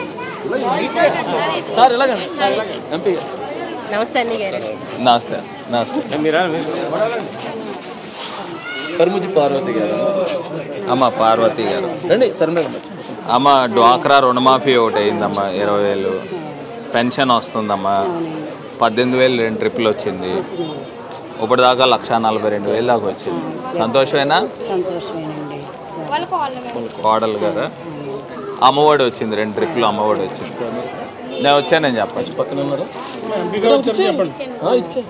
సార్ ఇలాగండి ఎంపీ నమస్తే అన్ని గారు నమస్తే నమస్తే కర్ముజి పార్వతి గారు అమ్మ పార్వతి గారు రండి సరే అమ్మ డ్వాక్రా రుణమాఫీ ఒకటి అయిందమ్మా ఇరవై వేలు పెన్షన్ వస్తుందమ్మా పద్దెనిమిది వేలు రెండు ట్రిప్పులు వచ్చింది ఇప్పటిదాకా లక్ష నలభై రెండు వేలు దాకా వచ్చింది సంతోషమేనా సంతోషమేనండి వాళ్ళ కాళ్ళు కోడలు గారు అమ్మఒడి వచ్చింది రెండు ట్రిప్పులు అమ్మఒడి వచ్చింది నేను వచ్చానని చెప్పచ్చు పక్కన ఉన్నారు ఎంపీ గారు వచ్చారు చెప్పండి ఇచ్చే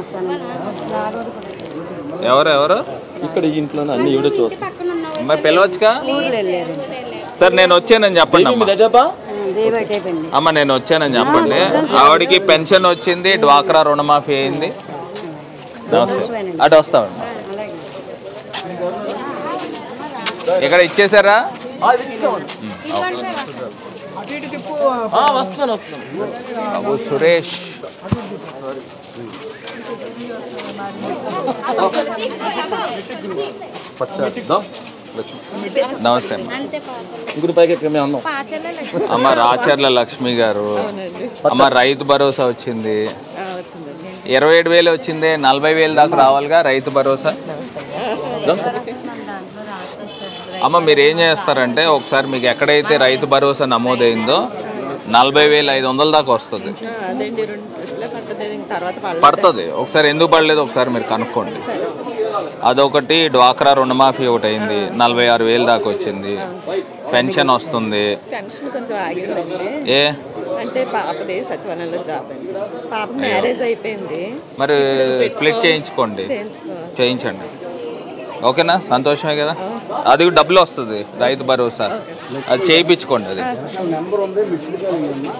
ఎవరు ఎవరు ఇక్కడ ఈ ఇంట్లోనే అన్ని ఈవిడ చూస్తాం మరి పిలవచ్చుగా ఊర్లు వెళ్ళారు సార్ నేను వచ్చానని చెప్పండి అమ్మ. దేవటైపోయింది అమ్మ నేను వచ్చానని చెప్పండి ఆవిడకి పెన్షన్ వచ్చింది డ్వాక్రా రుణమాఫీ అయింది నమస్తే అటు వస్తామండి ఇక్కడ ఇచ్చేసారా వస్తున్నాను వస్తున్నాను బాబు సురేష్ పచ్చ నమస్తే అమ్మ ఇంకొక పైకి ఎక్కడ మేము అన్నాం అమ్మ రాచర్ల లక్ష్మి గారు అమ్మ రైతు భరోసా వచ్చింది ఇరవై ఏడు వేలు వచ్చింది నలభై వేలు దాకా రావాలిగా రైతు భరోసా అమ్మ మీరు ఏం చేస్తారంటే ఒకసారి మీకు ఎక్కడైతే రైతు భరోసా నమోదైందో నలభై వేలు ఐదు వందల దాకా వస్తుంది అదేంటి రెండు ట్రిప్లే పడుతుంది తర్వాత పడలేదు. పడుతుంది ఒకసారి ఎందుకు పడలేదు ఒకసారి మీరు కనుక్కోండి అదొకటి డ్వాక్రా రుణమాఫీ ఒకటి అయింది నలభై ఆరు వేలు దాకా వచ్చింది పెన్షన్ వస్తుంది పెన్షన్ కొంచెం ఆగిందండి ఏ అంటే పాపది సచివాలయంలో జాబ్ అండి పాప మ్యారేజ్ అయిపోయింది మరి స్ప్లిట్ చేయించుకోండి చేయించుకోవాలి. చేయించండి ఓకేనా సంతోషమే కదా అది కూడా డబ్బులు వస్తుంది రైతు భరోసా అది చేయించుకోండి అది నెంబర్ ఉంది మిస్డ్ కాల్ ఇవ్వమ్మా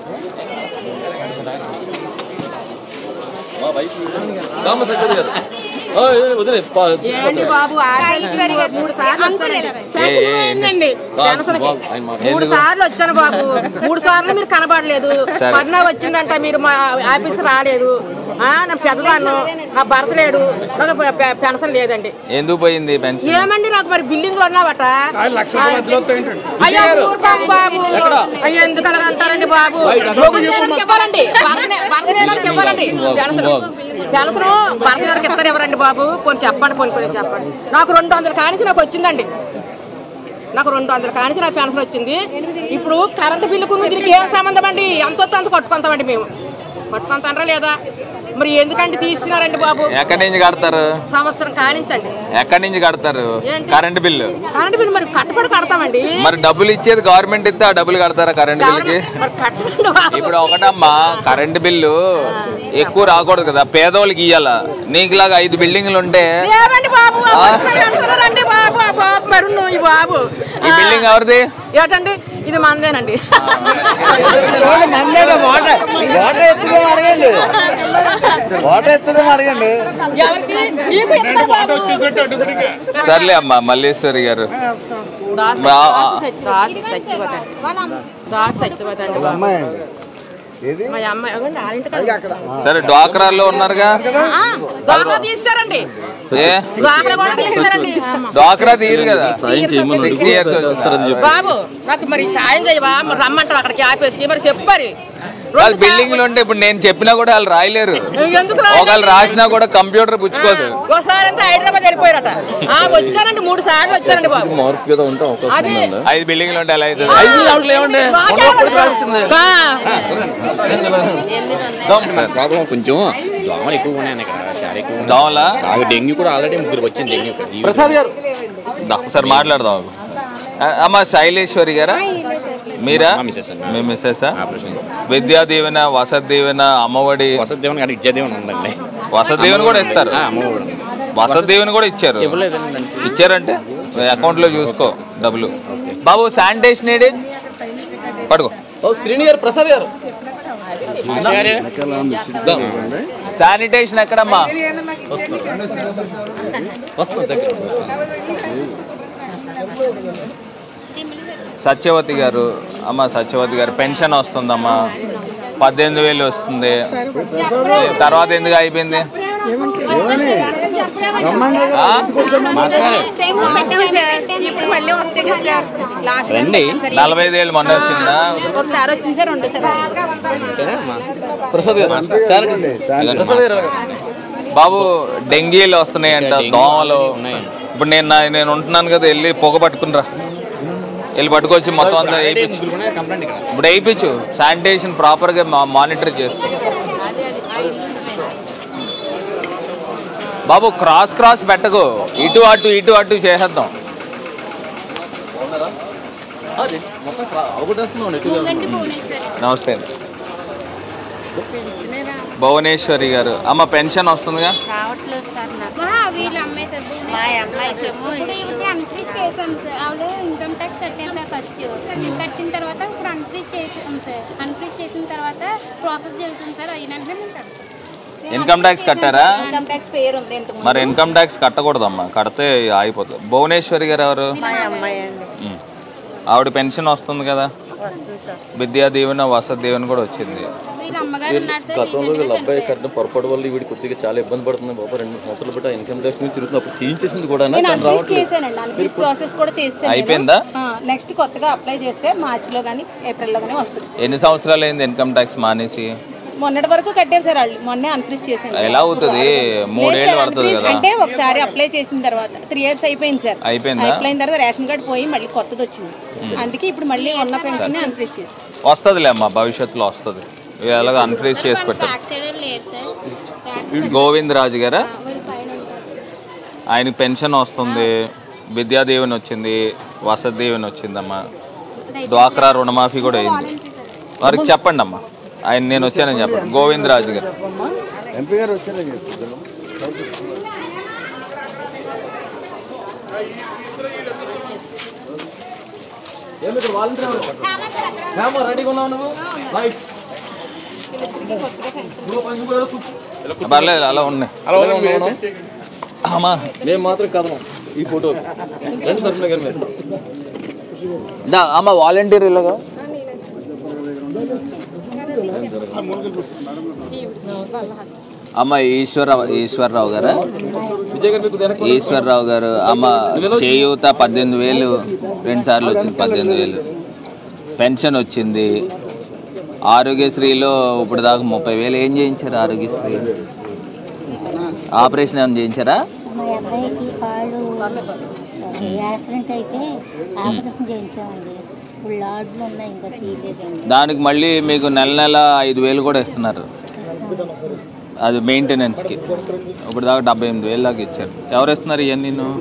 రామ సత్యవతి గారు ఆ, ఏ, వదిలే పా- ఏంటి బాబు ఆర్కేశ్వరి గారు మూడు సార్లు వచ్చానండి పెన్షన్ పోయిందండి పెన్షన్కి. ఆయన మాట. మూడు సార్లు వచ్చాను బాబు మూడు సార్లు మీరు కనబడలేదు సరే. పద్నా వచ్చిందంట మీరు మా ఆఫీస్ రాలేదు ఆ, నా పెద్దదాన్ని నా భర్త లేడు నాకు పె- పె- పెన్షన్ లేదండి ఎందుకు పోయింది పెన్షన్ ఏమండి నాకు మరి బిల్డింగ్ లో ఉన్నావట లక్ష రూపాయలు మధ్యలో వస్తాయంటండి. అయ్యో ఊరుకోండి బాబు అయ్యో ఎందుకు అలాగ అంటారండి బాబు భర్తకి ఇవ్వాలండి భర్తనే- భర్తనే వాళ్ళకి ఇవ్వాలండి పెన్షన్ పెన్షన్ భర్త గారికి ఇస్తారు ఎవరండి బాబు పోనీ చెప్పండి పోనీ పోనీ చెప్పండి నాకు రెండు వందల కానించి నాకు వచ్చిందండి నాకు రెండు వందల కానించి నాకు పెన్షన్ వచ్చింది ఇప్పుడు కరెంటు బిల్లుకు దీనికి ఏం సంబంధం అండి ఎంత వస్తే అంత కట్టుకుంటామండి మేము పట్టుకుంటారా లేదా మరి ఎందుకంటే తీసుకున్నారండి బాబు ఎక్కడి నుంచి కడతారు సంవత్సరం కానించండి ఎక్కడి నుంచి కడతారు ఏంటి? కరెంట్ బిల్లు కరెంట్ బిల్ మరి కట్టుబడి కడతామండి మరి డబ్బులు ఇచ్చేది గవర్నమెంట్ ఇస్తే ఆ డబ్బులు కడతారా కరెంట్ బిల్లుకి మరి కట్టండి బాబు. ఇప్పుడు ఒకటమ్మా కరెంట్ బిల్లు ఎక్కువ రాకూడదు కదా పేదోళ్ళకి ఇయ్యాల నీకులాగా ఐదు బిల్డింగ్లు ఉంటే లేవండి బాబు అంటున్నారండి బాబు ఆ బాబు మరి నువ్వు ఈ బాబు ఈ బిల్డింగ్ ఎవరిది ఏటండి ఇది మందేనండి మందేగా వాటర్ వాటర్ ఎత్తుదేమో అడగండి వాటర్ ఎత్తుదేమో అడగండి ఎవరికి నీకు ఇస్తాం బాబు. సర్లే అమ్మా మల్లేశ్వరి గారు దాసు బా- దాసు చచ్చిపోతాడు దాసు చచ్చిపోతాడు వాళ్ళ అమ్మాయి అండి ఏది మా అమ్మాయి అగోండి, ఆ ఇంటికాడ. సరే డ్వాక్రాల్లో ఉన్నారుగా ఆ, డ్వాక్రా తీస్తారండి ఏ డ్వాక్రా కూడా తీస్తారండి డ్వాక్రా తీరు కదా సాయం చేయమని సిక్స్టీ ఇయర్స్ చేస్తారని చెప్పి బాబు నాకు మరి సాయం చేయవా మరి రమ్మంటారు అక్కడికి ఆపేసి మరి చెప్పు మరి వాళ్ళు బిల్డింగ్లు ఉంటే ఇప్పుడు నేను చెప్పినా కూడా వాళ్ళు రాయలేరు ఎందుకు ఒకళ్ళు రాసినా కూడా కంప్యూటర్ పుచ్చుకోదు ఒకసారి అంతా హైదరాబాద్ వెళ్ళిపోయారట ఆ వచ్చానండి మూడు సార్లు వచ్చానండి బాబు మార్పు కదా ఉంటాం అవకాశం అది ఉందా ఐదు బిల్డింగ్లు ఉంటే ఎలా అవుతుంది ఐదు దాంట్లో ఏమండి ఉన్నప్పుడు రాసిందే. ప్రాబ్లం కొంచెం దోమలు ఎక్కువ ఉన్నాయండి ఇక్కడ చాలా ఎక్కువ ఉన్నాయి. దోమలా బాగా డెంగ్యూ కూడా ఆల్రెడీ ముగ్గురు వచ్చింది డెంగ్యూ ఇక్కడ. ఈ- ప్రసాద్ గారు దా, ఒకసారి మాట్లాడదాం ఆ, అమ్మ శైలేశ్వరి గారా మీరా మీ మిస్సెస్ విద్యా దీవెన వసతి దీవెన అమ్మఒడి వసతి దీవెన కానీ విద్యా దీవెన ఉందండి వసతి దీవెన కూడా ఇస్తారు ఆ, అమ్మఒడి. వసతి దీవెన కూడా ఇచ్చారు ఇవ్వలేదండి ఇచ్చారంటే అకౌంట్ లో చూసుకో డబ్బులు బాబు శానిటేషన్ ఏడి పడుకో ఓ శ్రీని గారు ప్రసాద్ గారు శానిటేషన్ ఎక్కడమ్మా వస్తుంది దగ్గర సత్యవతి గారు అమ్మ సత్యవతి గారు పెన్షన్ వస్తుందమ్మా పద్దెనిమిది వేలు వస్తుంది తర్వాత ఎందుకు అయిపోయింది ఆ? రండి నలభై ఐదు వేలు మొన్న వచ్చిందా ఒకసారి వచ్చింది సార్ రెండు ప్రసాద్ గారు శానిటైజర్ ప్రసాద్ గారు బాబు డెంగీలు వస్తున్నాయంట దోమలు ఇప్పుడు నేను నా- నేను ఉంటున్నాను కదా వెళ్ళి పొగ పట్టుకునిరా వెళ్ళి పట్టుకొచ్చి మొత్తం అంతా వేయించు కంప్లైంట్ ఇక్కడ ఇప్పుడు వేయించు శానిటేషన్ ప్రాపర్గా మానిటర్ చేసుకో బాబు క్రాస్ క్రాస్ పెట్టకు ఇటు అటు ఇటు అటు చేసేద్దాం అది మొత్తం అవగొట్టేస్తున్నాం ఎటు నమస్తే అండి భువనేశ్వరి గారు అమ్మ పెన్షన్ వస్తుందిగా రావట్లేదు సార్ నాకు వీళ్ళ అమ్మాయి తరపు మా అమ్మాయి ఏమో ఇప్పుడు ఇవి అన్ఫ్రీజ్ చేసాం సార్ ఆవిడ ఇన్కమ్ ట్యాక్స్ కట్టాను సార్ ఫస్ట్ కట్టిన తర్వాత ఇప్పుడు అన్ఫ్రీజ్ చేసాం సార్ అన్ఫ్రీజ్ చేసిన తర్వాత ప్రాసెస్ జరుగుతుంది సార్ అయినాక నేను కడతాను ఇన్కమ్ ట్యాక్స్ కట్టారా ఇన్కమ్ ట్యాక్స్ పేరు ఉంది ఇంతకు మరి ఇన్కమ్ ట్యాక్స్ కట్టకూడదమ్మా కడితే ఆగిపోతుంది భువనేశ్వరి గారు ఎవరు మా అమ్మాయి అండి ఉమ్. ఆవిడ పెన్షన్ వస్తుంది కదా వస్తుంది సార్ విద్యా దీవెన వసతి దీవెన కూడా వచ్చింది వీళ్ళ అమ్మగారు ఉన్నారు సార్ గతంలో వీళ్ళ అబ్బాయి కట్టిన పొరపాటు వల్ల వీడి కొద్దిగా చాలా ఇబ్బంది పడుతుంది బాబా రెండు మూడు సంవత్సరాలు బట్టి ఇన్కమ్ ట్యాక్స్ నుంచి తిరుగుతుంది అప్పుడు తీయించేసింది కూడా నేను కానీ అన్ఫ్రీజ్ రావట్లేదు చేశానండి అన్ఫ్రీజ్ ప్రాసెస్ కూడా చేశాను అయిపోయిందా? నెక్స్ట్ కొత్తగా అప్లై చేస్తే మార్చిలో కానీ ఏప్రిల్లో కానీ వస్తుంది ఎన్ని సంవత్సరాలు అయింది ఇన్కమ్ ట్యాక్స్ మానేసి మొన్నటి వరకు కట్టారు సార్ వాళ్ళు మొన్నే అన్ఫ్రీజ్ చేశాను సార్. ఎలా అవుతుంది లేదు మూడేళ్ళు సార్, పడుతుంది unfreeze కదా అంటే ఒకసారి అప్లై చేసిన తర్వాత త్రీ ఇయర్స్ అయిపోయింది సార్ అయిపోయిందా? అయిపోయిన తర్వాత రేషన్ కార్డు పోయి మళ్ళీ కొత్తది వచ్చింది అందుకే ఇప్పుడు మళ్ళీ ఉన్న పెన్షన్ అన్ఫ్రీజ్ చేశాను వస్తుందిలే అమ్మా భవిష్యత్తులో వస్తుంది ఎలాగ అన్ఫ్రీజ్ చేసి పెట్టారు బ్యాక్ సైడ్ లేరు సార్ గోవింద్ రాజు గారా వీళ్ళు పైన ఉంటారు ఆయనకి పెన్షన్ వస్తుంది విద్యా దీవెన వచ్చింది వసతి దీవెన వచ్చిందమ్మా డ్వాక్రా రుణమాఫీ కూడా అయింది వారికి చెప్పండి అమ్మా ఆయన నేను వచ్చానని చెప్పండి గోవింద్ రాజు గారు ఎంపీ గారు వచ్చారని చెప్పి రెడీగా ఉన్నావు నువ్వు రైట్ పర్లేదు అలా ఉన్నాయి అలా ఉన్నాం అమ్మా మేము మాత్రం కదలం ఈ ఫోటో రండి సరఫరా గారు మీరు దా అమ్మ వాలంటీర్ ఇలాగా అమ్మ ఈశ్వర ఈశ్వరరావు గారా విజయ్ గారు మీకు వెనక్కి ఈశ్వరరావు గారు అమ్మ చేయూత పద్దెనిమిది వేలు రెండు సార్లు వచ్చింది పద్దెనిమిది వేలు పెన్షన్ వచ్చింది ఆరోగ్యశ్రీలో ఇప్పుడు దాకా ముప్పై వేలు ఏం చేయించారు ఆరోగ్యశ్రీ ఆపరేషన్ ఏమైనా చేయించారా మా అబ్బాయికి కాళ్ళు యాక్సిడెంట్ అయితే ఆపరేషన్ చేయించామండి ఇప్పుడు లాడ్లు ఉన్నాయి ఇంకా తీయలేదండి దానికి మళ్ళీ మీకు నెల నెల ఐదు వేలు కూడా ఇస్తున్నారు అది మెయింటెనెన్స్కి ఇప్పుడు దాకా డెబ్బై ఎనిమిది వేలు దాకా ఇచ్చారు ఎవరు ఇస్తున్నారు ఇవన్నీ నేను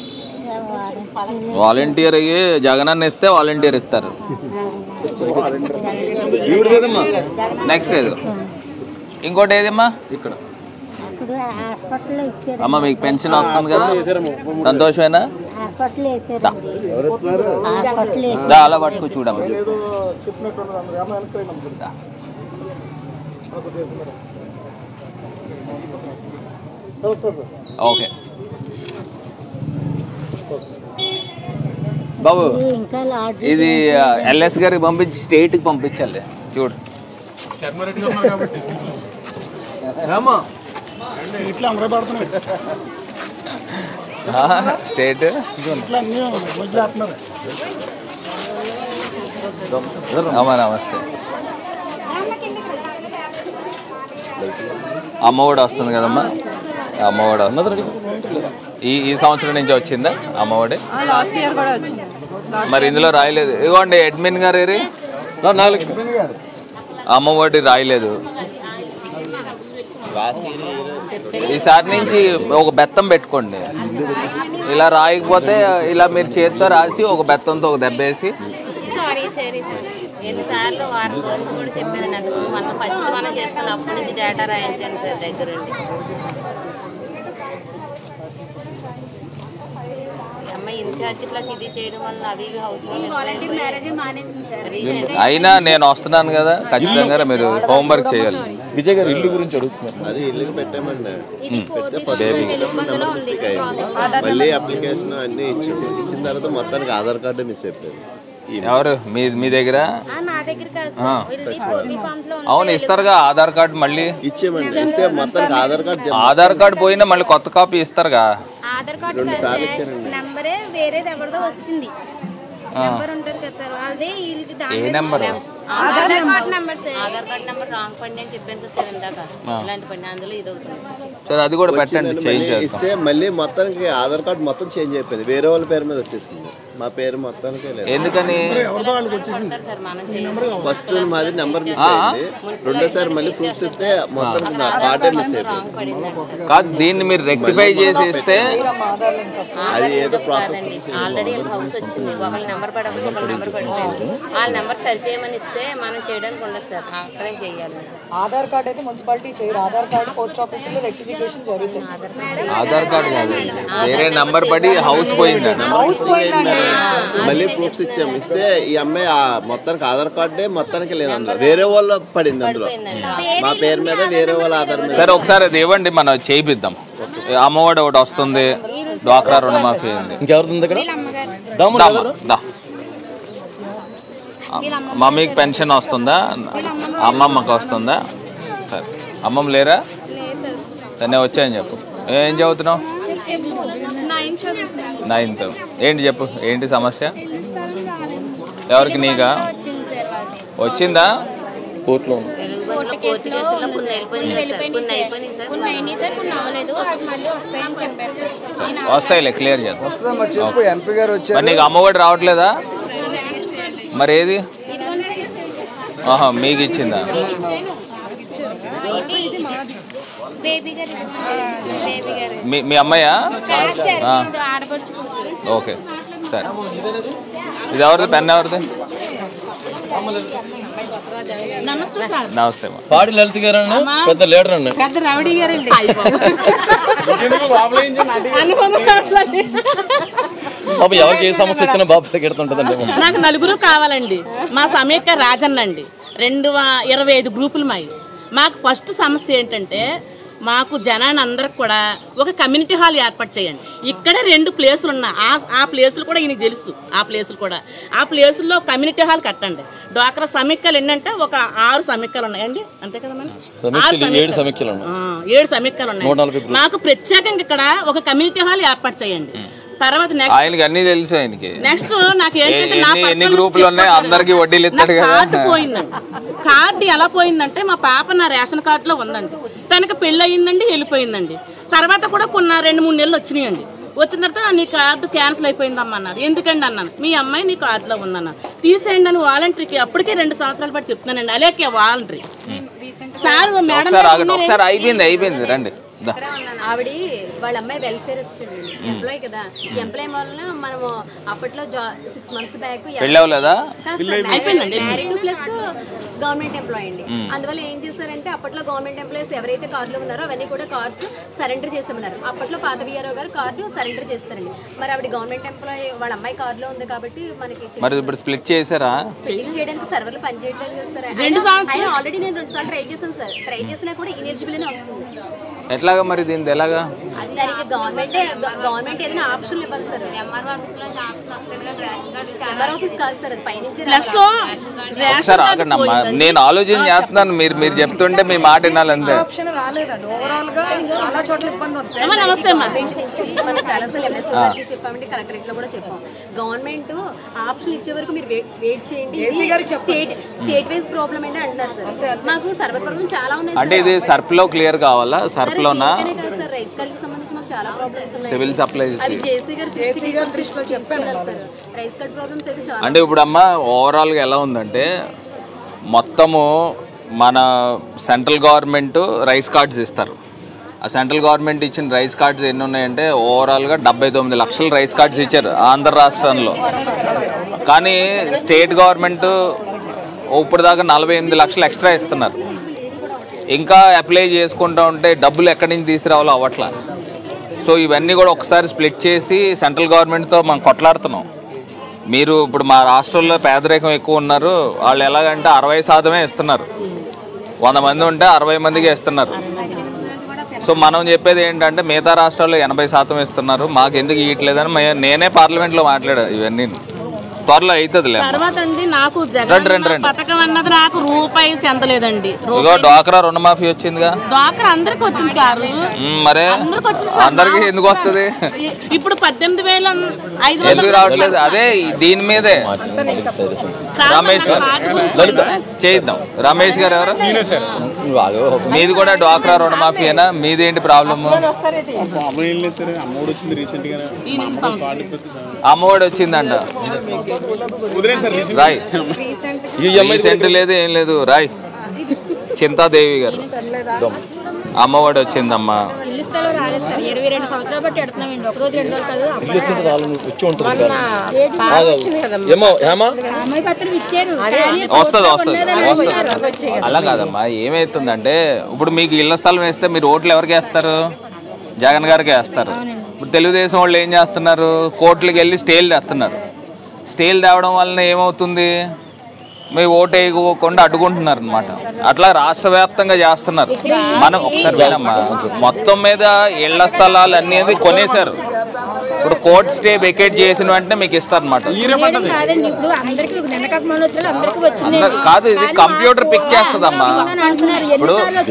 వాలంటీర్ అయ్యి జగన్ అన్న ఇస్తే వాలంటీర్ ఇస్తారు నెక్స్ట్ ఏదో ఇంకోటి ఏదమ్మా ఇక్కడ ఇప్పుడు హాస్పిటల్లో ఇచ్చారు అమ్మ మీకు పెన్షన్ వస్తుంది కదా సంతోషమేనా హాస్పిటల్ వేసారండి ఎవరు ఇస్తున్నారు హాస్పిటల్ వేసారు దా, అలా పట్టుకో చూడమ్మా దా. ఓకే బాబు ఇంకా లాడ్జ్ ఇది ఎల్ఎస్ గారికి పంపించి స్టేట్కి పంపించాలి చూడు ఇట్లా అమర పడుతున్నాయి స్టేట్ ఇట్లా అన్నీ వదిలేస్తున్నారు అమ్మా నమస్తే అమ్మఒడి వస్తుంది కదమ్మా అమ్మఒడి వస్తుంది ఈ ఈ సంవత్సరం నుంచి వచ్చిందా అమ్మఒడి లాస్ట్ ఇయర్ కూడా వచ్చింది మరి ఇందులో రాయలేదు ఇదిగోండి అడ్మిన్ గారు ఏరి నాగలక్ష్మి అమ్మఒడి రాయలేదు ఈసారి నుంచి ఒక బెత్తం పెట్టుకోండి ఇలా రాయకపోతే ఇలా మీరు చేతితో రాసి ఒక బెత్తంతో ఒక దెబ్బేసి సారీ సారీ ఎన్నిసార్లు వారం రోజులు కూడా చెప్పాను నాకు మనం ఫస్ట్ మనం చేసుకుని అప్పటి నుంచి డేటా రాయించాను సార్ దగ్గరుండి ఈ అమ్మాయి ఇన్ఛార్జ్ ప్లస్ ఇది చేయడం వల్ల అవి ఇవి హౌస్ అయినా నేను వస్తున్నాను కదా ఖచ్చితంగా మీరు హోంవర్క్ చేయాలి విజయ్ గారు ఇల్లు గురించి అడుగుతున్నారు అది ఇల్లు పెట్టామండి ఇది పెడితే ఫోర్ ఫస్ట్ డేస్ వెలుగుబందలో ఉంది మిస్టేక్ అయింది మళ్ళీ అప్లికేషన్ అన్నీ ఇచ్చాము ఇచ్చిన తర్వాత మొత్తానికి ఆధార్ కార్డు మిస్ అయిపోయింది ఈ ఎవరు మీ మీ దగ్గర ఆ, నా దగ్గర కాదు ఆ. సార్ ఇది పూర్తి ఫామ్స్ లో అవును ఇస్తారుగా ఆధార్ కార్డు మళ్ళీ ఇచ్చేమండి ఇస్తే మొత్తానికి ఆధార్ కార్డు జమ ఆధార్ కార్డు పోయినా మళ్ళీ కొత్త కాపీ ఇస్తారుగా ఆధార్ కార్డు రెండు కాదు సార్లు సార్ ఇచ్చారండి. నంబరే వేరేది ఎవరిదో వచ్చింది నెంబర్ ఉంటుంది కదా సార్ అదే వీళ్ళకి దాని ఏ మీద number Aadhaar card number sir Aadhaar card number wrong పడి అని చెప్పాను కదా సార్ ఇందాక ఆ. ఇలాంటి పని అందులో ఇది అవుతుంది సరే అది కూడా పెట్టండి వచ్చిందండి, చేంజ్ మళ్ళీ చేస్తాం ఇస్తే మళ్ళీ మొత్తానికి ఆధార్ కార్డు మొత్తం చేంజ్ అయిపోయింది వేరే వాళ్ళ పేరు మీద వచ్చేసింది మా పేరు మొత్తానికి లేదు ఎందుకని సార్ మనం చేయాలి ఫస్ట్ మాది నెంబర్ మిస్ ఆ? అయింది రెండోసారి మళ్ళీ ప్రూఫ్స్ ఇస్తే మొత్తానికి నా కార్డే మిస్ అయిపోయింది కాదు దీన్ని మీరు రెక్టిఫై చేసి ఇస్తే అది ఏదో ప్రాసెస్ ఆల్రెడీ హౌస్ వచ్చింది ఒకళ్ళ నెంబర్ పడకపోతే ఒకళ్ళ నెంబర్ పడిపోయింది వాళ్ళ నెంబర్ సరి చేయమని ఇస్తే మనం చేయడానికి ఉండదు సార్ అక్కడే చేయాలి ఆధార్ కార్డ్ అయితే మున్సిపాలిటీ చేయరు ఆధార్ కార్డు పోస్ట్ ఆఫీసులో రెక్టిఫికేషన్ జరుగుతుంది ఆధార్ కార్డు కాదు వేరే నంబర్ పడి హౌస్ పోయిందండి హౌస్ పోయిందండి మళ్ళీ ప్రూఫ్స్ ఇచ్చాము ఇస్తే ఈ అమ్మాయి ఆ మొత్తానికి ఆధార్ కార్డే మొత్తానికి లేదు అందులో వేరే వాళ్ళ పడింది అందులో మా పేరు మీద వేరే వాళ్ళ ఆధార్ మీద సరే ఒకసారి అది ఇవ్వండి మనం చేయిద్దాం అమ్మఒడి ఒకటి వస్తుంది డ్వాక్రా రుణమాఫీ అయింది ఇంకెవరిది ఉంది ఇక్కడ దమ్ము దా మమ్మీకి పెన్షన్ వస్తుందా అమ్మమ్మకి వస్తుందా సరే అమ్మమ్మ లేరా తనే వచ్చాయని చెప్పు ఏం చదువుతున్నావు నైన్ చదువుతున్నాను నైన్త్ ఏంటి చెప్పు ఏంటి సమస్య ఎవరికి నీకా వచ్చింది సార్ వాళ్ళది వచ్చిందా కోర్టులో కోర్టు కేసులో కొన్ని వెళ్ళిపోయినాయి సార్ కొన్ని అయిపోయినాయి సార్ కొన్ని అయినాయి సార్ కొన్ని అవ్వలేదు అవి మళ్ళీ వస్తాయని చెప్పారు సార్ నేను వస్తాయిలే క్లియర్ చేద్దాం వస్తుందమ్మా చెప్పు ఎంపీ గారు మరి వచ్చారు నీకు అమ్మఒడి రావట్లేదా మరి ఏది ఆహా మీకు ఇచ్చిందా ఇది బేబీ గారు బేబీ గారు మీ మీ అమ్మాయా కాదు సార్ ఆ, ఇది ఆడపడుచు కూతురు ఓకే సరే ఇది ఎవరిది పెన్ ఎవరిది నమస్తే సార్ నమస్తే అమ్మా పాడి లలిత గారు అన్న పెద్ద లీడర్ అన్న పెద్ద రౌడీ గారండి బాబు ఎవరికి ఏ సమస్య వచ్చినా బాబు ఎడుతుంటదండి నాకు నలుగురు కావాలండి మా సమీక రాజన్న అండి రెండు వ- ఇరవై ఐదు గ్రూపులు మాయి మాకు ఫస్ట్ సమస్య ఏంటంటే మాకు జనాన్ని అందరికి కూడా ఒక కమ్యూనిటీ హాల్ ఏర్పాటు చేయండి ఇక్కడే రెండు ప్లేసులు ఉన్నాయి ఆ ఆ ప్లేసులు కూడా ఈయనకి తెలుసు ఆ ప్లేసులు కూడా ఆ ప్లేసుల్లో కమ్యూనిటీ హాల్ కట్టండి డ్వాక్రా సమీక్షలు ఏంటంటే ఒక ఆరు సమీక్షలు ఉన్నాయండి అంతే కదా మేడం? ఆరు సమీక్షలు ఏడు సమీక్షలు. సమీక్షలు ఉన్నాయి ఆ, ఏడు సమీక్షలు నూట నలభై ఉన్నాయి గ్రూపులు. మాకు ప్రత్యేకంగా ఇక్కడ ఒక కమ్యూనిటీ హాల్ ఏర్పాటు చేయండి తర్వాత నెక్స్ట్ ఆయనకి అన్ని తెలుసు ఆయనకి నెక్స్ట్ నాకు ఏంటంటే నా ఎన్ని ఎన్ని personal గ్రూపులు ఉన్నాయి చెప్పాలి. అందరికి వడ్డీలు నా ఇస్తాడు కార్డు కదా పోయిందండి కార్డు ఎలా పోయిందంటే మా పాప నా రేషన్ కార్డులో ఉందండి తనకి పెళ్ళి అయ్యిందండి వెళ్ళిపోయిందండి తర్వాత కూడా కొన్ని రెండు మూడు నెలలు వచ్చినాయండి వచ్చిన తర్వాత నీ కార్డు క్యాన్సిల్ అయిపోయిందమ్మా అన్నారు ఎందుకండి అన్నాను మీ అమ్మాయి నీ కార్డులో ఉందన్న తీసేయండి అని వాలంటరీకి అప్పటికే రెండు సంవత్సరాల పాటు చెప్తున్నానండి అలాగే వాలంటరీ సార్ మేడం ఒకసారి ఆగండి ఒకసారి అయిపోయింది అయిపోయింది రండి దా. ఆవిడ వాళ్ళ అమ్మాయి వెల్ఫేర్ అసిస్టెంట్ ఎంప్లాయ్ కదా ఎంప్లాయ్ వల్ల మనము అప్పట్లో సిక్స్ మంత్స్ బ్యాక్ పెళ్ళి అవ్వలేదా? అయిపోయిందండి. మ్యారీడ్ ప్లస్ గవర్నమెంట్ ఎంప్లాయ్ అండి మ్మ్. అందువల్ల ఏం చేశారంటే అప్పట్లో గవర్నమెంట్ ఎంప్లాయీస్ ఎవరైతే కార్డులో ఉన్నారో అవన్నీ కూడా కార్డ్స్ సరెండర్ చేసామన్నారు అప్పట్లో పాత విఆర్ఓ గారు కార్డు సరెండర్ చేస్తారండి మరి ఆవిడ గవర్నమెంట్ ఎంప్లాయ్ వాళ్ళ అమ్మాయి కార్డులో ఉంది కాబట్టి మనకి మరి ఇప్పుడు స్ప్లిట్ చేసారా చెకింగ్ చేయడానికి సర్వర్లు పనిచేయట్లేదు కదా సార్ రెండు సంవత్సరాలు- ఆయన ఆల్రెడీ నేను రెండు సార్లు ట్రై చేశాను సార్ ట్రై చేసినా కూడా ఇనెలిజిబుల్ అనే వస్తుంది ఎట్లాగా మరి దీనిది ఎలాగా అది దానికి గవర్నమెంట్ గవర్నమెంట్ ఏదైనా ఆప్షన్ ఇవ్వాలి సార్ ఎంఆర్ఓ ఆఫీస్ లో ఆప్షన్ వస్తుంది ఎంఆర్ఓ ఆఫీస్ కాదు సార్ అది పైనుంచి ప్లస్ ఒకసారి ఆగండి అమ్మా నేను ఆలోచన చేస్తున్నాను మీరు మీరు చెప్తుంటే మీ మాట వినాలంతే ఆప్షన్ రాలేదండి ఓవరాల్ గా చాలా చోట్ల ఇబ్బంది ఉంది అమ్మా, నమస్తే అమ్మా. మనం చాలా సార్లు ఎంఎస్ ఆ. గారికి చెప్పామండి కలెక్టరేట్ లో కూడా చెప్పాం గవర్నమెంట్ ఆప్షన్ ఇచ్చే వరకు మీరు వెయిట్ వెయిట్ చేయండి జేసీ గారికి చెప్పండి. స్టేట్ స్టేట్ వైజ్ ప్రాబ్లం అంటే అంటున్నారు సార్ మాకు సర్వర్ ప్రాబ్లం చాలా ఉన్నాయి అంటే ఇది సర్ప్లో క్లియర్ కావాలా సర్ప్లోనా ఇక్కడే కాదు సార్ రైస్ కార్డుకి సంబంధించి మాకు చాలా ప్రాబ్లమ్స్ ఉన్నాయి సివిల్ సప్లైస్ అవి జేసీ గారు జేసీ గారి దృష్టిలో చెప్పాను సార్ రైస్ కార్డ్ ప్రాబ్లమ్స్ అయితే చాలా అంటే ఇప్పుడు అమ్మ ఓవరాల్గా ఎలా ఉందంటే మొత్తము మన సెంట్రల్ గవర్నమెంట్ రైస్ కార్డ్స్ ఇస్తారు ఆ సెంట్రల్ గవర్నమెంట్ ఇచ్చిన రైస్ కార్డ్స్ ఎన్ని ఉన్నాయంటే ఓవరాల్గా డెబ్బై తొమ్మిది లక్షల రైస్ కార్డ్స్ ఇచ్చారు ఆంధ్ర రాష్ట్రంలో కానీ స్టేట్ గవర్నమెంట్ ఇప్పుడు దాకా నలభై ఎనిమిది లక్షలు ఎక్స్ట్రా ఇస్తున్నారు ఇంకా అప్లై చేసుకుంటూ ఉంటే డబ్బులు ఎక్కడి నుంచి తీసుకురావాలో అవ్వట్లా సో ఇవన్నీ కూడా ఒకసారి స్ప్లిట్ చేసి సెంట్రల్ గవర్నమెంట్తో మనం కొట్లాడుతున్నాం మీరు ఇప్పుడు మా రాష్ట్రంలో పేదరికం ఎక్కువ ఉన్నారు వాళ్ళు ఎలాగంటే అరవై శాతమే ఇస్తున్నారు వంద మంది ఉంటే అరవై మందికి ఇస్తున్నారు సో మనం చెప్పేది ఏంటంటే మిగతా రాష్ట్రాల్లో ఎనభై శాతం ఇస్తున్నారు మాకు ఎందుకు ఇవ్వట్లేదని మే- నేనే పార్లమెంట్లో మాట్లాడా ఇవన్నీ త్వరలో అవుతుందిలే తర్వాత అండి నాకు రండి, జగన్ రండి, రండి. పథకం అన్నది నాకు రూపాయి చెందలేదండి ఇగో డ్వాక్రా రుణమాఫీ వచ్చిందిగా డాక్టర్ అందరికి వచ్చింది సార్ మ్మ్, మరే అందరికి వచ్చింది సార్. అందరికి ఎందుకు వస్తుంది ఇప్పుడు పద్దెనిమిది వేల ఐదు ఎందుకు వందలు రావట్లేదు అదే దీని మీదే సార్, రమేష్ మన గారు వాటి గురించి లలిత చేయిద్దాం రమేష్ గారు ఎవరు మీది కూడా డ్వాక్రా రుణమాఫీనా మీది ఏంటి ప్రాబ్లమ్ ప్రాబ్లం ఏం లేదు సార్ అమ్మఒడి వచ్చింది రీసెంట్ గా మా అమ్మ కార్డు పెట్టి అమ్మఒడి వచ్చిందంట కుదిరేది సార్ రీసెంట్ రాయ్ రీసెంట్ లేదు ఏం లేదు రాయ్ చింతాదేవి గారు అమ్మఒడి వచ్చిందమ్మా ఇల్లు స్థలం రాలేదు సార్ ఇరవై రెండు సంవత్సరాలు బట్టి ఎడుతున్నామండి ఒక రోజు రెండు రోజులు కాదు ఇల్లు వచ్చింది రాళ్ళు వచ్చి ఉంటుంది మొన్న కదా. పాప ఆగు. వచ్చింది కదమ్మా. ఏమో హేమా అమ్మాయి పత్రం ఇచ్చారు కానీ వస్తుంది పోస్టులో వస్తుంది ఉండేదని వస్తుంది అంటున్నారు. అలా కాదమ్మా ఏమవుతుందంటే ఇప్పుడు మీకు ఇళ్ల స్థలం వేస్తే మీరు ఓట్లు ఎవరికి వేస్తారు జగన్ గారికి వేస్తారు ఇప్పుడు తెలుగుదేశం వాళ్ళు ఏం చేస్తున్నారు కోర్టులకు వెళ్ళి స్టేలు తెస్తున్నారు స్టేలు తేవడం వలన ఏమవుతుంది మీ ఓటు వేయకుండా అడ్డుకుంటున్నారు అనమాట అట్లా రాష్ట్ర వ్యాప్తంగా చేస్తున్నారు మనం ఒకసారి వినమ్మా మొత్తం మీద ఇళ్ల స్థలాలు అనేది కొనేశారు ఇప్పుడు కోర్టు స్టే వెకేట్ చేసిన వెంటనే మీకు ఇస్తారనమాట చేయడం కాదండి ఇప్పుడు అందరికి నిన్న కాక మొన్న వచ్చిన అందరికి వచ్చింది అందరు- కాదు ఇది కంప్యూటర్ పిక్ చేస్తుందమ్మా ఇప్పుడు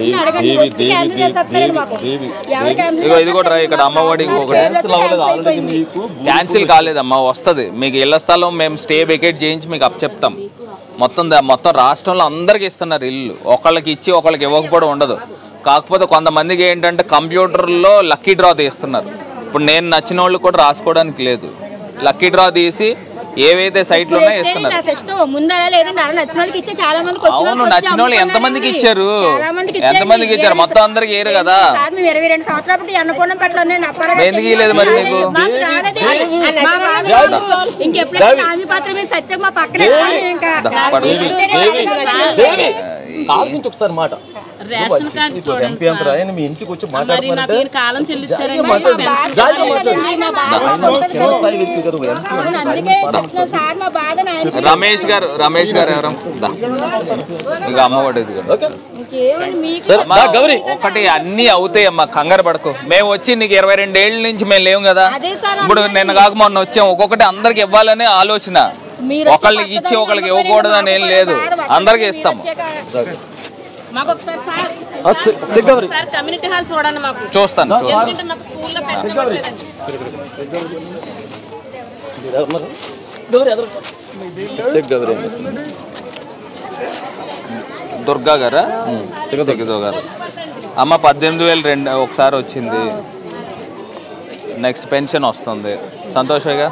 ఇగో ఇది కూడా రా ఇక్కడ అమ్మఒడి ఇంకొకటి క్యాన్సిల్ కాలేదమ్మా వస్తుంది మీకు ఇళ్ల స్థలం మేము స్టే వెకేట్ చేయించి మీకు అప్ చెప్తాం మొత్తం దా- మొత్తం రాష్ట్రంలో అందరికి ఇస్తున్నారు ఇల్లు ఒకళ్ళకి ఇచ్చి ఒకళ్ళకి ఇవ్వకపోవడం ఉండదు కాకపోతే కొంతమందికి ఏంటంటే కంప్యూటర్లో లక్కీ డ్రా తీస్తున్నారు ఇప్పుడు నేను నచ్చిన వాళ్ళు కూడా రాసుకోవడానికి లేదు లక్కీ డ్రా తీసి ఏవైతే సైట్లు ఉన్నాయో ఇస్తున్నారు నా ఇష్టం ముందర లేదండి అలా నచ్చిన వాళ్ళకి ఇచ్చే చాలా మందికి వచ్చిన అవును వాళ్ళకి వచ్చి నచ్చిన వాళ్ళు ఎంతమందికి ఇచ్చారు చాలా మందికి ఇచ్చారండి. ఎంతమందికి ఇచ్చారు మొత్తం అందరికి ఏరు కదా సార్ మేము ఇరవై రెండు సంవత్సరాలు బట్టి అన్నపూర్ణం పెట్టలేదు అప్పారా ఎందుకు ఇవ్వలేదు మరి మీకు? మాకు రాలేదే. మా బాధ జాగ్రత్త. మాకు ఇంకెప్పుడైనా హామీ పత్రం మీద సత్యం మా పక్కనే రాదు ఇంకా దా, పడు. కాదు నుంచి ఒకసారి మాట రేషన్ కార్డు ఇప్పుడు చూడండి ఎంపీ అంత రాయని మీ ఇంటికి వచ్చి మరి నాకు మాట్లాడమంటే ఈయన కాలం చెల్లించారండి జాగ్రత్త మాట్లాడు. ఆయన చిన్న స్థాయి వ్యక్తి గారు ఎంపీ అవును, అందుకే చెప్తున్నా సార్ మా బాధ నాయన రమేష్ గారు రమేష్ గారు ఎవరు దా. ఇక అమ్మఒడి ఇది కూడా. ఇంకేముంది మీకు సరే, అమ్మా, ఒకటి అన్ని అవుతాయి అమ్మా కంగారు పడకు మేము వచ్చి నీకు ఇరవై రెండేళ్ల నుంచి మేము లేవు కదా అదే సార్ ఇప్పుడు నిన్న కాక మొన్న వచ్చాం ఒక్కొక్కటి అందరికి ఇవ్వాలనే ఆలోచన మీరు ఒకళ్ళకి ఇచ్చి ఒకళ్ళకి ఇవ్వకూడదు అని ఏం లేదు అందరికి ఇస్తాము మాకు ఒకసారి సార్ ఆ, సి- సిగ్గవరి. సార్ కమ్యూనిటీ హాల్ చూడండి మాకు చూస్తాను, చూస్తాను. ఎందుకంటే మాకు స్కూల్లో పెట్టలేదండి మీరు ఎవరు మరి? గౌరీ ఎదురు. సిగ్ గౌరీ అండి. దుర్గా గారా సిగదో గారు అమ్మ పద్దెనిమిది వేలు రెండు ఒకసారి వచ్చింది నెక్స్ట్ పెన్షన్ వస్తుంది సంతోషేగా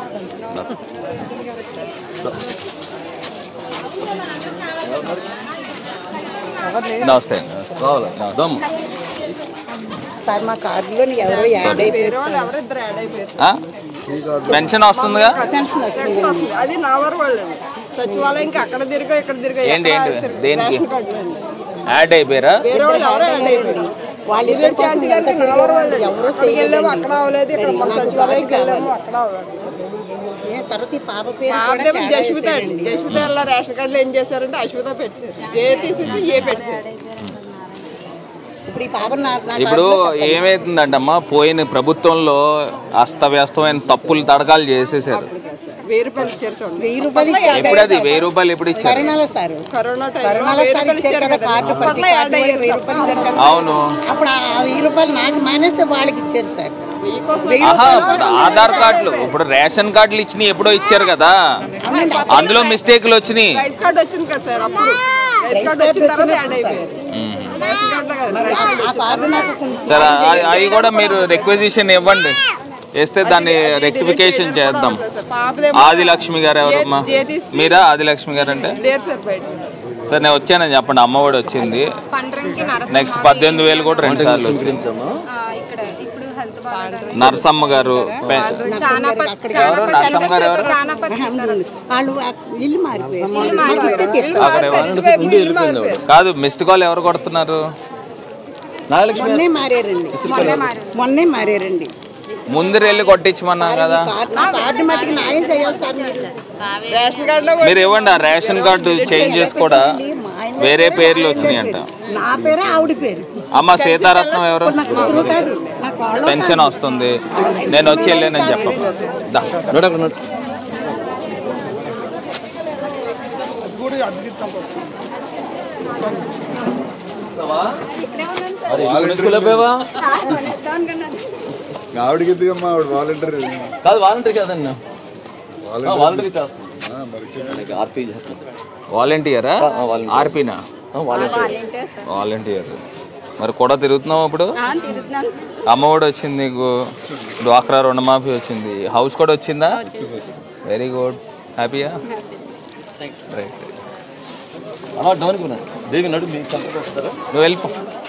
నమస్తే రావాలి దమ్ సార్ మా కార్డులో ఎవరో యాడ్ Sorry. అయిపోయారు ఎవరు ఇద్దరు యాడ్ అయిపోయారు ఆ? పెన్షన్ వస్తుందిగా పెన్షన్ వస్తుంది అది నా వారు వాళ్ళు సచివాలయంకి అక్కడ తిరిగా ఇక్కడ తిరిగా ఏంటి ఎక్కడ ఏంటి తిరిగా. దేనికి రేషన్ కార్డులు అండి. యాడ్ అయిపోయారా వేరే వాళ్ళు ఎవరో యాడ్ అయిపోయారు వాళ్ళు ఇదే ఛాన్స్ గారికి నా వారు వాళ్ళు ఎవరో అక్కడికి వెళ్ళాము చేయలేదండి. అక్కడ అవ్వలేదు ఇక్కడ మన నాకు సచివాలయంకి బాగా వెళ్ళాము కావాలి. అక్కడ అవ్వలేదు ఏ తర్వాత ఈ పాప పేరు కూడా పాపదేమో తేడా జస్మిత అండి వేశారండి. జస్మిత ఎలా రేషన్ కార్డులు ఏం చేశారంటే అశ్విత పెట్టారు జే తీసేసి ఏ పెట్టారు ఇప్పుడు ఈ పాప నా నా ఇప్పుడు కార్డులో ఏమైతుందంటమ్మా పోయిన ప్రభుత్వంలో అస్తవ్యస్తమైన తప్పులు తడకాలు చేసేసారు వెయ్యి రూపాయలు ఇచ్చారు చూడండి వెయ్యి రూపాయలు ఇచ్చారు ఎప్పుడు అది వెయ్యి రూపాయలు ఎప్పుడు ఇచ్చారు కరోనాలో సార్ కరోనా టైంలో కరోనాలో వెయ్యి సార్ రూపాయలు ఇచ్చారు ఇచ్చారు కదా కదా కార్డు ప్రతి అప్పట్లో యాడ్ కార్డు అయ్యారు వెయ్యి రూపాయలు ఇచ్చారు కదా అవును అప్పుడు ఆ వెయ్యి రూపాయలు నాకు మానేస్తే వాళ్ళకి ఇచ్చారు సార్ వెయ్యి ఆహా రూపాయలు ఇప్పుడు ఆధార్ కార్డులు ఇప్పుడు రేషన్ కార్డులు ఇచ్చినాయి ఎప్పుడో ఇచ్చారు కదా అందులో మిస్టేక్లు వచ్చినాయి రైస్ కార్డు వచ్చింది కదా సార్ అప్పుడు రైస్ కార్డు వచ్చిన తర్వాత యాడ్ అయిపోయారు రేషన్ కార్డులో కదా మరి ఆ- ఆ కార్డు నాకు కొంచెం సరే అవి- అవి కూడా మీరు రిక్వెజిషన్ ఇవ్వండి వేస్తే దాన్ని రెక్టిఫికేషన్ చేద్దాం ఆదిలక్ష్మి గారు ఎవరమ్మా మీరా ఆదిలక్ష్మి గారు అంటే లేరు సార్ బయట సరే నేను వచ్చానని చెప్పండి అమ్మఒడి వచ్చింది పండ్రంకి నరసమ్మ నెక్స్ట్ పద్దెనిమిది వేలు కూడా రెండు సార్లు వచ్చింది ఆ, ఇక్కడ ఇప్పుడు హెల్త్ బాగా నరసమ్మ గారు పె- ఎవరు నరసమ్మ గారు ఎవరు వాళ్ళు ఆ ఇల్లు మారిపోయారు మాకు ఇస్తే తీర్థం. అక్కడ ఎవరు? కాదు మిస్డ్ కాల్ ఎవరు కొడుతున్నారు మొన్నే మారారండి మొన్నే మారారండి ముందు వెళ్ళి కొట్టించమన్నాం కదా కార్డు- నా కార్డు మట్టికి న్యాయం చేయాలి సార్ మీరు రేషన్ కార్డులో మీరు ఇవ్వండి ఆ రేషన్ కార్డు చేంజ్ చేసి కూడా వేరే పేర్లు వచ్చినాయి అంట నా పేరే ఆవిడ పేరు అమ్మ సీతారత్నం ఎవరు నాకు కూతురు కాదు నా కోడలు పెన్షన్ వస్తుంది నేను వచ్చి వెళ్ళానని చెప్పమ్మా దా. నోడు అక్కడ నోడు అరే ఇక్కడ నుంచి వెళ్ళిపోయావా? ఆవిడకి ఎందుకమ్మా ఆవిడ వాలంటీర్ కాదు వాలంటీర్ కాదన్న వాలంటీర్ చేస్తాను మనకి ఆర్పీ చేస్తాను సార్ వాలంటీయరా ఆ, వాలంటీర్. ఆర్పీనా వాలంటీర్ సార్ వాలంటీర్ మరి కూడా తిరుగుతున్నావు అప్పుడు ఆ, తిరుగుతున్నాను సార్. అమ్మ కూడా వచ్చింది నీకు డ్వాక్రా రుణమాఫీ వచ్చింది హౌస్ కూడా వచ్చిందా వెరీ గుడ్ హ్యాపీయా రైట్ అలా డౌన్కి ఉన్నాడు దేవి నడు మీ కంపెనీ వస్తారా నువ్వు వెళ్ళిపో